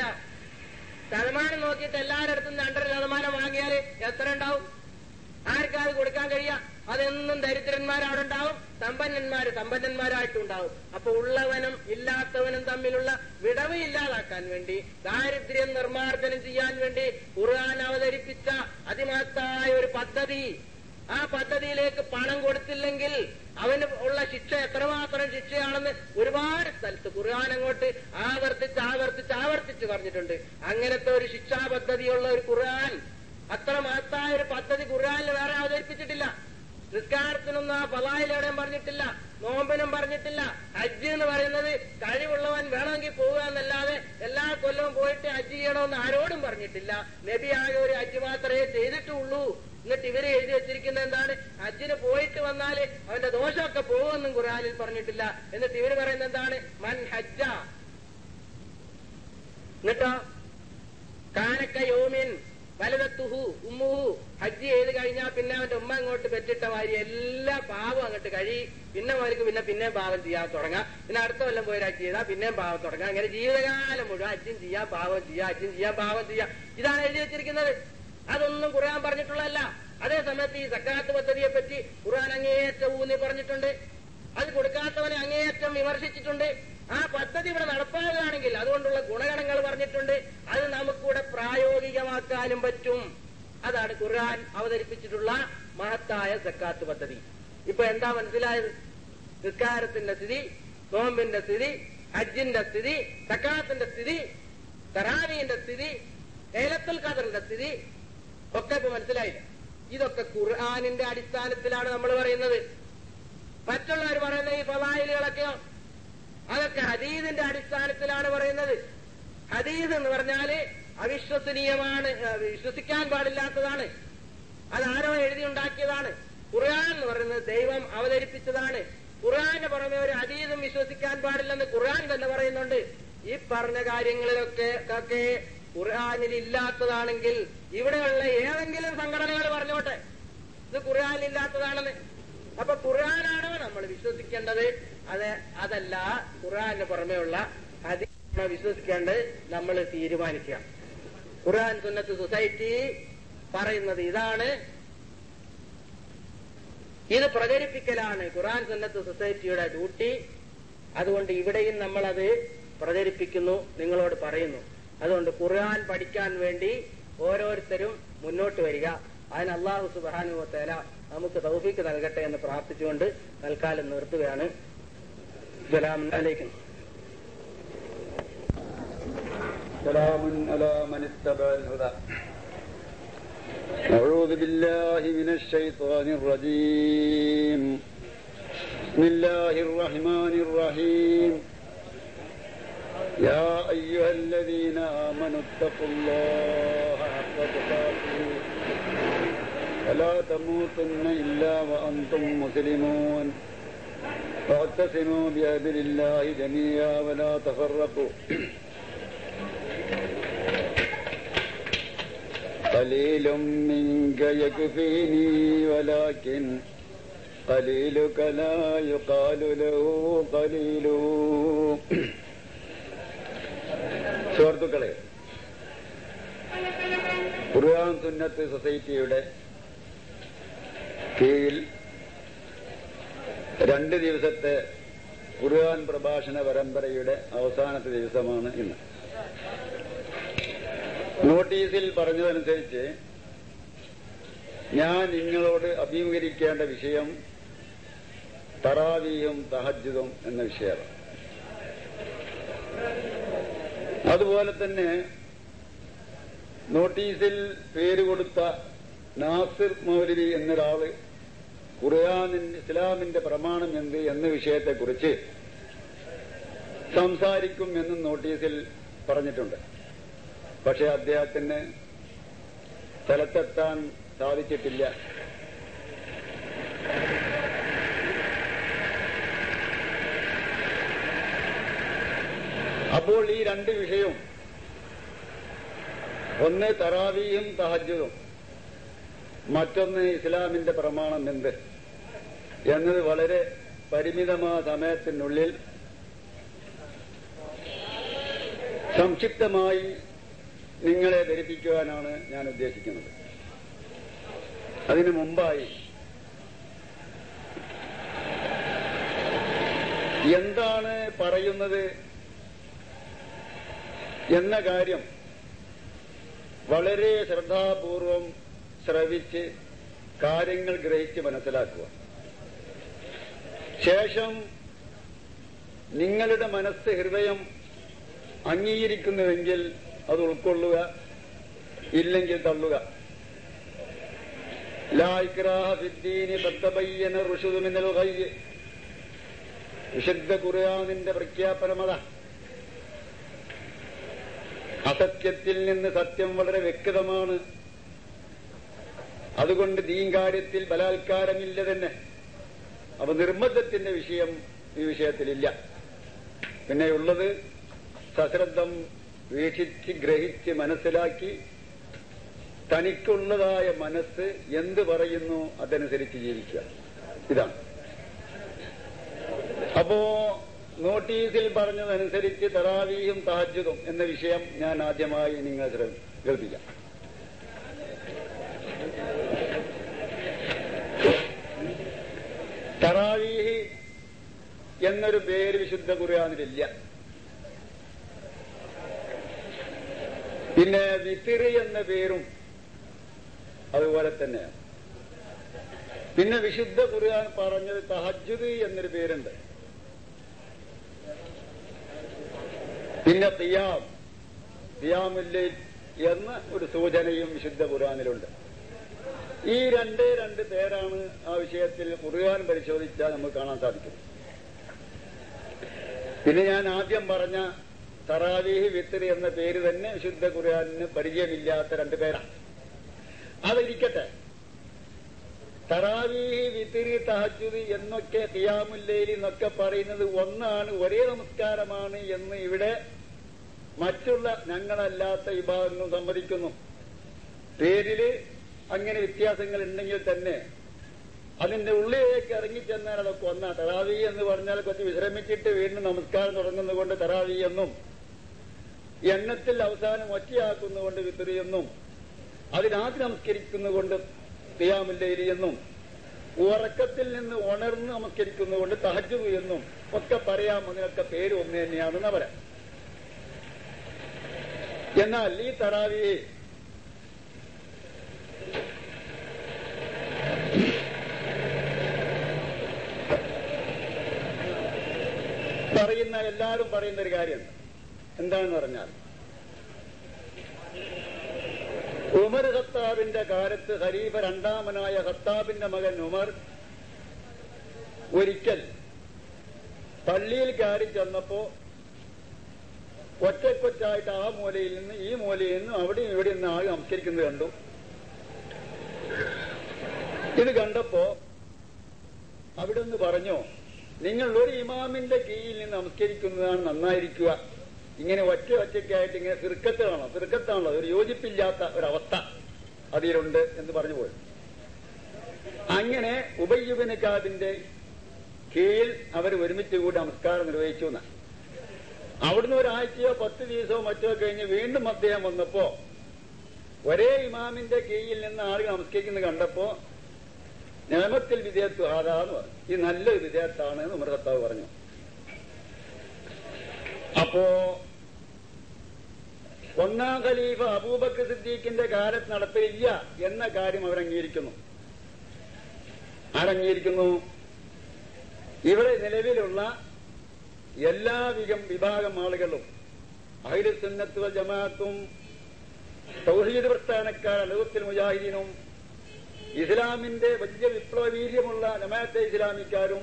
ശതമാനം നോക്കിയിട്ട് എല്ലാവരുടെ അടുത്തും രണ്ടര ശതമാനം വാങ്ങിയാൽ എത്ര ഉണ്ടാവും ആർക്കാ അത് കൊടുക്കാൻ കഴിയാ അതെന്നും ദരിദ്രന്മാർ അവിടെ ഉണ്ടാവും സമ്പന്നന്മാര് സമ്പന്നന്മാരായിട്ടുണ്ടാവും അപ്പൊ ഉള്ളവനും ഇല്ലാത്തവനും തമ്മിലുള്ള വിടവ് ഇല്ലാതാക്കാൻ വേണ്ടി ദാരിദ്ര്യം നിർമ്മാർജ്ജനം ചെയ്യാൻ വേണ്ടി ഖുർആൻ അവതരിപ്പിച്ച അതിമഹത്തായ ഒരു പദ്ധതി ആ പദ്ധതിയിലേക്ക് പണം കൊടുത്തില്ലെങ്കിൽ അവന് ഉള്ള ശിക്ഷ എത്രമാത്രം ശിക്ഷയാണെന്ന് ഒരുപാട് സ്ഥലത്ത് ഖുർആൻ അങ്ങോട്ട് ആവർത്തിച്ച് ആവർത്തിച്ച് ആവർത്തിച്ച് പറഞ്ഞിട്ടുണ്ട് അങ്ങനത്തെ ഒരു ശിക്ഷാ പദ്ധതിയുള്ള ഒരു ഖുർആൻ അത്ര മഹത്തായ ഒരു പദ്ധതി ഖുർആനിൽ വേറെ അവതരിപ്പിച്ചിട്ടില്ല നിസ്കാരത്തിനൊന്നും ആ പലായിലെവിടെയും പറഞ്ഞിട്ടില്ല നോമ്പിനും പറഞ്ഞിട്ടില്ല ഹജ്ജ് എന്ന് പറയുന്നത് കഴിവുള്ളവൻ വേണമെങ്കിൽ പോവുക എന്നല്ലാതെ എല്ലാ കൊല്ലവും പോയിട്ട് ഹജ്ജ് ചെയ്യണമെന്ന് ആരോടും പറഞ്ഞിട്ടില്ല നബി ആകെ ഒരു ഹജ്ജ് മാത്രമേ ചെയ്തിട്ടുള്ളൂ എന്നിട്ട് ഇവര് എഴുതി വെച്ചിരിക്കുന്ന എന്താണ് ഹജ്ജിന് പോയിട്ട് വന്നാല് അവന്റെ ദോഷമൊക്കെ പോകുമെന്നും ഖുർആനിൽ പറഞ്ഞിട്ടില്ല എന്നിട്ട് ഇവര് പറയുന്നത് എന്താണ് മൻ ഹജ്ജ എന്നിട്ടോ കാനക്ക യോമിൻ വലതത്തുഹു ഉമ്മുഹു ഹജ്ജ് ചെയ്ത് കഴിഞ്ഞാൽ പിന്നെ അവന്റെ ഉമ്മ അങ്ങോട്ട് പെറ്റിട്ട മാതിരി എല്ലാ പാവം അങ്ങോട്ട് കഴി പിന്നെ അവർക്ക് പിന്നെ പിന്നെ പാവം ചെയ്യാൻ തുടങ്ങാം പിന്നെ അടുത്ത കൊല്ലം പോയി ഹജ്ജ് ചെയ്താൽ പിന്നെയും പാവം തുടങ്ങാം അങ്ങനെ ജീവിതകാലം മുഴുവൻ ഹജ്ജും ചെയ്യാം പാവം ചെയ്യാം ഹജ്ജും ചെയ്യാം പാവം ചെയ്യാം ഇതാണ് എഴുതി വെച്ചിരിക്കുന്നത് അതൊന്നും ഖുർആൻ പറഞ്ഞിട്ടുള്ളതല്ല അതേ സമയത്ത് ഈ സക്കാത്ത് പദ്ധതിയെ പറ്റി ഖുർആൻ അങ്ങേയറ്റം ഊന്നി പറഞ്ഞിട്ടുണ്ട് അത് കൊടുക്കാത്തവനെ അങ്ങേയറ്റം വിമർശിച്ചിട്ടുണ്ട് ആ പദ്ധതി ഇവിടെ നടപ്പാകുകയാണെങ്കിൽ അതുകൊണ്ടുള്ള ഗുണഗണങ്ങൾ പറഞ്ഞിട്ടുണ്ട് അത് നമുക്കിവിടെ പ്രായോഗികമാക്കാനും പറ്റും അതാണ് ഖുർആൻ അവതരിപ്പിച്ചിട്ടുള്ള മഹത്തായ സക്കാത്ത് പദ്ധതി ഇപ്പൊ എന്താ മനസ്സിലായത് നിസ്കാരത്തിന്റെ സ്ഥിതി നോമ്പിന്റെ സ്ഥിതി ഹജ്ജിന്റെ സ്ഥിതി സക്കാത്തിന്റെ സ്ഥിതി തറാവീന്റെ സ്ഥിതി ഏലത്തുൽ ഖദറിന്റെ സ്ഥിതി ഒക്കെ ഇപ്പൊ മനസ്സിലായില്ല ഇതൊക്കെ ഖുർആാനിന്റെ അടിസ്ഥാനത്തിലാണ് നമ്മൾ പറയുന്നത് മറ്റുള്ളവർ പറയുന്ന ഈ ഫലായിലുകളൊക്കെയോ അതൊക്കെ ഹദീദിന്റെ അടിസ്ഥാനത്തിലാണ് പറയുന്നത് ഹദീദ് എന്ന് പറഞ്ഞാല് അവിശ്വസനീയമാണ് ഏഹ് വിശ്വസിക്കാൻ പാടില്ലാത്തതാണ് അതാരോ എഴുതി ഉണ്ടാക്കിയതാണ് ഖുർആൻ എന്ന് പറയുന്നത് ദൈവം അവതരിപ്പിച്ചതാണ് ഖുർആന് പുറമെ ഒരു ഹദീദും വിശ്വസിക്കാൻ പാടില്ലെന്ന് ഖുർആൻ തന്നെ പറയുന്നുണ്ട് ഈ പറഞ്ഞ കാര്യങ്ങളിലൊക്കെ ഒക്കെ ഖുർആനിൽ ഇല്ലാത്തതാണെങ്കിൽ ഇവിടെയുള്ള ഏതെങ്കിലും സംഘടനകൾ പറഞ്ഞോട്ടെ ഇത് ഖുർആനിൽ ഇല്ലാത്തതാണെന്ന് അപ്പൊ ഖുർആനാണോ നമ്മൾ വിശ്വസിക്കേണ്ടത് അത് അതല്ല ഖുർആന് പുറമെയുള്ള ഹദീസാണോ വിശ്വസിക്കേണ്ടത് നമ്മൾ തീരുമാനിക്കുക ഖുർആൻ സുന്നത്ത് സൊസൈറ്റി പറയുന്നത് ഇതാണ് ഇത് പ്രചരിപ്പിക്കലാണ് ഖുർആൻ സുന്നത്ത് സൊസൈറ്റിയുടെ ഡ്യൂട്ടി അതുകൊണ്ട് ഇവിടെയും നമ്മളത് പ്രചരിപ്പിക്കുന്നു നിങ്ങളോട് പറയുന്നു അതുകൊണ്ട് ഖുർആൻ പഠിക്കാൻ വേണ്ടി ഓരോരുത്തരും മുന്നോട്ട് വരിക അതിന് അള്ളാഹു സുബാനുവത്തേല നമുക്ക് തൗഫീക്ക് നൽകട്ടെ എന്ന് പ്രാർത്ഥിച്ചുകൊണ്ട് തൽക്കാലം നിർത്തുകയാണ് സലാമലൈക്കും سلام على من اتبع الهدى أعوذ بالله من الشيطان الرجيم بسم الله الرحمن الرحيم يا أيها الذين آمنوا اتقوا الله حق تقاته ولا تموتن إلا وأنتم مسلمون واعتصموا بأمر الله جميعا ولا تفرقوا قليل منك يكفيني ولكن قليلك لا يقال له قليل സുഹൃത്തുക്കളെ ഖുർആൻ സുന്നത്ത് സൊസൈറ്റിയുടെ കീഴിൽ രണ്ട് ദിവസത്തെ ഖുർആൻ പ്രഭാഷണ പരമ്പരയുടെ അവസാനത്തെ ദിവസമാണ് ഇന്ന് നോട്ടീസിൽ പറഞ്ഞതനുസരിച്ച് ഞാൻ നിങ്ങളോട് അഭിമുഖീകരിക്കേണ്ട വിഷയം തറാവിയും തഹജുദും എന്ന വിഷയമാണ് അതുപോലെ തന്നെ നോട്ടീസിൽ പേര് കൊടുത്ത നാസിർ മൗലവി എന്നൊരാള് ഖുർആാനിന്റെ ഇസ്ലാമിന്റെ പ്രമാണം എന്ത് എന്ന വിഷയത്തെക്കുറിച്ച് സംസാരിക്കും എന്നും നോട്ടീസിൽ പറഞ്ഞിട്ടുണ്ട് പക്ഷെ അദ്ദേഹത്തിന് സ്ഥലത്തെത്താൻ സാധിച്ചിട്ടില്ല അപ്പോൾ ഈ രണ്ട് വിഷയവും ഒന്ന് തറാവിയും തഹജുദും മറ്റൊന്ന് ഇസ്ലാമിന്റെ പ്രമാണം എന്ത് എന്നത് വളരെ പരിമിതമായ സമയത്തിനുള്ളിൽ സംക്ഷിപ്തമായി നിങ്ങളെ ധരിപ്പിക്കുവാനാണ് ഞാൻ ഉദ്ദേശിക്കുന്നത് അതിനു മുമ്പായി എന്താണ് പറയുന്നത് എന്ന കാര്യം വളരെ ശ്രദ്ധാപൂർവം ശ്രവിച്ച് കാര്യങ്ങൾ ഗ്രഹിച്ച് മനസ്സിലാക്കുക ശേഷം നിങ്ങളുടെ മനസ്സ് ഹൃദയം അംഗീകരിക്കുന്നുവെങ്കിൽ അത് ഉൾക്കൊള്ളുക ഇല്ലെങ്കിൽ തള്ളുക ലായിക്രാഹ ഫിദ്ദീനി ബദ്ധബയ്യന ഋഷുതുമിന്നൽ കയ്യ് വിശുദ്ധ ഖുർആാനിന്റെ പ്രഖ്യാപനമത അസത്യത്തിൽ നിന്ന് സത്യം വളരെ വ്യക്തമാണ് അതുകൊണ്ട് ദീൻ കാര്യത്തിൽ ബലാത്കാരമില്ല തന്നെ അപ്പൊ നിർബന്ധത്തിന്റെ വിഷയം ഈ വിഷയത്തിലില്ല പിന്നെയുള്ളത് സശ്രദ്ധം വീക്ഷിച്ച് ഗ്രഹിച്ച് മനസ്സിലാക്കി തനിക്കുള്ളതായ മനസ്സ് എന്ത് പറയുന്നു അതനുസരിച്ച് ജീവിക്കുക ഇതാണ് അപ്പോ നോട്ടീസിൽ പറഞ്ഞതനുസരിച്ച് തറാവിയും തഹജുദും എന്ന വിഷയം ഞാൻ ആദ്യമായി നിങ്ങൾ കേൾപ്പിക്കാം തറാവീഹ് എന്നൊരു പേര് വിശുദ്ധ ഖുർആാനിലില്ല പിന്നെ വിത്തിറ് എന്ന പേരും അതുപോലെ തന്നെയാണ് പിന്നെ വിശുദ്ധ ഖുർആൻ പറഞ്ഞത് തഹജുദ് എന്നൊരു പേരുണ്ട് പിന്നെ തിയാം തിയാമുല്ലൈൽ എന്ന ഒരു സൂചനയും വിശുദ്ധ ഖുർആാനിലുണ്ട് ഈ രണ്ടേ രണ്ട് പേരാണ് ആ വിഷയത്തിൽ ഖുർആൻ പരിശോധിച്ചാൽ നമുക്ക് കാണാൻ സാധിക്കും പിന്നെ ഞാൻ ആദ്യം പറഞ്ഞ തറാവീഹ് വിത്തറി എന്ന പേര് തന്നെ വിശുദ്ധ ഖുർആാനിന് പരിചയമില്ലാത്ത രണ്ട് പേരാണ് അതിരിക്കട്ടെ തറാവീഹ് വിത്തിരി തഹജുദ് എന്നൊക്കെ തിയാമുല്ലയിൽ എന്നൊക്കെ പറയുന്നത് ഒന്നാണ് ഒരേ നമസ്കാരമാണ് എന്ന് ഇവിടെ മറ്റുള്ള ഞങ്ങളല്ലാത്ത വിഭാഗങ്ങൾ സമ്മതിക്കുന്നു പേരില് അങ്ങനെ വ്യത്യാസങ്ങൾ ഉണ്ടെങ്കിൽ തന്നെ അതിന്റെ ഉള്ളിലേക്ക് ഇറങ്ങിച്ചെന്നാൽ അതൊക്കെ ഒന്നാ തറാവി എന്ന് പറഞ്ഞാൽ കുറച്ച് വിശ്രമിച്ചിട്ട് വീണ്ടും നമസ്കാരം തുടങ്ങുന്നതുകൊണ്ട് തറാവി എന്നും എണ്ണത്തിൽ അവസാനം ഒറ്റയാക്കുന്നതുകൊണ്ട് വിത്തറി എന്നും അതിനാദ്യം നമസ്കരിക്കുന്നതുകൊണ്ട് തിയാമില്ലേരി എന്നും ഉറക്കത്തിൽ നിന്ന് ഉണർന്ന് നമസ്കരിക്കുന്നതുകൊണ്ട് തഹജു എന്നും ഒക്കെ പറയാം അതിനൊക്കെ പേര് ഒന്ന് തന്നെയാണെന്ന് പറയാം എന്നാൽ ഈ തറാവിയെ പറയുന്ന എല്ലാവരും പറയുന്ന ഒരു കാര്യമുണ്ട് എന്താണെന്ന് പറഞ്ഞാൽ ഉമർ ഖത്താബിന്റെ കാലത്ത് ഖലീഫ രണ്ടാമനായ ഖത്താബിന്റെ മകൻ ഉമർ ഒരിക്കൽ പള്ളിയിൽ കയറി ചെന്നപ്പോ ഒറ്റക്കൊറ്റായിട്ട് ആ മൂലയിൽ നിന്ന് ഈ മൂലയിൽ നിന്നും അവിടെയും ഇവിടെ നിന്ന് ആൾ നമസ്കരിക്കുന്നത് കണ്ടു ഇത് കണ്ടപ്പോ അവിടെ നിന്ന് പറഞ്ഞു നിങ്ങൾ ഒരു ഇമാമിന്റെ കീഴിൽ നിന്ന് നമസ്കരിക്കുന്നതാണ് നന്നായിരിക്കുക ഇങ്ങനെ ഒറ്റ ഒറ്റയ്ക്കായിട്ട് ഇങ്ങനെ ഫിർക്കത്താണോ ഫിർക്കത്താണല്ലോ ഒരു യോജിപ്പില്ലാത്ത ഒരവസ്ഥ അതിലുണ്ട് എന്ന് പറഞ്ഞു പോയി അങ്ങനെ ഉബയ്യുബിനക്കാദിന്റെ കീഴിൽ അവർ ഒരുമിച്ച് കൂടി നമസ്കാരം നിർവഹിച്ചു എന്നാണ് അവിടുന്ന് ഒരാഴ്ചയോ പത്ത് ദിവസമോ മറ്റോ കഴിഞ്ഞ് വീണ്ടും അദ്ദേഹം വന്നപ്പോ ഒരേ ഇമാമിന്റെ കീഴിൽ നിന്ന് ആളുകൾ നമസ്കരിക്കുന്നത് കണ്ടപ്പോ നിയമത്തിൽ വിധേയത്വ ആദാന്ന് പറഞ്ഞു ഈ നല്ലൊരു വിധേയത്താണ് എന്ന് ഉമർ ഖത്താവ് പറഞ്ഞു അപ്പോ ഒന്നാം ഖലീഫ അബൂബക്കർ സിദ്ദീഖിന്റെ കാലത്ത് നടപ്പിലില്ല എന്ന കാര്യം അവർ അംഗീകരിക്കുന്നു ആരംഗീകരിക്കുന്നു ഇവിടെ നിലവിലുള്ള എല്ലാ വികം വിഭാഗം ആളുകളും അഹിലുസുന്നത്ത് വൽ ജമാഅത്തും തൗഹീദ് പ്രസ്ഥാനക്കാർ അനുഭവത്തിൽ മുജാഹിദീനും ഇസ്ലാമിന്റെ വലിയ വിപ്ലവ വീര്യമുള്ള ജമാഅത്തെ ഇസ്ലാമിക്കാരും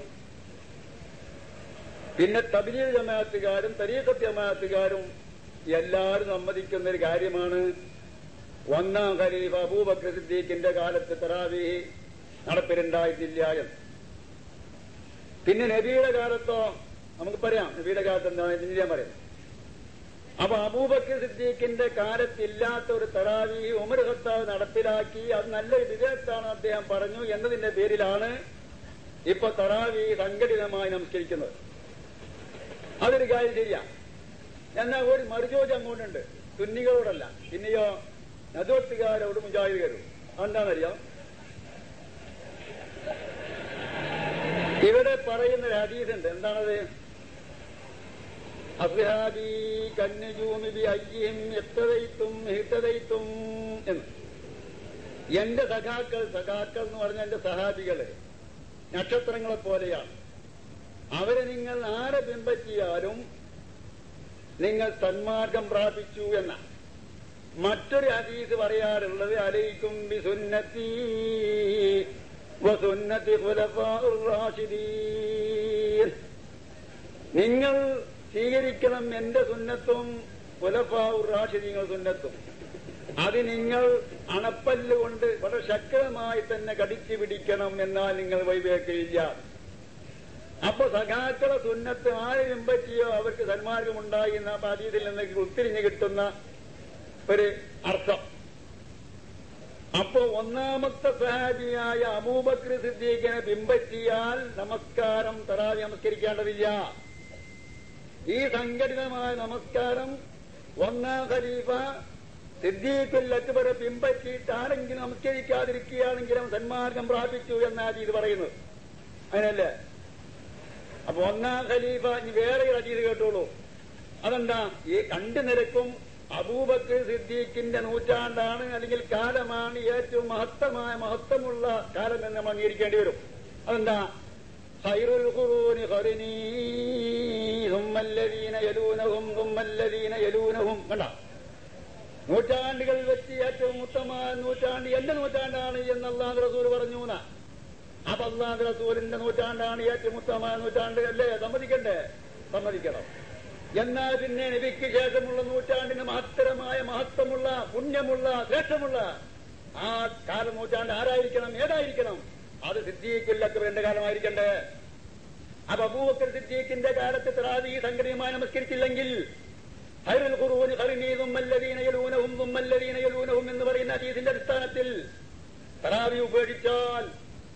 പിന്നെ തബീൽ ജമാഅത്തുകാരും തരീഖത്ത് ജമാഅത്തുകാരും എല്ലാവരും സമ്മതിക്കുന്ന ഒരു കാര്യമാണ് ഒന്നാം ഖലീഫ അബൂബക്കർ സിദ്ദീഖിന്റെ കാലത്ത് തറാവി നടപ്പിലുണ്ടായിട്ടില്ല എന്ന് പിന്നെ നബിയുടെ കാലത്തോ നമുക്ക് പറയാം നബിയുടെ കാലത്ത് എന്താണ് എന്ന് ഞാൻ പറയുന്നത് അപ്പൊ അബൂബക്കർ സിദ്ദീഖിന്റെ കാലത്തില്ലാത്ത ഒരു തറാവി ഉമർ ഖത്താവ് നടപ്പിലാക്കി അത് നല്ലൊരു വിധേയത്താണ് അദ്ദേഹം പറഞ്ഞു എന്നതിന്റെ പേരിലാണ് ഇപ്പൊ തറാവി സംഘടിതമായി നമസ്കരിക്കുന്നത് അതൊരു കാര്യം ശരിയാ എന്നാൽ ഒരു മറുചോദ്യം അങ്ങോട്ടുണ്ട് സുന്നികളോടല്ല പിന്നെയോ നദോത്തുകാരോട് മുജാഹിദുകാരോട് എന്താണെന്നറിയാം ഇവിടെ പറയുന്ന ഒരു ഹദീസുണ്ട് എന്താണത് അസ്ഹാബി കന്നജൂമി ബി അയ്യും എത്തതയ്ത്തും ഹിത്തതയ്ത്തും എന്ന് എന്റെ സഖാക്കൾ സഖാക്കൾ എന്ന് പറഞ്ഞ എന്റെ സഹാബികള് നക്ഷത്രങ്ങളെ പോലെയാണ് അവരെ നിങ്ങൾ ആരെ ബിംബറ്റിയാലും നിങ്ങൾ സന്മാർഗം പ്രാപിച്ചു എന്ന മറ്റൊരു ഹദീസ് പറയാറുള്ളത് അലൈക്കും ബി സുന്നത്തി വസുന്നത്തി ഖുലഫാഉർ റാഷിദീൻ നിങ്ങൾ സ്വീകരിക്കണം എന്റെ സുന്നത്തും പുലഫാവുർ റാഷിദീങ്ങൾ സുന്നത്തും അത് നിങ്ങൾ അണപ്പല്ലുകൊണ്ട് വളരെ ശക്തമായി തന്നെ കടിച്ചു പിടിക്കണം എന്നാൽ നിങ്ങൾ വൈവേക്കയില്ല അപ്പൊ സഖാക്കളെ സുന്നത്ത് ആര് പിമ്പറ്റിയോ അവർക്ക് സന്മാർഗമുണ്ടായി എന്ന അതീതിൽ നിന്ന് ഉത്തിരിഞ്ഞു കിട്ടുന്ന ഒരു അർത്ഥം അപ്പോ ഒന്നാമത്തെ സഹാബിയായ അബൂബക്ര സിദ്ദീഖിനെ ബിംബറ്റിയാൽ നമസ്കാരം തറാവി നമസ്കരിക്കേണ്ടതില്ല ഈ സംഘടിതമായ നമസ്കാരം ഒന്നാം ഖലീഫ സിദ്ദീഖുൽ അക്ബറെ പിമ്പറ്റിയിട്ട് ആരെങ്കിലും നമസ്കരിക്കാതിരിക്കുകയാണെങ്കിലും സന്മാർഗം പ്രാപിച്ചു എന്നാണ് ഇത് പറയുന്നത് അതിനല്ലേ അപ്പൊ ഒന്നാം ഖലീഫ ഇനി വേറെ ഒരു അതീത് കേട്ടോളൂ അതെന്താ ഈ രണ്ടു നിരക്കും അബൂബക്കർ സിദ്ദീഖിന്റെ നൂറ്റാണ്ടാണ് അല്ലെങ്കിൽ കാലമാണ് ഏറ്റവും മഹത്തമായ മഹത്വമുള്ള കാലം എന്ന് നമ്മൾ അംഗീകരിക്കേണ്ടി വരും അതെന്താ ഖൈറുൽ ഖുറൂനി ഖറിനീ സുമ്മല്ലദീന യലൂനഹും സുമ്മല്ലദീന യലൂനഹും കണ്ട നൂറ്റാണ്ടുകൾ വെച്ച് ഏറ്റവും ഉത്തമമായ നൂറ്റാണ്ട് എന്റെ നൂറ്റാണ്ടാണ് എന്ന് അള്ളാഹ് റസൂൽ പറഞ്ഞു എന്നാ അപ്പൊ അള്ളാഹ് റസൂലിന്റെ നൂറ്റാണ്ടാണ് ഏറ്റവും ഉത്തമമായ നൂറ്റാണ്ട് അല്ലേ സമ്മതിക്കണ്ടേ സമ്മതിക്കണം എന്നാൽ പിന്നെ നബിക്ക് ശേഷമുള്ള നൂറ്റാണ്ടിന് മഹത്തരമായ മഹത്വമുള്ള പുണ്യമുള്ള ശ്രേഷ്ഠമുള്ള ആ കാല നൂറ്റാണ്ട് ആരായിരിക്കണം ഏതായിരിക്കണം അത് സിദ്ദീഖില്ലൊക്കെ വേണ്ട കാലമായിരിക്കണ്ടേ അപ്പൊ അബൂബക്കർ സിദ്ദീഖിന്റെ കാലത്ത് ത്രാവി സംഘടനയുമായി നമസ്കരിച്ചില്ലെങ്കിൽ ഹൈറുൽ ഖുറൂനി ഖറിനീതും മല്ലദീന യലൂനഹും തുമ്മല്ലദീന യലൂനഹും എന്ന് പറയുന്ന ഹദീസിന്റെ അടിസ്ഥാനത്തിൽ തറാവി ഉപേക്ഷിച്ചാൽ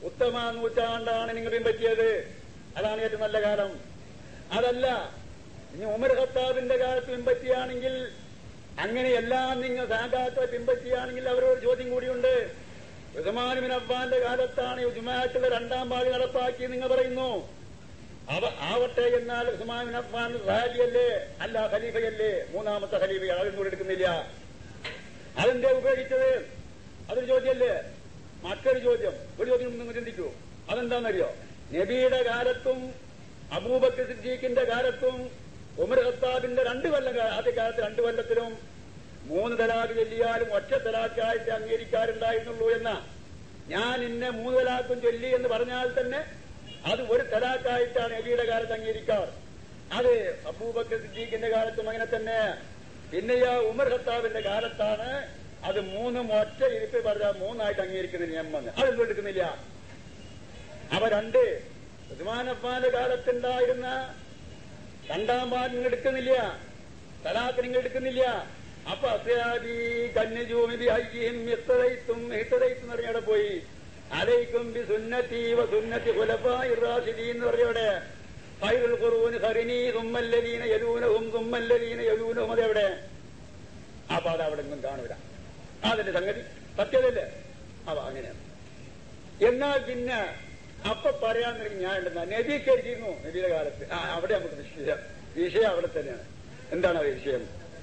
ഉത്തമ നൂറ്റാണ്ടാണ് നിങ്ങൾ പിൻപറ്റിയത് അതാണ് ഏറ്റവും നല്ല കാലം അതല്ല ഇനി ഉമർ ഖത്താബിന്റെ കാലത്ത് പിൻപറ്റിയാണെങ്കിൽ അങ്ങനെയെല്ലാം നിങ്ങൾ സാകാത്തെ പിൻപറ്റിയാണെങ്കിൽ അവരോട് ചോദ്യം കൂടിയുണ്ട് ഉസ്മാനുബിൻ അബ്ബാന്റെ കാലത്താണ് ഈ ജുമാഅത്തിലെ രണ്ടാം ഭാഗം നടപ്പാക്കി നിങ്ങൾ പറയുന്നു അവ ആവട്ടെ എന്നാൽ ഉസ്മാനുബിൻ അബ്ബാൻ സഹാബിയല്ലേ അല്ല ഖലീഫയല്ലേ മൂന്നാമത്തെ ഖലീഫ അതും കൂടെ എടുക്കുന്നില്ല അതെന്തേ ഉപയോഗിച്ചത് അതൊരു ചോദ്യമല്ലേ മറ്റൊരു ചോദ്യം ഒരു ചോദ്യം നിങ്ങൾ ചിന്തിക്കൂ അതെന്താണെന്നറിയോ നബിയുടെ കാലത്തും അബൂബക്കർ സിദ്ദീഖിന്റെ കാലത്തും ഉമർ ഖത്താബിന്റെ രണ്ട് കൊല്ലം കാ- ആദ്യ കാലത്ത് രണ്ട് കൊല്ലത്തിലും മൂന്ന് തലാഖ് ചൊല്ലിയാലും ഒറ്റ തലാഖായിട്ട് അംഗീകരിക്കാറുണ്ടായിരുന്നുള്ളൂ എന്ന ഞാൻ ഇന്നെ മൂന്ന് തലാഖും ചൊല്ലി എന്ന് പറഞ്ഞാൽ തന്നെ അത് ഒരു തലാഖായിട്ടാണ് നബിയുടെ കാലത്ത് അംഗീകരിക്കാറ് അത് അബൂബക്കർ സിദ്ദീഖിന്റെ കാലത്തും അങ്ങനെ തന്നെ പിന്നെ ആ ഉമർ ഖത്താബിന്റെ കാലത്താണ് അത് മൂന്നും ഒറ്റ ഇരിപ്പ് പറഞ്ഞാൽ മൂന്നായിട്ട് അംഗീകരിക്കുന്ന നിയമം വന്ന് അതെന്തും എടുക്കുന്നില്ല അവ രണ്ട് ഉസ്മാൻ അഫ്ഫാന്റെ കാലത്തുണ്ടായിരുന്ന രണ്ടാം ഭാഗം നിങ്ങൾ എടുക്കുന്നില്ല തലാഖ് നിങ്ങൾ എടുക്കുന്നില്ല അപ്പൊ അസ്യാബി കന്യജൂമി ബി ഹയ്യിഹിം ഇസ്തദൈത്തും ഇഹ്തദൈത്തും എന്ന് പറഞ്ഞവിടെ പോയി അലൈക്കും ബി സുന്നത്തി വ സുന്നത്തി ഖുലഫാഇ റാഷിദീൻ എന്ന് പറഞ്ഞവിടെ ഖൈറുൽ ഖുറൂനി ഖറിനി തുമ്മല്ലദീന യലൂനഹും തുമ്മല്ലദീന യലൂനഹും അതെവിടെ അപ്പൊ അത് അവിടെ ഒന്നും കാണൂല അതിന്റെ സംഗതി സത്യതല്ലേ അവ അങ്ങനെയാണ് എന്നാൽ പിന്നെ അപ്പൊ പറയാൻ നിനക്ക് ഞാൻ ഉണ്ടെന്ന നബി കരുതിയിരുന്നു നബിയുടെ കാലത്ത് ആ അവിടെ നമുക്ക് വിഷയം വിഷയം അവിടെ തന്നെയാണ് എന്താണ് ആ വിഷയം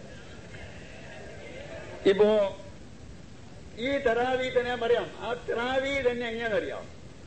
ഇപ്പോ ഈ തറാവി തന്നെ ഞാൻ പറയാം ആ തറാവി തന്നെ എങ്ങനെയാണെന്നറിയാം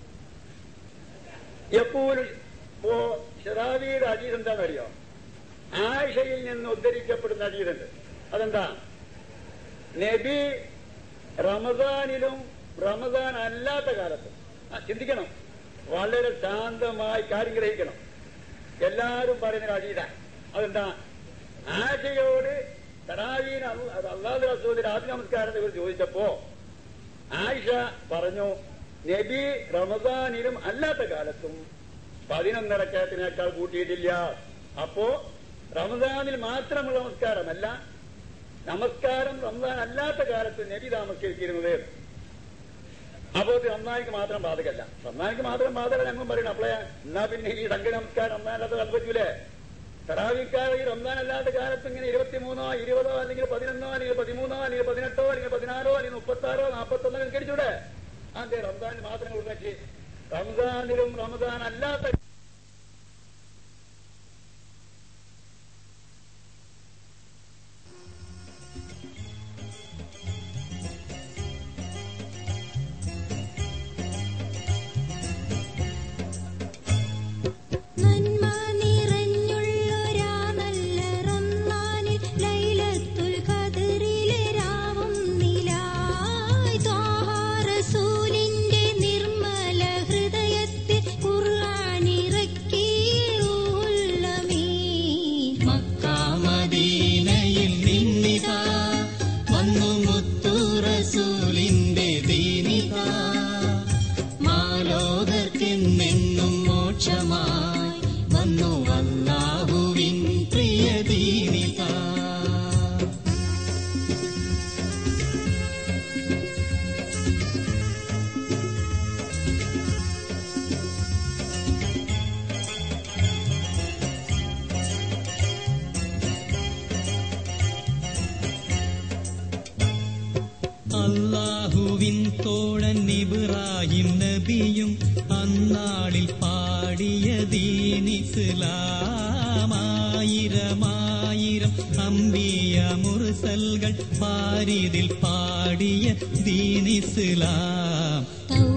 എപ്പോഴും ഇപ്പോ ഷെറാവിയുടെ അജീത് എന്താണെന്നറിയാം ആയിഷയിൽ നിന്ന് ഉദ്ധരിക്കപ്പെടുന്ന അജീതുണ്ട് അതെന്താ നബി റമദാനിലും റമദാൻ അല്ലാത്ത കാലത്തും ആ, ചിന്തിക്കണം വളരെ ശാന്തമായി കാര്യം ഗ്രഹിക്കണം എല്ലാവരും പറയുന്ന ഒരു അജീത അതെന്താ ആശയോട് തറാവീൻ അള്ളാഹു റസൂലിന്റെ ആദ്യ നമസ്കാരത്തെ കുറിച്ച് ചോദിച്ചപ്പോ ആയിഷ പറഞ്ഞു നബി റമദാനിലും അല്ലാത്ത കാലത്തും പതിനൊന്നരക്കത്തിനേക്കാൾ കൂട്ടിയിട്ടില്ല അപ്പോ റമദാനിൽ മാത്രമുള്ള നമസ്കാരമല്ല നമസ്കാരം റമദാൻ അല്ലാത്ത കാലത്ത് നബി താമസിച്ചിരിക്കുന്നത് അപ്പോ ഇത് റംസാനിക്ക് മാത്രം ബാധകല്ല റംസാനിക്ക് മാത്രം ബാധകല്ല ഞങ്ങൾ പറയണം അപ്പോഴേ എന്നാ പിന്നെ ഈ സംഘ നമസ്കാരം റംസാൻ അല്ലാത്ത കൽപ്പറ്റൂലേ തറാവിക്കാർ ഈ റംസാൻ അല്ലാത്ത കാലത്ത് ഇങ്ങനെ ഇരുപത്തിമൂന്നോ ഇരുപതോ അല്ലെങ്കിൽ പതിനൊന്നോ അല്ലെങ്കിൽ പതിമൂന്നോ അല്ലെങ്കിൽ പതിനെട്ടോ അല്ലെങ്കിൽ പതിനാറോ അല്ലെങ്കിൽ മുപ്പത്താറോ നാൽപ്പത്തൊന്നോ നിസ്കരിച്ചൂടെ അതെ റംസാനിൽ മാത്രം കൊടുക്കി റംസാനിലും റമദാൻ അല്ലാത്ത നന്മ നിറഞ്ഞുള്ളൊരാ നല്ല റംസാനിൽ ലൈലത്തുൽ ഖദറിലെ രാവും നിലായ് ത്വാഹ റസൂലിന്റെ നിർമ്മല ഹൃദയത്തിൽ ഖുർആനിറക്കി റൂഹുൽ അമീൻ മക്കാമദീനയിൽ നിന്നിതാ വന്നു മുത്തു റസൂലിന്റെ ദീനിതാ മാലോകർക്കെന്നെന്നും മോക്ഷമായി വന്നു അല്ലാഹുവിൻ പ്രിയ ദീനിതാ അല്ലാഹുവിൻ തോഴൻ ഇബ്രാഹിം നബിയും അന്നാളിൽ പാടിയ ദീനിസ്ലാമായിരമായിരം അമ്പിയ മുർസൽകൾ പാരിതിൽ പാടിയ ദീനിസ്ലാം തൗ